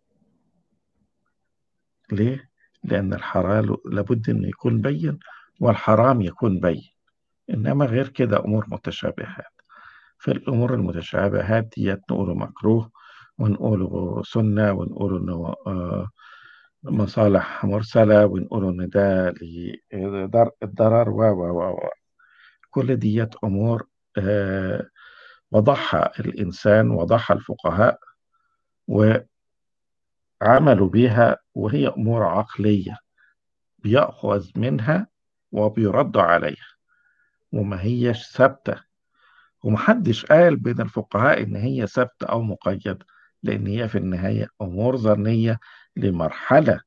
ليه؟ لأن الحلال لابد أن يكون بين والحرام يكون بين إنما غير كده أمور متشابهات في الأمور المتشابهات دي نقول مكروه ونقول سنة ونقول إنه آه مصالح مرسلة ونقول إن ده للضرر و و و كل ديت أمور آه وضعها الإنسان وضعها الفقهاء وعملوا بها وهي أمور عقلية بيأخذ منها وبيرد عليها وما هيش ثابتة ومحدش قال بين الفقهاء إن هي ثابتة أو مقيدة لأن هي في النهاية أمور ظنية لمرحلة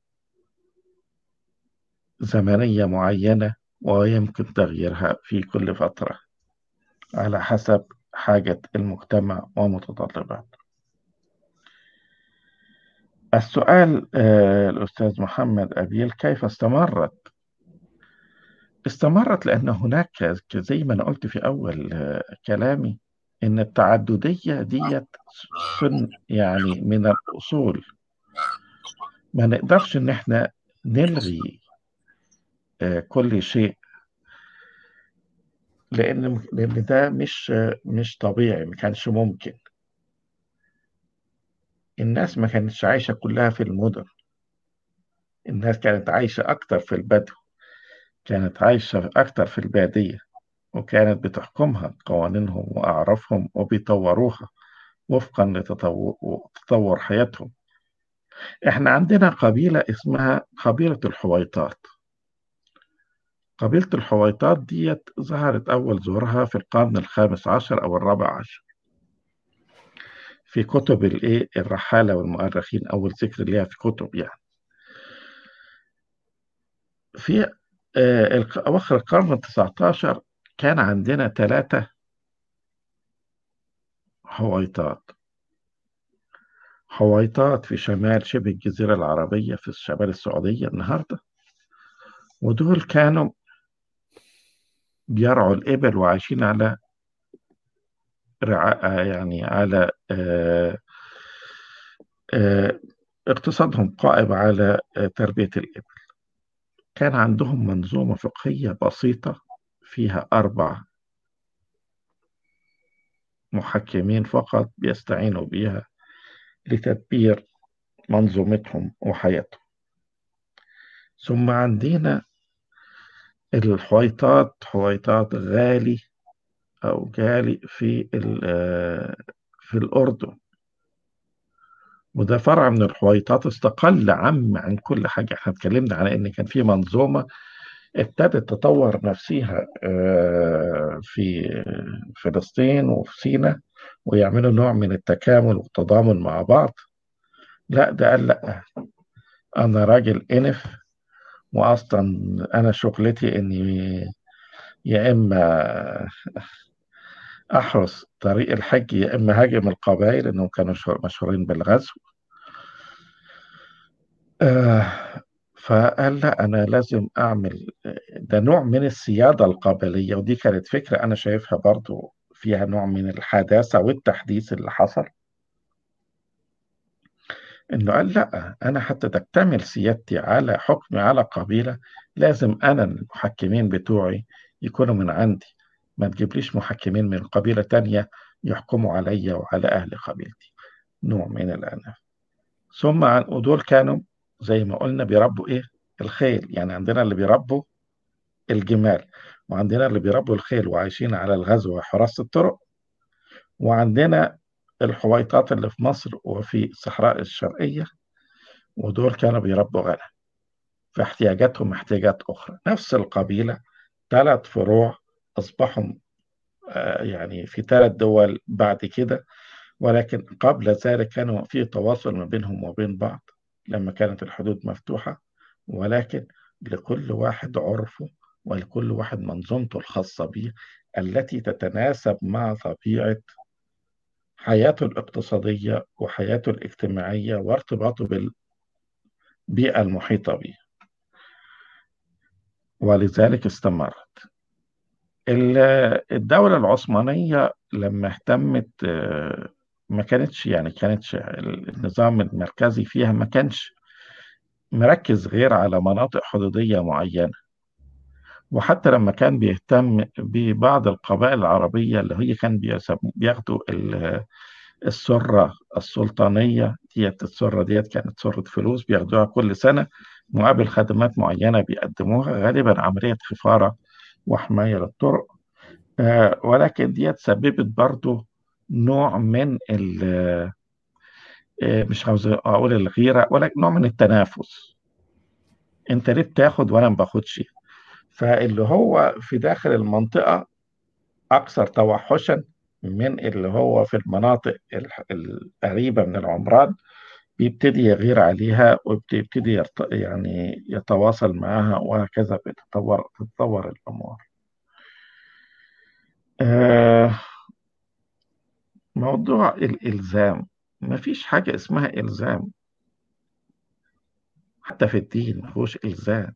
زمنية معينة ويمكن تغييرها في كل فترة على حسب حاجة المجتمع ومتطلباته السؤال آه، الأستاذ محمد أبيل كيف استمرت؟ استمرت لأن هناك ك- زي ما أنا قلت في أول آه، كلامي إن التعددية ديت سن يعني من الأصول ما نقدرش إن إحنا نلغي آه، كل شيء لأن لأن ده مش آه، مش طبيعي ما كانش ممكن الناس ما كانتش عايشة كلها في المدن الناس كانت عايشة أكتر في البدو كانت عايشة أكتر في البادية وكانت بتحكمها قوانينهم وأعرافهم وبيطوروها وفقا لتطور تطور حياتهم إحنا عندنا قبيلة اسمها قبيلة الحويطات قبيلة الحويطات ديت ظهرت أول ظهورها في القرن الخامس عشر أو الرابع عشر في كتب الإيه الرحالة والمؤرخين أول ذكر ليها في كتب يعني في آه، الق- أواخر القرن التسعة عشر كان عندنا ثلاثة حويطات حويطات في شمال شبه الجزيرة العربية في شمال السعودية النهاردة ودول كانوا بيرعوا الإبل وعايشين على رعاء يعني على آه، آه، اقتصادهم قائم على آه، تربية الإبل كان عندهم منظومة فقهية بسيطة فيها أربع محكمين فقط بيستعينوا بها لتدبير منظومتهم وحياتهم ثم عندنا الحويطات حويطات غالي أو جالي في ال- آه، في الأردن وده فرع من الحويطات استقل عم عن كل حاجة احنا اتكلمنا على ان كان في منظومة ابتدت تطور نفسها آه، في فلسطين وفي سيناء ويعملوا نوع من التكامل والتضامن مع بعض لا ده قال لا انا راجل انف واصلا انا شغلتي اني يا اما احرس طريق الحج يا اما هاجم القبائل انهم كانوا شهور- مشهورين بالغزو آه فقال لا أنا لازم أعمل ده نوع من السيادة القبلية ودي كانت فكرة أنا شايفها برضو فيها نوع من الحداثة والتحديث اللي حصل إنه قال لا أنا حتى تكتمل سيادتي على حكمي على قبيلة لازم أنا المحكمين بتوعي يكونوا من عندي ما تجيبليش محكمين من قبيلة تانية يحكموا عليا وعلى أهل قبيلتي نوع من الأنف ثم عن ودول كانوا زي ما قلنا بيربوا ايه الخيل يعني عندنا اللي بيربوا الجمال وعندنا اللي بيربوا الخيل وعايشين على الغزو وحراسة الطرق وعندنا الحويطات اللي في مصر وفي الصحراء الشرقية ودول كانوا بيربوا غنم فاحتياجاتهم احتياجات أخرى نفس القبيلة ثلاث فروع أصبحوا آه، يعني في ثلاث دول بعد كده ولكن قبل ذلك كانوا في تواصل ما بينهم وبين بعض لما كانت الحدود مفتوحة ولكن لكل واحد عرفه ولكل واحد منظومته الخاصة به التي تتناسب مع طبيعة حياته الاقتصادية وحياته الاجتماعية وارتباطه بالبيئة المحيطة به ولذلك استمرت ال- الدولة العثمانية لما اهتمت آه، ما كانتش يعني كانتش النظام المركزي فيها ما كانش مركز غير على مناطق حدودية معينة وحتى لما كان بيهتم ببعض القبائل العربية اللي هي كان بيسم- بياخدوا ال- السرة السلطانية ديت السرة ديت كانت سرة فلوس بياخدوها كل سنة مقابل خدمات معينة بيقدموها غالبا عملية خفارة وحماية للطرق آه، ولكن ديت سببت برضو نوع من ال آه، مش عاوز اقول الغيرة ولكن نوع من التنافس انت ليه بتاخد وانا ما باخدش فاللي هو في داخل المنطقة اكثر توحشا من اللي هو في المناطق الح- القريبة من العمران بيبتدي يغير عليها وبيبتدي يرت... يعني يتواصل معها وهكذا بتتطور تتطور الأمور آه موضوع الإلزام مفيش حاجة اسمها إلزام حتى في الدين ما فيهوش إلزام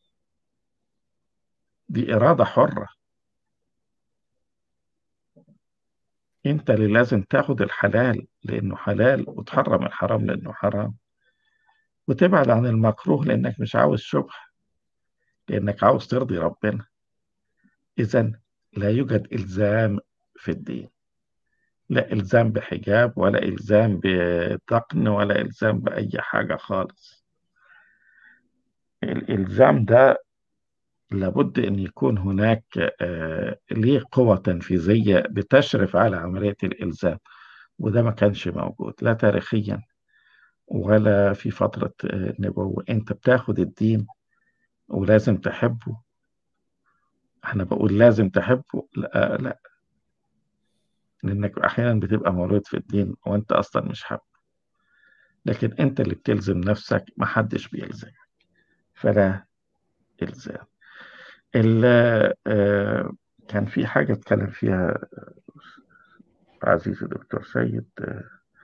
دي إرادة حرة أنت اللي لازم تاخد الحلال لأنه حلال وتحرم الحرام لأنه حرام وتبعد عن المكروه لأنك مش عاوز شبهة لأنك عاوز ترضي ربنا إذا لا يوجد إلزام في الدين لا إلزام بحجاب ولا إلزام بطقن ولا إلزام بأي حاجة خالص الإلزام ده لابد أن يكون هناك آه، ليه قوة تنفيذية بتشرف على عملية الإلزام وده ما كانش موجود لا تاريخيا ولا في فترة آه، النبوة أنت بتاخد الدين ولازم تحبه احنا بقول لازم تحبه لا لا لانك احيانا بتبقى مولود في الدين وانت اصلا مش حابه لكن انت اللي بتلزم نفسك محدش بيلزمك فلا الزام ال- آه، كان في حاجة اتكلم فيها عزيزي الدكتور سيد آه،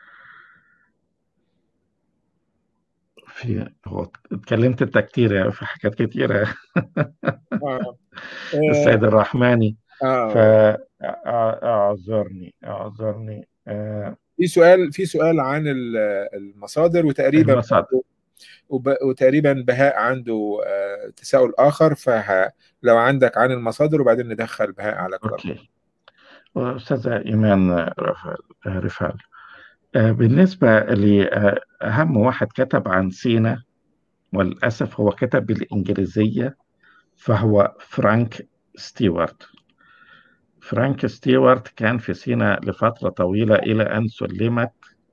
في هو اتكلمت انت كتير يعني في حاجات كتيرة آه. السيد الرحماني آه. فاعذرني اعذرني آه، في سؤال في سؤال عن ال- المصادر وتقريبا المصادر وب- وتقريبا بهاء عنده آه، تساؤل اخر فلو عندك عن المصادر وبعدين ندخل بهاء على كلام اوكي أستاذة إيمان رفال رفال آه، بالنسبة لأهم واحد كتب عن سينا وللأسف هو كتب بالإنجليزية فهو فرانك ستيوارت فرانك ستيوارت كان في سينا لفترة طويلة إلى أن سلمت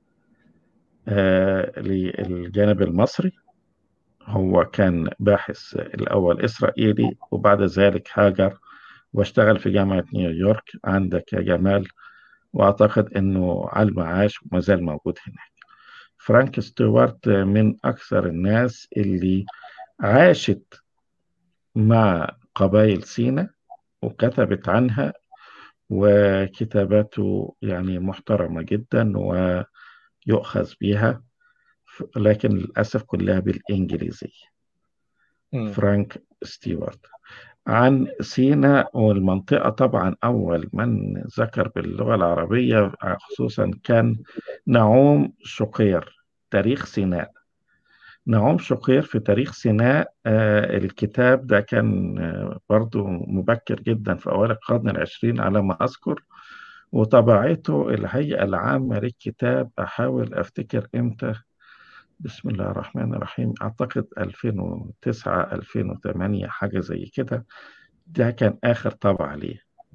آه، للجانب المصري هو كان باحث الأول إسرائيلي وبعد ذلك هاجر واشتغل في جامعة نيويورك عندك يا جمال وأعتقد أنه على المعاش وما زال موجود هناك فرانك ستيوارت من أكثر الناس اللي عاشت مع قبائل سينا وكتبت عنها وكتاباته يعني محترمة جدا ويؤخذ بها ف- لكن للأسف كلها بالإنجليزية مم. فرانك ستيوارت عن سيناء والمنطقة طبعا أول من ذكر باللغة العربية خصوصا كان نعوم شقير تاريخ سيناء نعوم شقير في تاريخ سيناء آه الكتاب ده كان آه برضو مبكر جدا في أوائل القرن العشرين على ما أذكر وطبعته الهيئة العامة للكتاب أحاول أفتكر إمتى بسم الله الرحمن الرحيم أعتقد 2009 2008 حاجة زي كده ده كان آخر طبعة ليه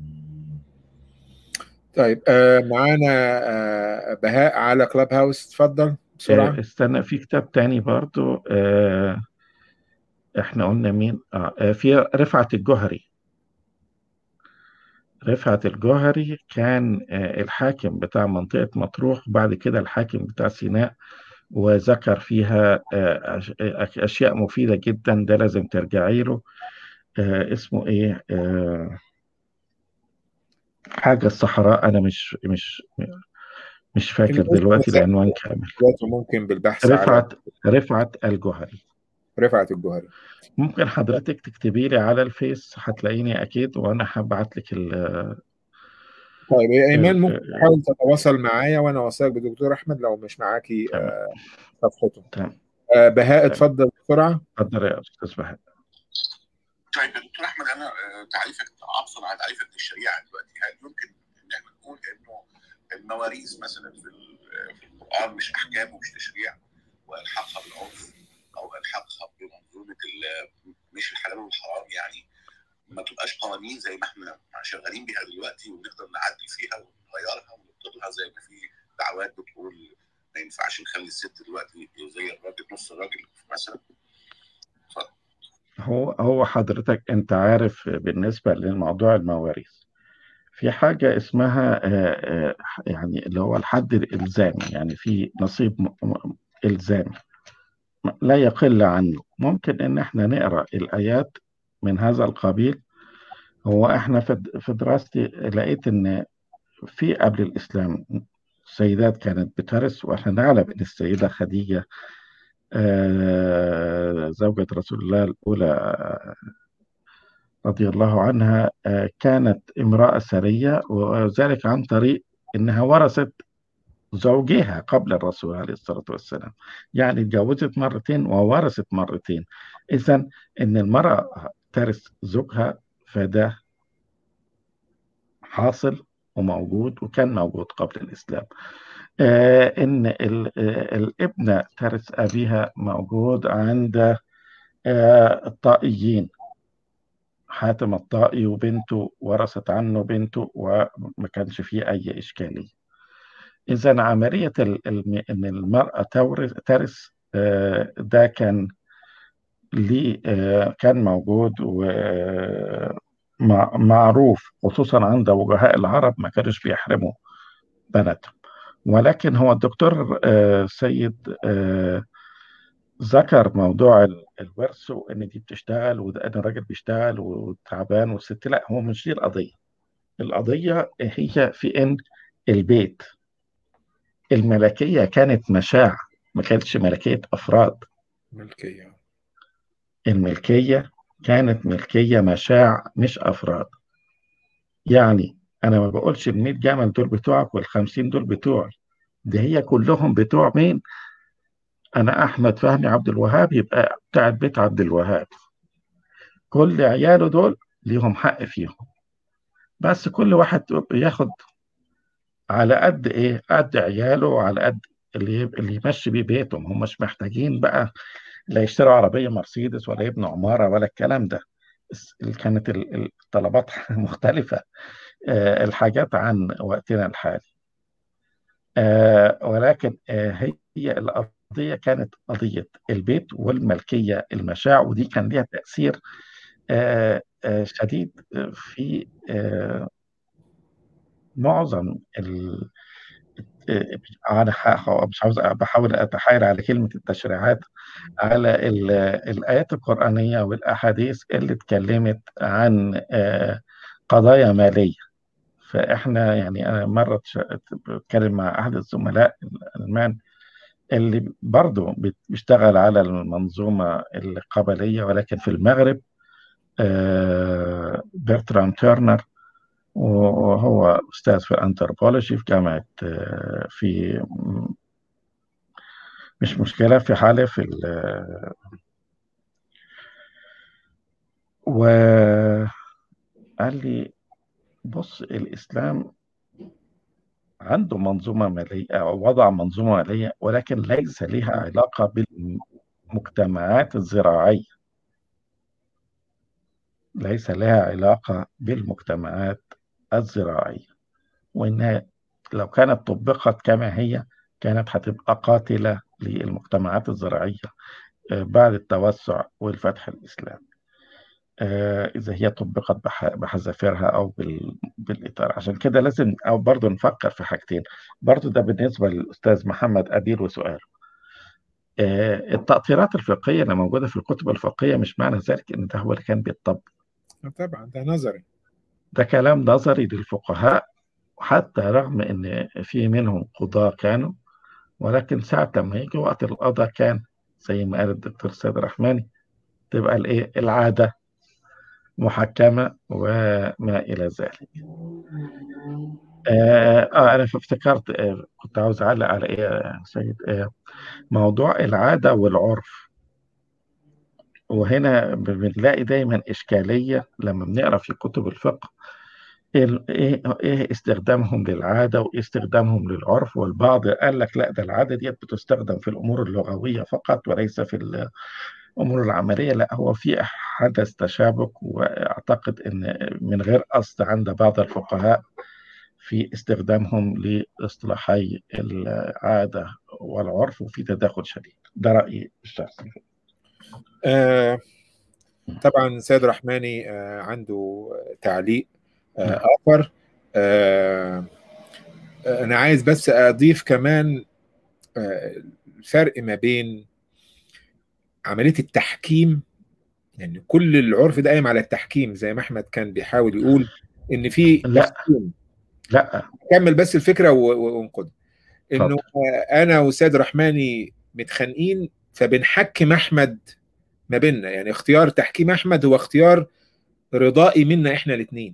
طيب آه، معانا آه، بهاء على كلاب هاوس اتفضل بسرعة آه، استنى في كتاب تاني برضو آه، احنا قلنا مين آه آه، في رفعت الجوهري رفعت الجوهري كان آه، الحاكم بتاع منطقة مطروح بعد كده الحاكم بتاع سيناء وذكر فيها آه، أش- آه، أشياء مفيدة جدا ده لازم ترجعي له آه، اسمه إيه آه، حاجة الصحراء أنا مش مش مش فاكر دلوقتي العنوان كامل دلوقتي ممكن بالبحث على رفعت رفعت الجوهري رفعت الجوهري ممكن حضرتك تكتبي لي على الفيس هتلاقيني أكيد وأنا هبعت لك ال- طيب يا ايمان ال- ممكن تحاول تتواصل معايا وانا اوصلك بدكتور احمد لو مش معاكي تمام. آه، صفحته تمام آه، بهاء اتفضل بسرعة اتفضل يا أستاذ بهاء طيب يا دكتور احمد انا آه، تعريفك عطفا على تعريفك للشريعه دلوقتي هل يمكن ان احنا نقول انه المواريث مثلا في ال- في القران مش احكام ومش تشريع والحاقها بالعرف او الحاقها بمنظومه ال- مش الحلال والحرام يعني ما تبقاش قوانين زي ما احنا شغالين بيها دلوقتي ونقدر نعدل فيها ونغيرها ونبطلها زي ما في دعوات بتقول ما ينفعش نخلي الست دلوقتي زي الراجل نص الراجل مثلا هو هو حضرتك أنت عارف بالنسبة لموضوع المواريث في حاجة اسمها آه، آه، يعني اللي هو الحد الإلزامي يعني في نصيب م- م- إلزامي لا يقل عنه ممكن إن احنا نقرأ الآيات من هذا القبيل هو احنا في في دراستي لقيت إن في قبل الإسلام السيدات كانت بترث واحنا نعلم إن السيدة خديجة آه، زوجة رسول الله الأولى آه، رضي الله عنها آه، كانت امرأة سرية وذلك عن طريق إنها ورثت زوجها قبل الرسول عليه الصلاة والسلام يعني اتجوزت مرتين وورثت مرتين إذا إن المرأة ترث زوجها فده حاصل وموجود وكان موجود قبل الإسلام آه إن ال- آه، الابنة ترث أبيها موجود عند آه الطائيين حاتم الطائي وبنته ورثت عنه بنته وما كانش فيه أي إشكالية إذا عملية ال- الم- إن المرأة تورث ترث آه، ده كان ليه آه، كان موجود ومعروف خصوصا عند وجهاء العرب ما كانوش بيحرموا بناتهم ولكن هو الدكتور آه، سيد آه، ذكر موضوع ال- الورث وان دي بتشتغل وده ان الراجل بيشتغل وتعبان والست لا هو مش دي القضيه القضيه هي في ان البيت الملكيه كانت مشاع ما كانتش ملكيه افراد ملكية الملكيه كانت ملكيه مشاع مش افراد يعني انا ما بقولش ال 100 جمل دول بتوعك وال 50 دول بتوعي ده هي كلهم بتوع مين انا احمد فهمي عبد الوهاب يبقى بتاع بيت عبد الوهاب كل عياله دول ليهم حق فيهم بس كل واحد ياخد على قد ايه قد عياله وعلى قد اللي اللي يمشي بيه بيتهم هم مش محتاجين بقى لا يشتروا عربية مرسيدس ولا يبنوا عمارة ولا الكلام ده بس كانت ال- الطلبات مختلفة آه، الحاجات عن وقتنا الحالي آه، ولكن آه، هي القضية كانت قضية البيت والملكية المشاع ودي كان ليها تأثير آه، آه، شديد في آه، معظم ال... آه، أنا ح- مش عاوز بحاول أتحايل على كلمة التشريعات على ال- الآيات القرآنية والأحاديث اللي اتكلمت عن آه، قضايا مالية فإحنا يعني أنا مرة تش- بتكلم مع أحد الزملاء الألمان اللي برضه بيشتغل على المنظومة القبلية ولكن في المغرب آه، برترام تيرنر وهو أستاذ في الأنثروبولوجي في جامعة آه، في مش مشكلة في حالة في ال- وقال لي بص الإسلام عنده منظومة مالية أو وضع منظومة مالية ولكن ليس لها علاقة بالمجتمعات الزراعية ليس لها علاقة بالمجتمعات الزراعية وإنها لو كانت طبقت كما هي كانت هتبقى قاتلة للمجتمعات الزراعية آه، بعد التوسع والفتح الإسلامي آه، إذا هي طبقت بح- بحذافيرها أو بال- بالإطار عشان كده لازم أو برضه نفكر في حاجتين برضه ده بالنسبة للأستاذ محمد أدير وسؤاله آه، التأطيرات الفقهية اللي موجودة في الكتب الفقهية مش معنى ذلك إن ده هو اللي كان بيطبق طبعا ده نظري ده كلام نظري للفقهاء حتى رغم إن في منهم قضاة كانوا ولكن ساعة لما يجي وقت القضاء كان زي ما قال الدكتور سيد الرحماني تبقى الإيه العادة محكمة وما إلى ذلك آه, آه أنا افتكرت آه كنت عاوز أعلق على إيه يا سيد آه موضوع العادة والعرف وهنا بنلاقي دايما إشكالية لما بنقرأ في كتب الفقه ال- إيه إيه استخدامهم للعادة وإيه استخدامهم للعرف والبعض قال لك لا ده العادة دي بتستخدم في الأمور اللغوية فقط وليس في الأمور العملية لا هو في حدث تشابك وأعتقد أن من غير قصد عند بعض الفقهاء في استخدامهم لاصطلاحي العادة والعرف وفي تداخل شديد ده رأيي الشخصي آه طبعا سيد رحماني آه عنده تعليق آه نعم. آخر آه أنا عايز بس أضيف كمان آه الفرق ما بين عملية التحكيم يعني كل العرف ده قايم على التحكيم زي ما أحمد كان بيحاول يقول إن في لا. تحكيم لا كمل بس الفكرة و- و- وانقد إنه اتفضل. آه أنا وسيد رحماني متخانقين فبنحكم احمد ما بيننا يعني اختيار تحكيم احمد هو اختيار رضائي منا احنا الاثنين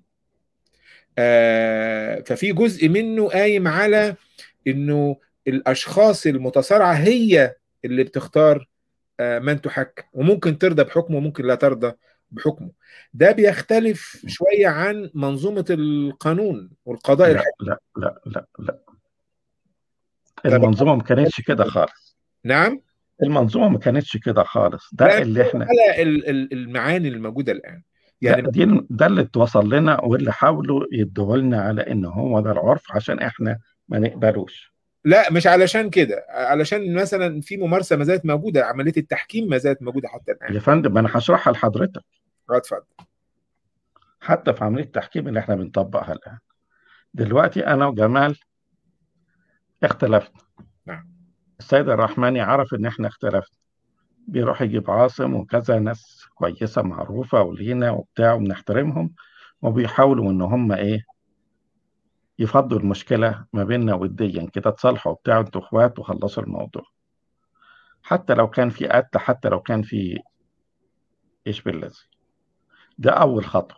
آه ففي جزء منه قايم على انه الاشخاص المتصارعه هي اللي بتختار آه من تحكم وممكن ترضى بحكمه وممكن لا ترضى بحكمه ده بيختلف شويه عن منظومه القانون والقضاء لا الحكمي لا لا لا لا المنظومة ما كانتش كده خالص نعم المنظومة ما كانتش كده خالص لا ده اللي احنا على ال- ال- المعاني الموجوده الان لا يعني دي ده اللي اتوصل لنا واللي حاولوا يدوه لنا على ان هو ده العرف عشان احنا ما نقبلوش لا مش علشان كده علشان مثلا في ممارسه ما زالت موجوده عمليه التحكيم ما زالت موجوده حتى الان يا فندم انا هشرحها لحضرتك اه، اتفضل حتى في عملية التحكيم اللي احنا بنطبقها الآن دلوقتي أنا وجمال اختلفنا نعم السيد الرحماني عرف إن احنا اختلفنا بيروح يجيب عاصم وكذا ناس كويسة معروفة ولينا وبتاع وبنحترمهم وبيحاولوا إن هم إيه يفضوا المشكلة ما بيننا وديا كده تصالحوا وبتاع انتوا اخوات وخلصوا الموضوع حتى لو كان في قتل حتى لو كان في ايش بالذي ده أول خطوة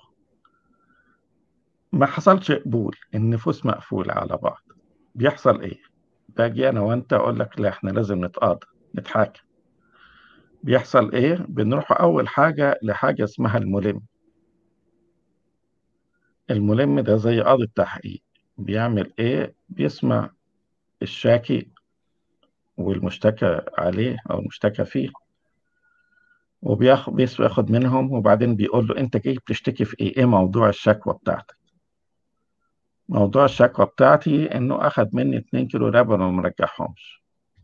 ما حصلش قبول النفوس مقفولة على بعض بيحصل إيه؟ باجي أنا وأنت أقول لك لا إحنا لازم نتقاضى نتحاكم بيحصل إيه؟ بنروح أول حاجة لحاجة اسمها الملم الملم ده زي قاضي التحقيق بيعمل إيه؟ بيسمع الشاكي والمشتكى عليه أو المشتكى فيه وبياخد بياخد منهم وبعدين بيقول له أنت جاي بتشتكي في إيه؟ إيه موضوع الشكوى بتاعتك؟ موضوع الشكوى بتاعتي إنه أخد مني 2 كيلو لبن وما رجعهمش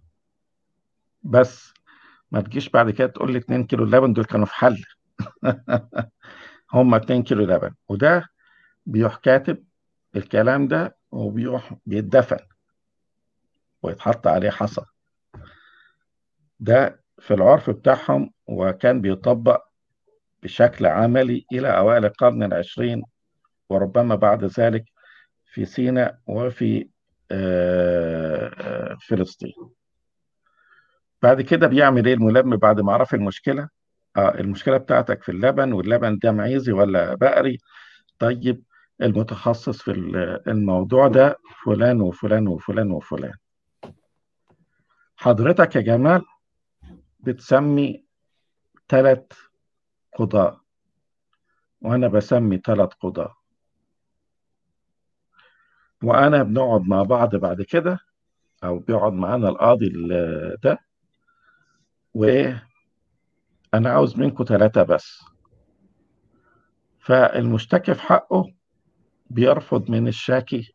بس ما تجيش بعد كده تقول لي 2 كيلو لبن دول كانوا في حل هم 2 كيلو لبن وده بيروح كاتب الكلام ده وبيروح بيتدفن ويتحط عليه حصى ده في العرف بتاعهم وكان بيطبق بشكل عملي إلى أوائل القرن العشرين وربما بعد ذلك في سيناء وفي آه، آه، فلسطين بعد كده بيعمل ايه الملم بعد ما عرف المشكلة آه المشكلة بتاعتك في اللبن واللبن ده معيزي ولا بقري طيب المتخصص في ال- الموضوع ده فلان وفلان وفلان وفلان حضرتك يا جمال بتسمي ثلاث قضاة وأنا بسمي ثلاث قضاة وأنا بنقعد مع بعض بعد كده أو بيقعد معانا القاضي ال- ده وإيه أنا عاوز منكم ثلاثة بس فالمشتكي في حقه بيرفض من الشاكي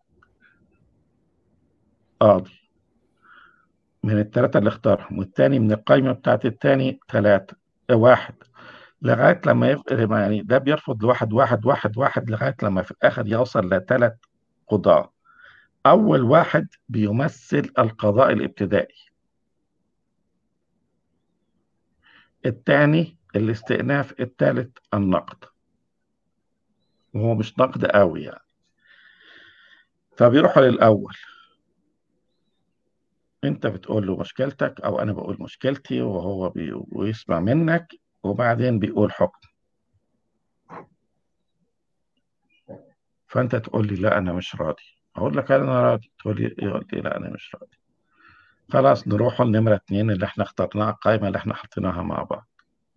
قاضي من الثلاثة اللي اختارهم والتاني من القايمة بتاعت التاني ثلاثة واحد لغاية لما يف... يعني ده بيرفض لواحد واحد واحد واحد لغاية لما في الآخر يوصل لثلاث قضاة أول واحد بيمثل القضاء الابتدائي الثاني الاستئناف الثالث النقد وهو مش نقد قوي يعني فبيروحوا للأول انت بتقول له مشكلتك او انا بقول مشكلتي وهو بي... ويسمع منك وبعدين بيقول حكم فانت تقول لي لا انا مش راضي اقول لك انا راضي تقول لي يقول لي لا انا مش راضي خلاص نروح لنمرة اتنين اللي احنا اخترناها القائمة اللي احنا حطيناها مع بعض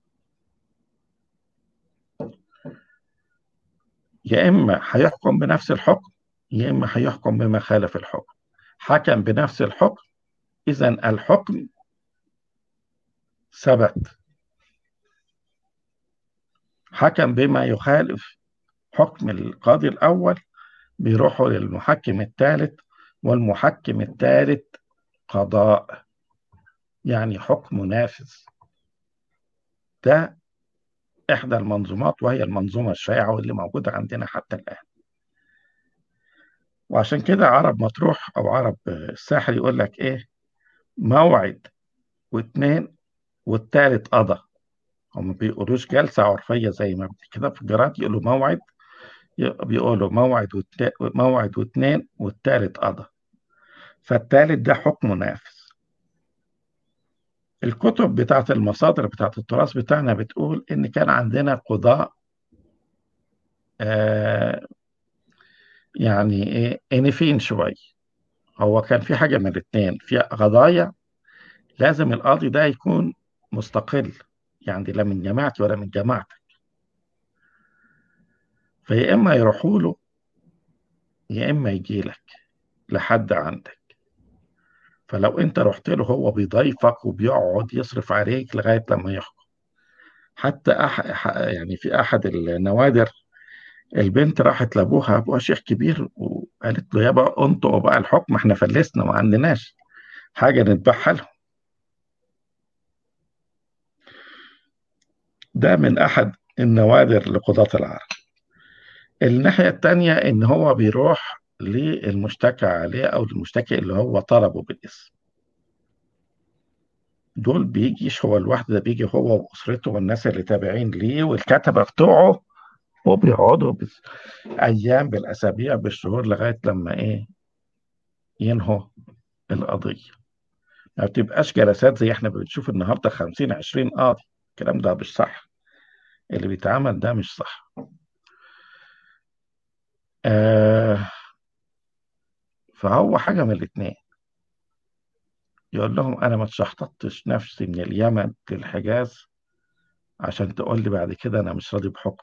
يا اما هيحكم بنفس الحكم يا اما هيحكم بما خالف الحكم حكم بنفس الحكم اذا الحكم ثبت حكم بما يخالف حكم القاضي الأول بيروحوا للمحكم الثالث والمحكم الثالث قضاء يعني حكم نافذ ده إحدى المنظومات وهي المنظومة الشائعة واللي موجودة عندنا حتى الآن وعشان كده عرب مطروح أو عرب الساحل يقول لك إيه موعد واثنين والثالث قضى هم ما بيقولوش جلسة عرفية زي ما كده في الجرائد يقولوا موعد بيقولوا موعد والت... موعد واثنين والثالث قضى فالثالث ده حكم نافذ الكتب بتاعت المصادر بتاعت التراث بتاعنا بتقول إن كان عندنا قضاء آه يعني إيه انفين شوية هو كان في حاجة من الاتنين في قضايا لازم القاضي ده يكون مستقل يعني لا من جماعتي ولا من جماعتك فيا إما يروحوا له يا إما يجي لك لحد عندك فلو أنت رحت له هو بيضيفك وبيقعد يصرف عليك لغاية لما يحكم حتى أح... ح- يعني في أحد النوادر البنت راحت لأبوها أبوها شيخ كبير وقالت له يابا انطقوا بقى الحكم احنا فلسنا ما عندناش حاجة نذبحها لهم ده من أحد النوادر لقضاة العرب الناحية التانية إن هو بيروح للمشتكى عليه أو المشتكي اللي هو طلبه بالاسم دول بيجيش هو لوحده ده بيجي هو وأسرته والناس اللي تابعين ليه والكتبة بتوعه وبيقعدوا بس- أيام بالأسابيع بالشهور لغاية لما إيه ينهوا القضية ما بتبقاش جلسات زي احنا بنشوف النهارده 50 20 قاضي الكلام ده مش صح اللي بيتعمل ده مش صح آه فهو حاجة من الاتنين يقول لهم أنا ما اتشحططتش نفسي من اليمن للحجاز عشان تقول لي بعد كده أنا مش راضي بحكم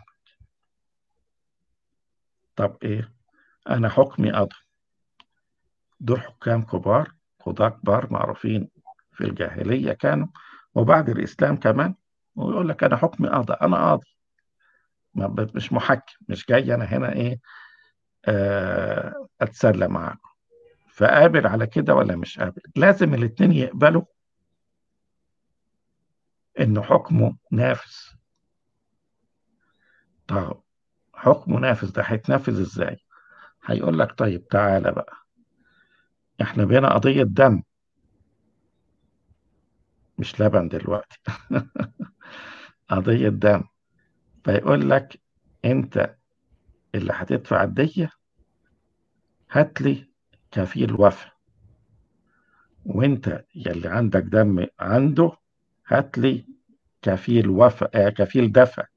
طب إيه أنا حكمي قضى دول حكام كبار قضاة كبار معروفين في الجاهلية كانوا وبعد الإسلام كمان ويقول لك أنا حكمي قضى أنا قاضي ما ب- مش محكم مش جاي أنا هنا إيه آه أتسلى معاكم فقابل على كده ولا مش قابل لازم الاتنين يقبلوا إنه حكمه نافذ طب حكمه نافذ ده هيتنفذ إزاي هيقول لك طيب تعالى بقى إحنا بينا قضية دم مش لبن دلوقتي قضية دم فيقول لك أنت اللي هتدفع الدية هات لي كفيل وفا وأنت يلي عندك دم عنده هات لي كفيل وفا آه كفيل دفع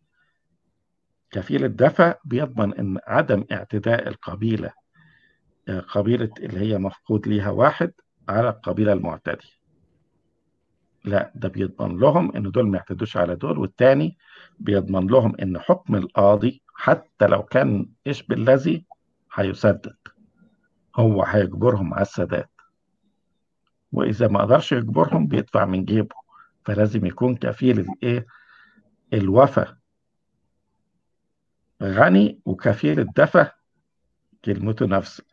كفيل الدفع بيضمن ان عدم اعتداء القبيله آه، قبيله اللي هي مفقود ليها واحد على القبيله المعتديه لا ده بيضمن لهم ان دول ما يعتدوش على دول والتاني بيضمن لهم ان حكم القاضي حتى لو كان ايش بالذي هيسدد هو هيجبرهم على السداد واذا ما قدرش يجبرهم بيدفع من جيبه فلازم يكون كفيل الايه الوفا غني وكفيل الدفع كلمته نفس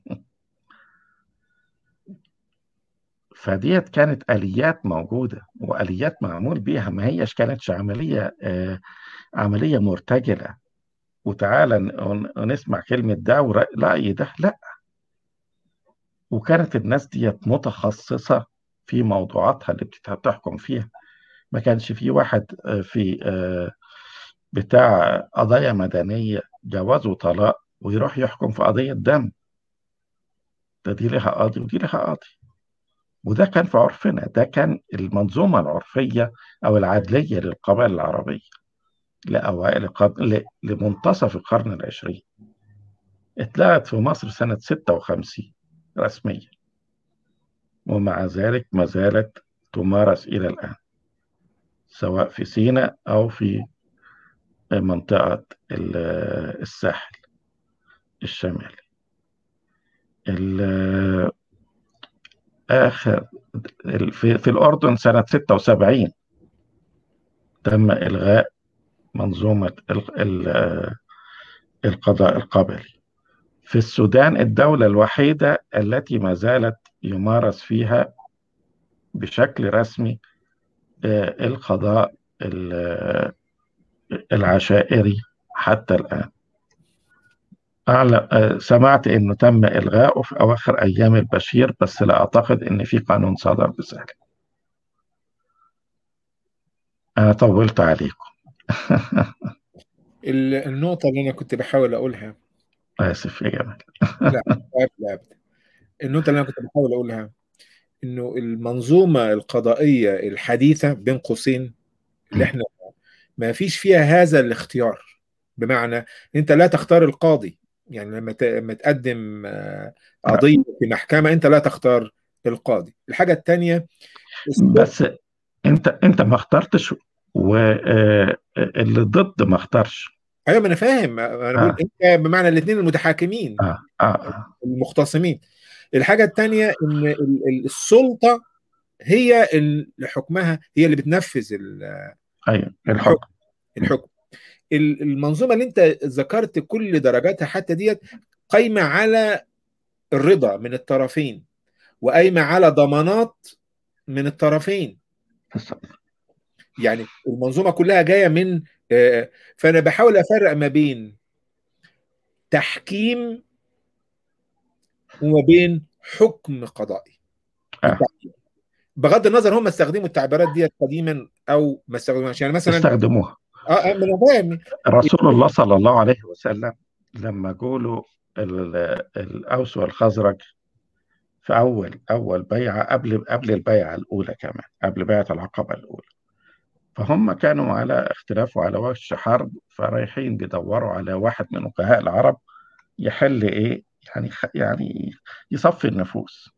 فديت كانت آليات موجودة وآليات معمول بيها ما هيش كانتش عملية آه عملية مرتجلة وتعالى ن- ونسمع كلمة ده ورأي ده لا وكانت الناس ديت متخصصة في موضوعاتها اللي بتحكم فيها ما كانش في واحد آه، في آه، بتاع قضايا مدنية جواز وطلاق ويروح يحكم في قضية دم ده دي لها قاضي ودي لها قاضي وده كان في عرفنا ده كان المنظومة العرفية أو العدلية للقبائل العربية لأوائل القرن ل- لمنتصف القرن العشرين اتلغت في مصر سنة 56 رسميا ومع ذلك ما زالت تمارس إلى الآن سواء في سيناء أو في منطقة ال- الساحل الشمالي ال- آخر ال- في, في الأردن سنة 76 تم إلغاء منظومة ال- ال- القضاء القبلي في السودان الدولة الوحيدة التي ما زالت يمارس فيها بشكل رسمي آه، القضاء ال- العشائري حتى الآن أعلم آه، سمعت إنه تم إلغاؤه في أواخر أيام البشير بس لا أعتقد إن في قانون صدر بذلك أنا طولت عليكم ال- النقطة اللي أنا كنت بحاول أقولها آسف يا جمال لا لا لا أبدا النقطة اللي أنا كنت بحاول أقولها انه المنظومه القضائيه الحديثه بين قوسين اللي م. احنا ما فيش فيها هذا الاختيار بمعنى انت لا تختار القاضي يعني لما ت- لما تقدم آه، قضيه في محكمه انت لا تختار القاضي الحاجه الثانيه بس انت انت ما اخترتش واللي ضد ما اختارش ايوه ما انا فاهم انا بقول آه. انت بمعنى الاثنين المتحاكمين اه اه اه المختصمين الحاجه الثانيه ان ال- ال- السلطه هي اللي حكمها هي اللي بتنفذ ال- ايوه الحكم الحكم ال- المنظومه اللي انت ذكرت كل درجاتها حتى ديت قايمه على الرضا من الطرفين وقايمه على ضمانات من الطرفين بالظبط. يعني المنظومه كلها جايه من آه، فانا بحاول افرق ما بين تحكيم وما بين حكم قضائي آه. بغض النظر هم استخدموا التعبيرات دي قديما او ما استخدموهاش يعني مثلا استخدموها اه آه، ما انا فاهم رسول الله صلى الله عليه وسلم لما قولوا ال- الأوس والخزرج في أول أول بيعة قبل قبل البيعة الأولى كمان قبل بيعة العقبة الأولى فهم كانوا على اختلاف وعلى وش حرب فرايحين بيدوروا على واحد من وجهاء العرب يحل إيه يعني خ- يعني يصفي النفوس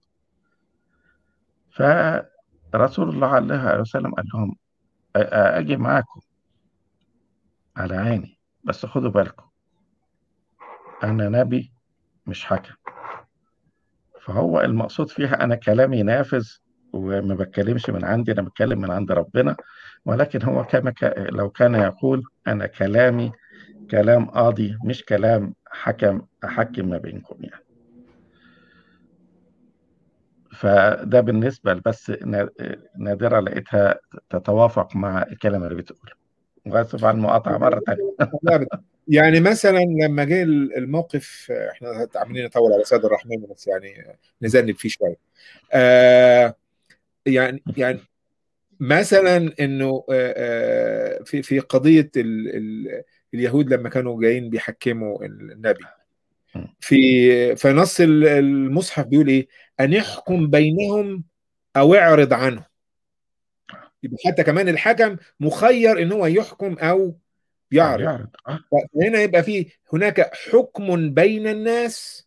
فرسول الله عليه وسلم قال لهم أ- أ- أجي معاكم على عيني بس خدوا بالكم أنا نبي مش حكم فهو المقصود فيها أنا كلامي نافذ وما بتكلمش من عندي أنا بتكلم من عند ربنا ولكن هو كما ك... لو كان يقول أنا كلامي كلام قاضي مش كلام حكم أحكم ما بينكم يعني فده بالنسبة بس نا- نادرة لقيتها تتوافق مع الكلمة اللي بتقول وآسف على المقاطعة مرة تانية لا أبدا. يعني مثلا لما جه الموقف احنا عاملين نطول على سيد الرحمن بس يعني نذنب فيه شويه. آه يعني يعني مثلا انه آه آه، في في قضيه ال ال اليهود لما كانوا جايين بيحكموا النبي في في نص ال- المصحف بيقول ايه؟ ان يحكم بينهم او اعرض عنه. يبقى حتى كمان الحكم مخير ان هو يحكم او يعرض. يعرض آه. هنا يبقى في هناك حكم بين الناس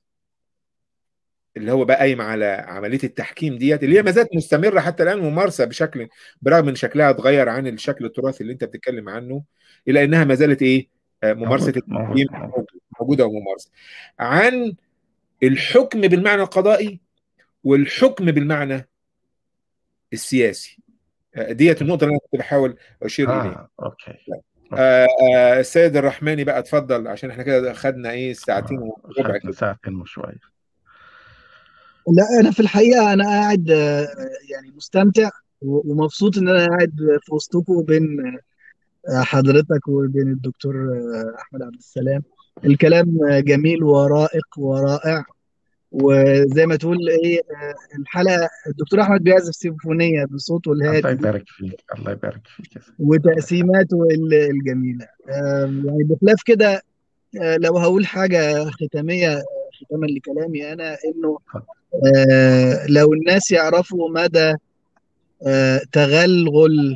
اللي هو بقى قايم على عمليه التحكيم ديت اللي هي ما زالت مستمره حتى الان ممارسه بشكل برغم ان شكلها اتغير عن الشكل التراثي اللي انت بتتكلم عنه الا انها ما زالت ايه آه، ممارسه موجود موجود التحكيم موجود. موجود- موجوده وممارسه عن الحكم بالمعنى القضائي والحكم بالمعنى السياسي آه، ديت النقطه اللي انا كنت بحاول اشير اليها آه أوكي آه، آه، السيد الرحماني بقى اتفضل عشان احنا كده خدنا ايه ساعتين آه. وربع خدنا كده ساعتين وشوية لا انا في الحقيقه انا قاعد آه، يعني مستمتع و- ومبسوط ان انا قاعد في وسطكم بين آه، حضرتك وبين الدكتور آه، احمد عبد السلام الكلام آه، جميل ورائق ورائع وزي ما تقول ايه آه، الحلقه الدكتور احمد بيعزف سيمفونيه بصوته الله الهادي يبارك فيك الله يبارك فيك يا سيدي. وتقسيماته ال- الجميله آه، يعني بخلاف كده آه، لو هقول حاجه ختاميه آه، ختاما لكلامي انا انه آه، لو الناس يعرفوا مدى آه، تغلغل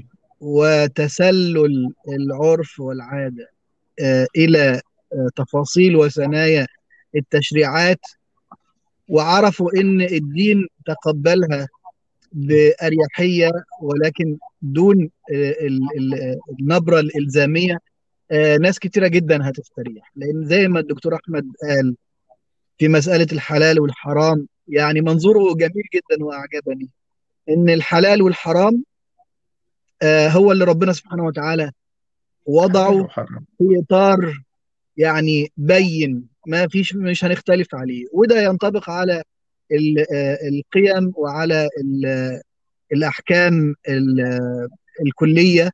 وتسلل العرف والعادة آه، إلى آه، تفاصيل وثنايا التشريعات وعرفوا إن الدين تقبلها بأريحية ولكن دون آه، ال- ال- النبرة الإلزامية آه، ناس كتيرة جدا هتستريح لأن زي ما الدكتور أحمد قال في مسألة الحلال والحرام يعني منظوره جميل جدا وأعجبني إن الحلال والحرام آه، هو اللي ربنا سبحانه وتعالى حلال وضعه وحرام في إطار يعني بين ما فيش مش هنختلف عليه وده ينطبق على ال- آه، القيم وعلى ال- الأحكام ال- الكلية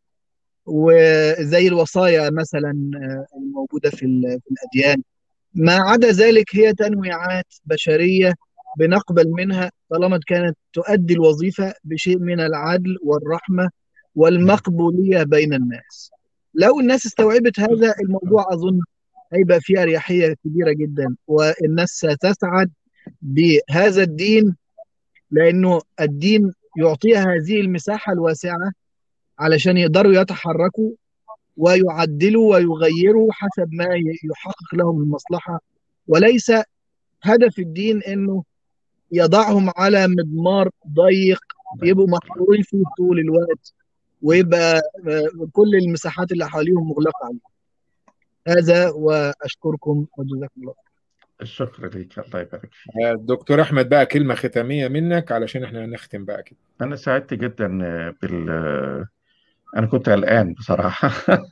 وزي الوصايا مثلا آه، الموجودة في ال- في الأديان ما عدا ذلك هي تنويعات بشرية بنقبل منها طالما كانت تؤدي الوظيفة بشيء من العدل والرحمة والمقبولية بين الناس لو الناس استوعبت هذا الموضوع أظن هيبقى فيه أريحية كبيرة جدا والناس ستسعد بهذا الدين لانه الدين يعطيها هذه المساحه الواسعه علشان يقدروا يتحركوا ويعدلوا ويغيروا حسب ما يحقق لهم المصلحه وليس هدف الدين انه يضعهم على مضمار ضيق يبقوا محصورين فيه طول الوقت ويبقى كل المساحات اللي حواليهم مغلقه عليهم هذا واشكركم وجزاكم الله الشكر ليك الله يبارك فيك دكتور احمد بقى كلمه ختاميه منك علشان احنا هنختم بقى كده انا سعدت جدا بال انا كنت قلقان بصراحه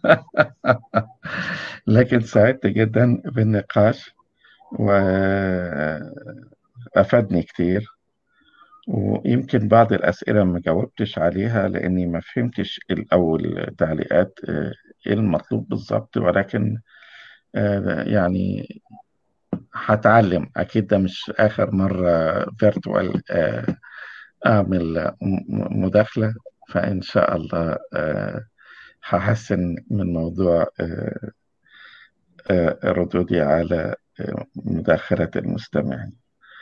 لكن سعدت جدا بالنقاش وافادني كتير ويمكن بعض الأسئلة ما جاوبتش عليها لأني ما فهمتش الأول تعليقات إيه المطلوب بالظبط ولكن يعني هتعلم أكيد ده مش آخر مرة فيرتوال أعمل مداخلة فإن شاء الله هحسن من موضوع ردودي على مداخلة المستمعين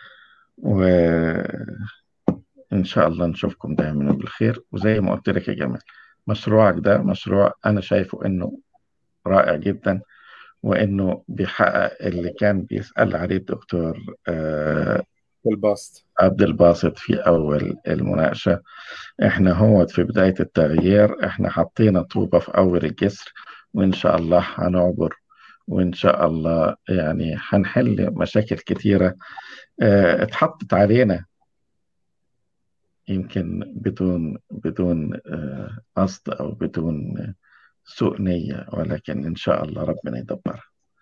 وإن شاء الله نشوفكم دايما بالخير وزي ما قلت لك يا جمال مشروعك ده مشروع أنا شايفه إنه رائع جدا وإنه بيحقق اللي كان بيسأل عليه الدكتور آه الباسط عبد الباسط في أول المناقشة إحنا هو في بداية التغيير إحنا حطينا طوبة في أول الجسر وإن شاء الله هنعبر وإن شاء الله يعني هنحل مشاكل كتيرة اه اتحطت علينا يمكن بدون بدون اه قصد أو بدون سوء نية ولكن إن شاء الله ربنا يدبرها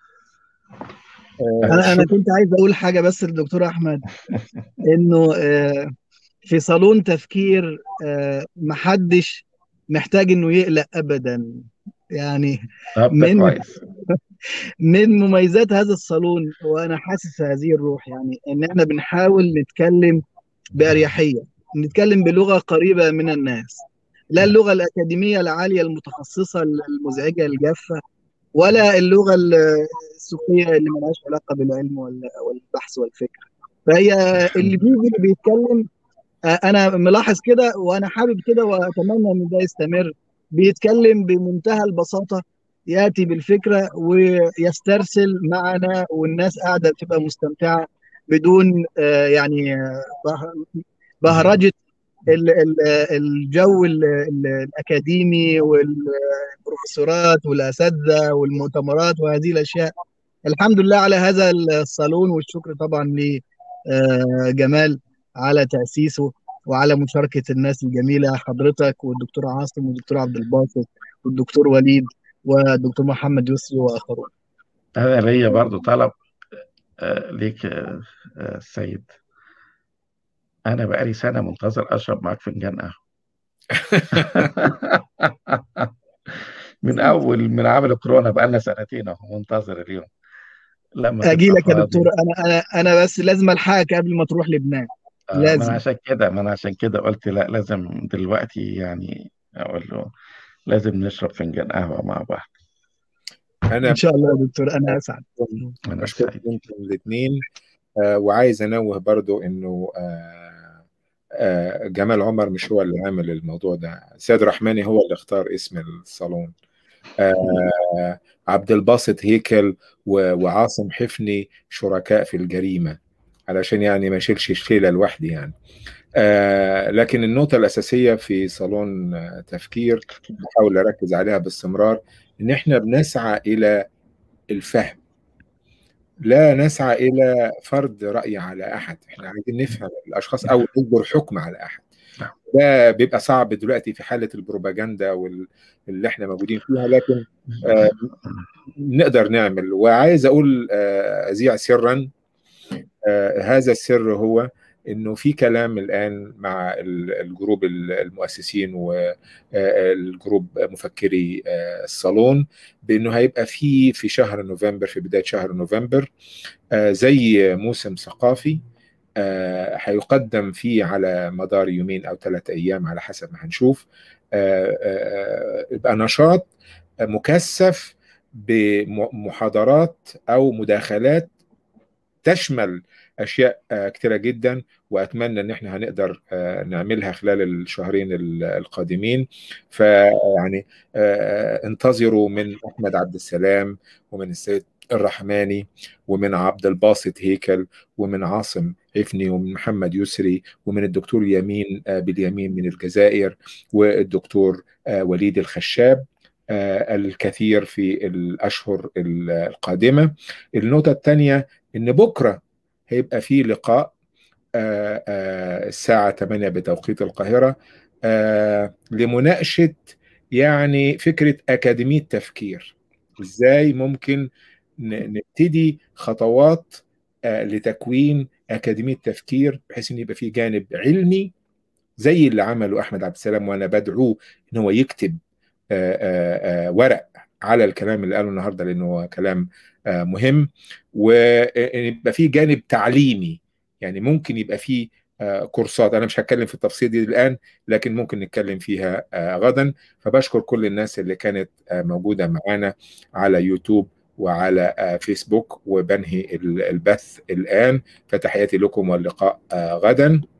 انا انا كنت عايز اقول حاجه بس للدكتور احمد انه في صالون تفكير محدش محتاج انه يقلق ابدا يعني من كويس من مميزات هذا الصالون وانا حاسس هذه الروح يعني ان احنا بنحاول نتكلم باريحيه نتكلم بلغه قريبه من الناس لا اللغه الاكاديميه العاليه المتخصصه المزعجه الجافه ولا اللغه السوقيه اللي ملهاش علاقه بالعلم والبحث والفكر فهي اللي بيجي اللي بيتكلم انا ملاحظ كده وانا حابب كده واتمنى ان ده يستمر بيتكلم بمنتهى البساطه ياتي بالفكره ويسترسل معنا والناس قاعده تبقى مستمتعه بدون يعني بهرجه الجو الاكاديمي والبروفيسورات والاساتذه والمؤتمرات وهذه الاشياء الحمد لله على هذا الصالون والشكر طبعا لجمال على تاسيسه وعلى مشاركه الناس الجميله حضرتك والدكتور عاصم والدكتور عبد الباسط والدكتور وليد والدكتور محمد يسري واخرون. انا ليا برضو طلب ليك السيد انا بقالي سنه منتظر اشرب معاك فنجان قهوه من اول من عمل كورونا بقالنا سنتين اهو منتظر اليوم لما اجي لك يا دكتور انا انا انا بس لازم الحقك قبل ما تروح لبنان آه لازم ما عشان كده ما انا عشان كده قلت لا لازم دلوقتي يعني اقول له لازم نشرب فنجان قهوه مع بعض انا ان شاء الله يا دكتور انا اسعد انا اشكركم انتم الاثنين آه وعايز انوه برضو انه آه آه جمال عمر مش هو اللي عامل الموضوع ده سيد رحماني هو اللي اختار اسم الصالون آه عبد الباسط هيكل وعاصم حفني شركاء في الجريمه علشان يعني ما يشيلش الشيله لوحدي يعني آه لكن النقطة الأساسية في صالون آه تفكير بحاول أركز عليها باستمرار إن إحنا بنسعى إلى الفهم لا نسعى إلى فرض رأي على أحد إحنا عايزين نفهم الأشخاص أو نصدر حكم على أحد ده بيبقى صعب دلوقتي في حالة البروباجندا واللي احنا موجودين فيها لكن آه نقدر نعمل وعايز أقول آه أذيع سرا آه هذا السر هو انه في كلام الان مع الجروب المؤسسين والجروب مفكري الصالون بانه هيبقى في في شهر نوفمبر في بدايه شهر نوفمبر زي موسم ثقافي هيقدم فيه على مدار يومين او ثلاثة ايام على حسب ما هنشوف يبقى نشاط مكثف بمحاضرات او مداخلات تشمل اشياء كتيره جدا واتمنى ان احنا هنقدر نعملها خلال الشهرين القادمين فيعني انتظروا من احمد عبد السلام ومن السيد الرحماني ومن عبد الباسط هيكل ومن عاصم عفني ومن محمد يسري ومن الدكتور يمين باليمين من الجزائر والدكتور وليد الخشاب الكثير في الاشهر القادمه النقطه الثانيه ان بكره هيبقى في لقاء الساعه 8 بتوقيت القاهره لمناقشه يعني فكره اكاديميه تفكير ازاي ممكن نبتدي خطوات لتكوين اكاديميه تفكير بحيث ان يبقى في جانب علمي زي اللي عمله احمد عبد السلام وانا بدعوه ان هو يكتب آآ آآ ورق على الكلام اللي قاله النهارده لانه هو كلام مهم ويبقى في جانب تعليمي يعني ممكن يبقى في كورسات انا مش هتكلم في التفصيل دي الان لكن ممكن نتكلم فيها غدا فبشكر كل الناس اللي كانت موجوده معانا على يوتيوب وعلى فيسبوك وبنهي البث الان فتحياتي لكم واللقاء غدا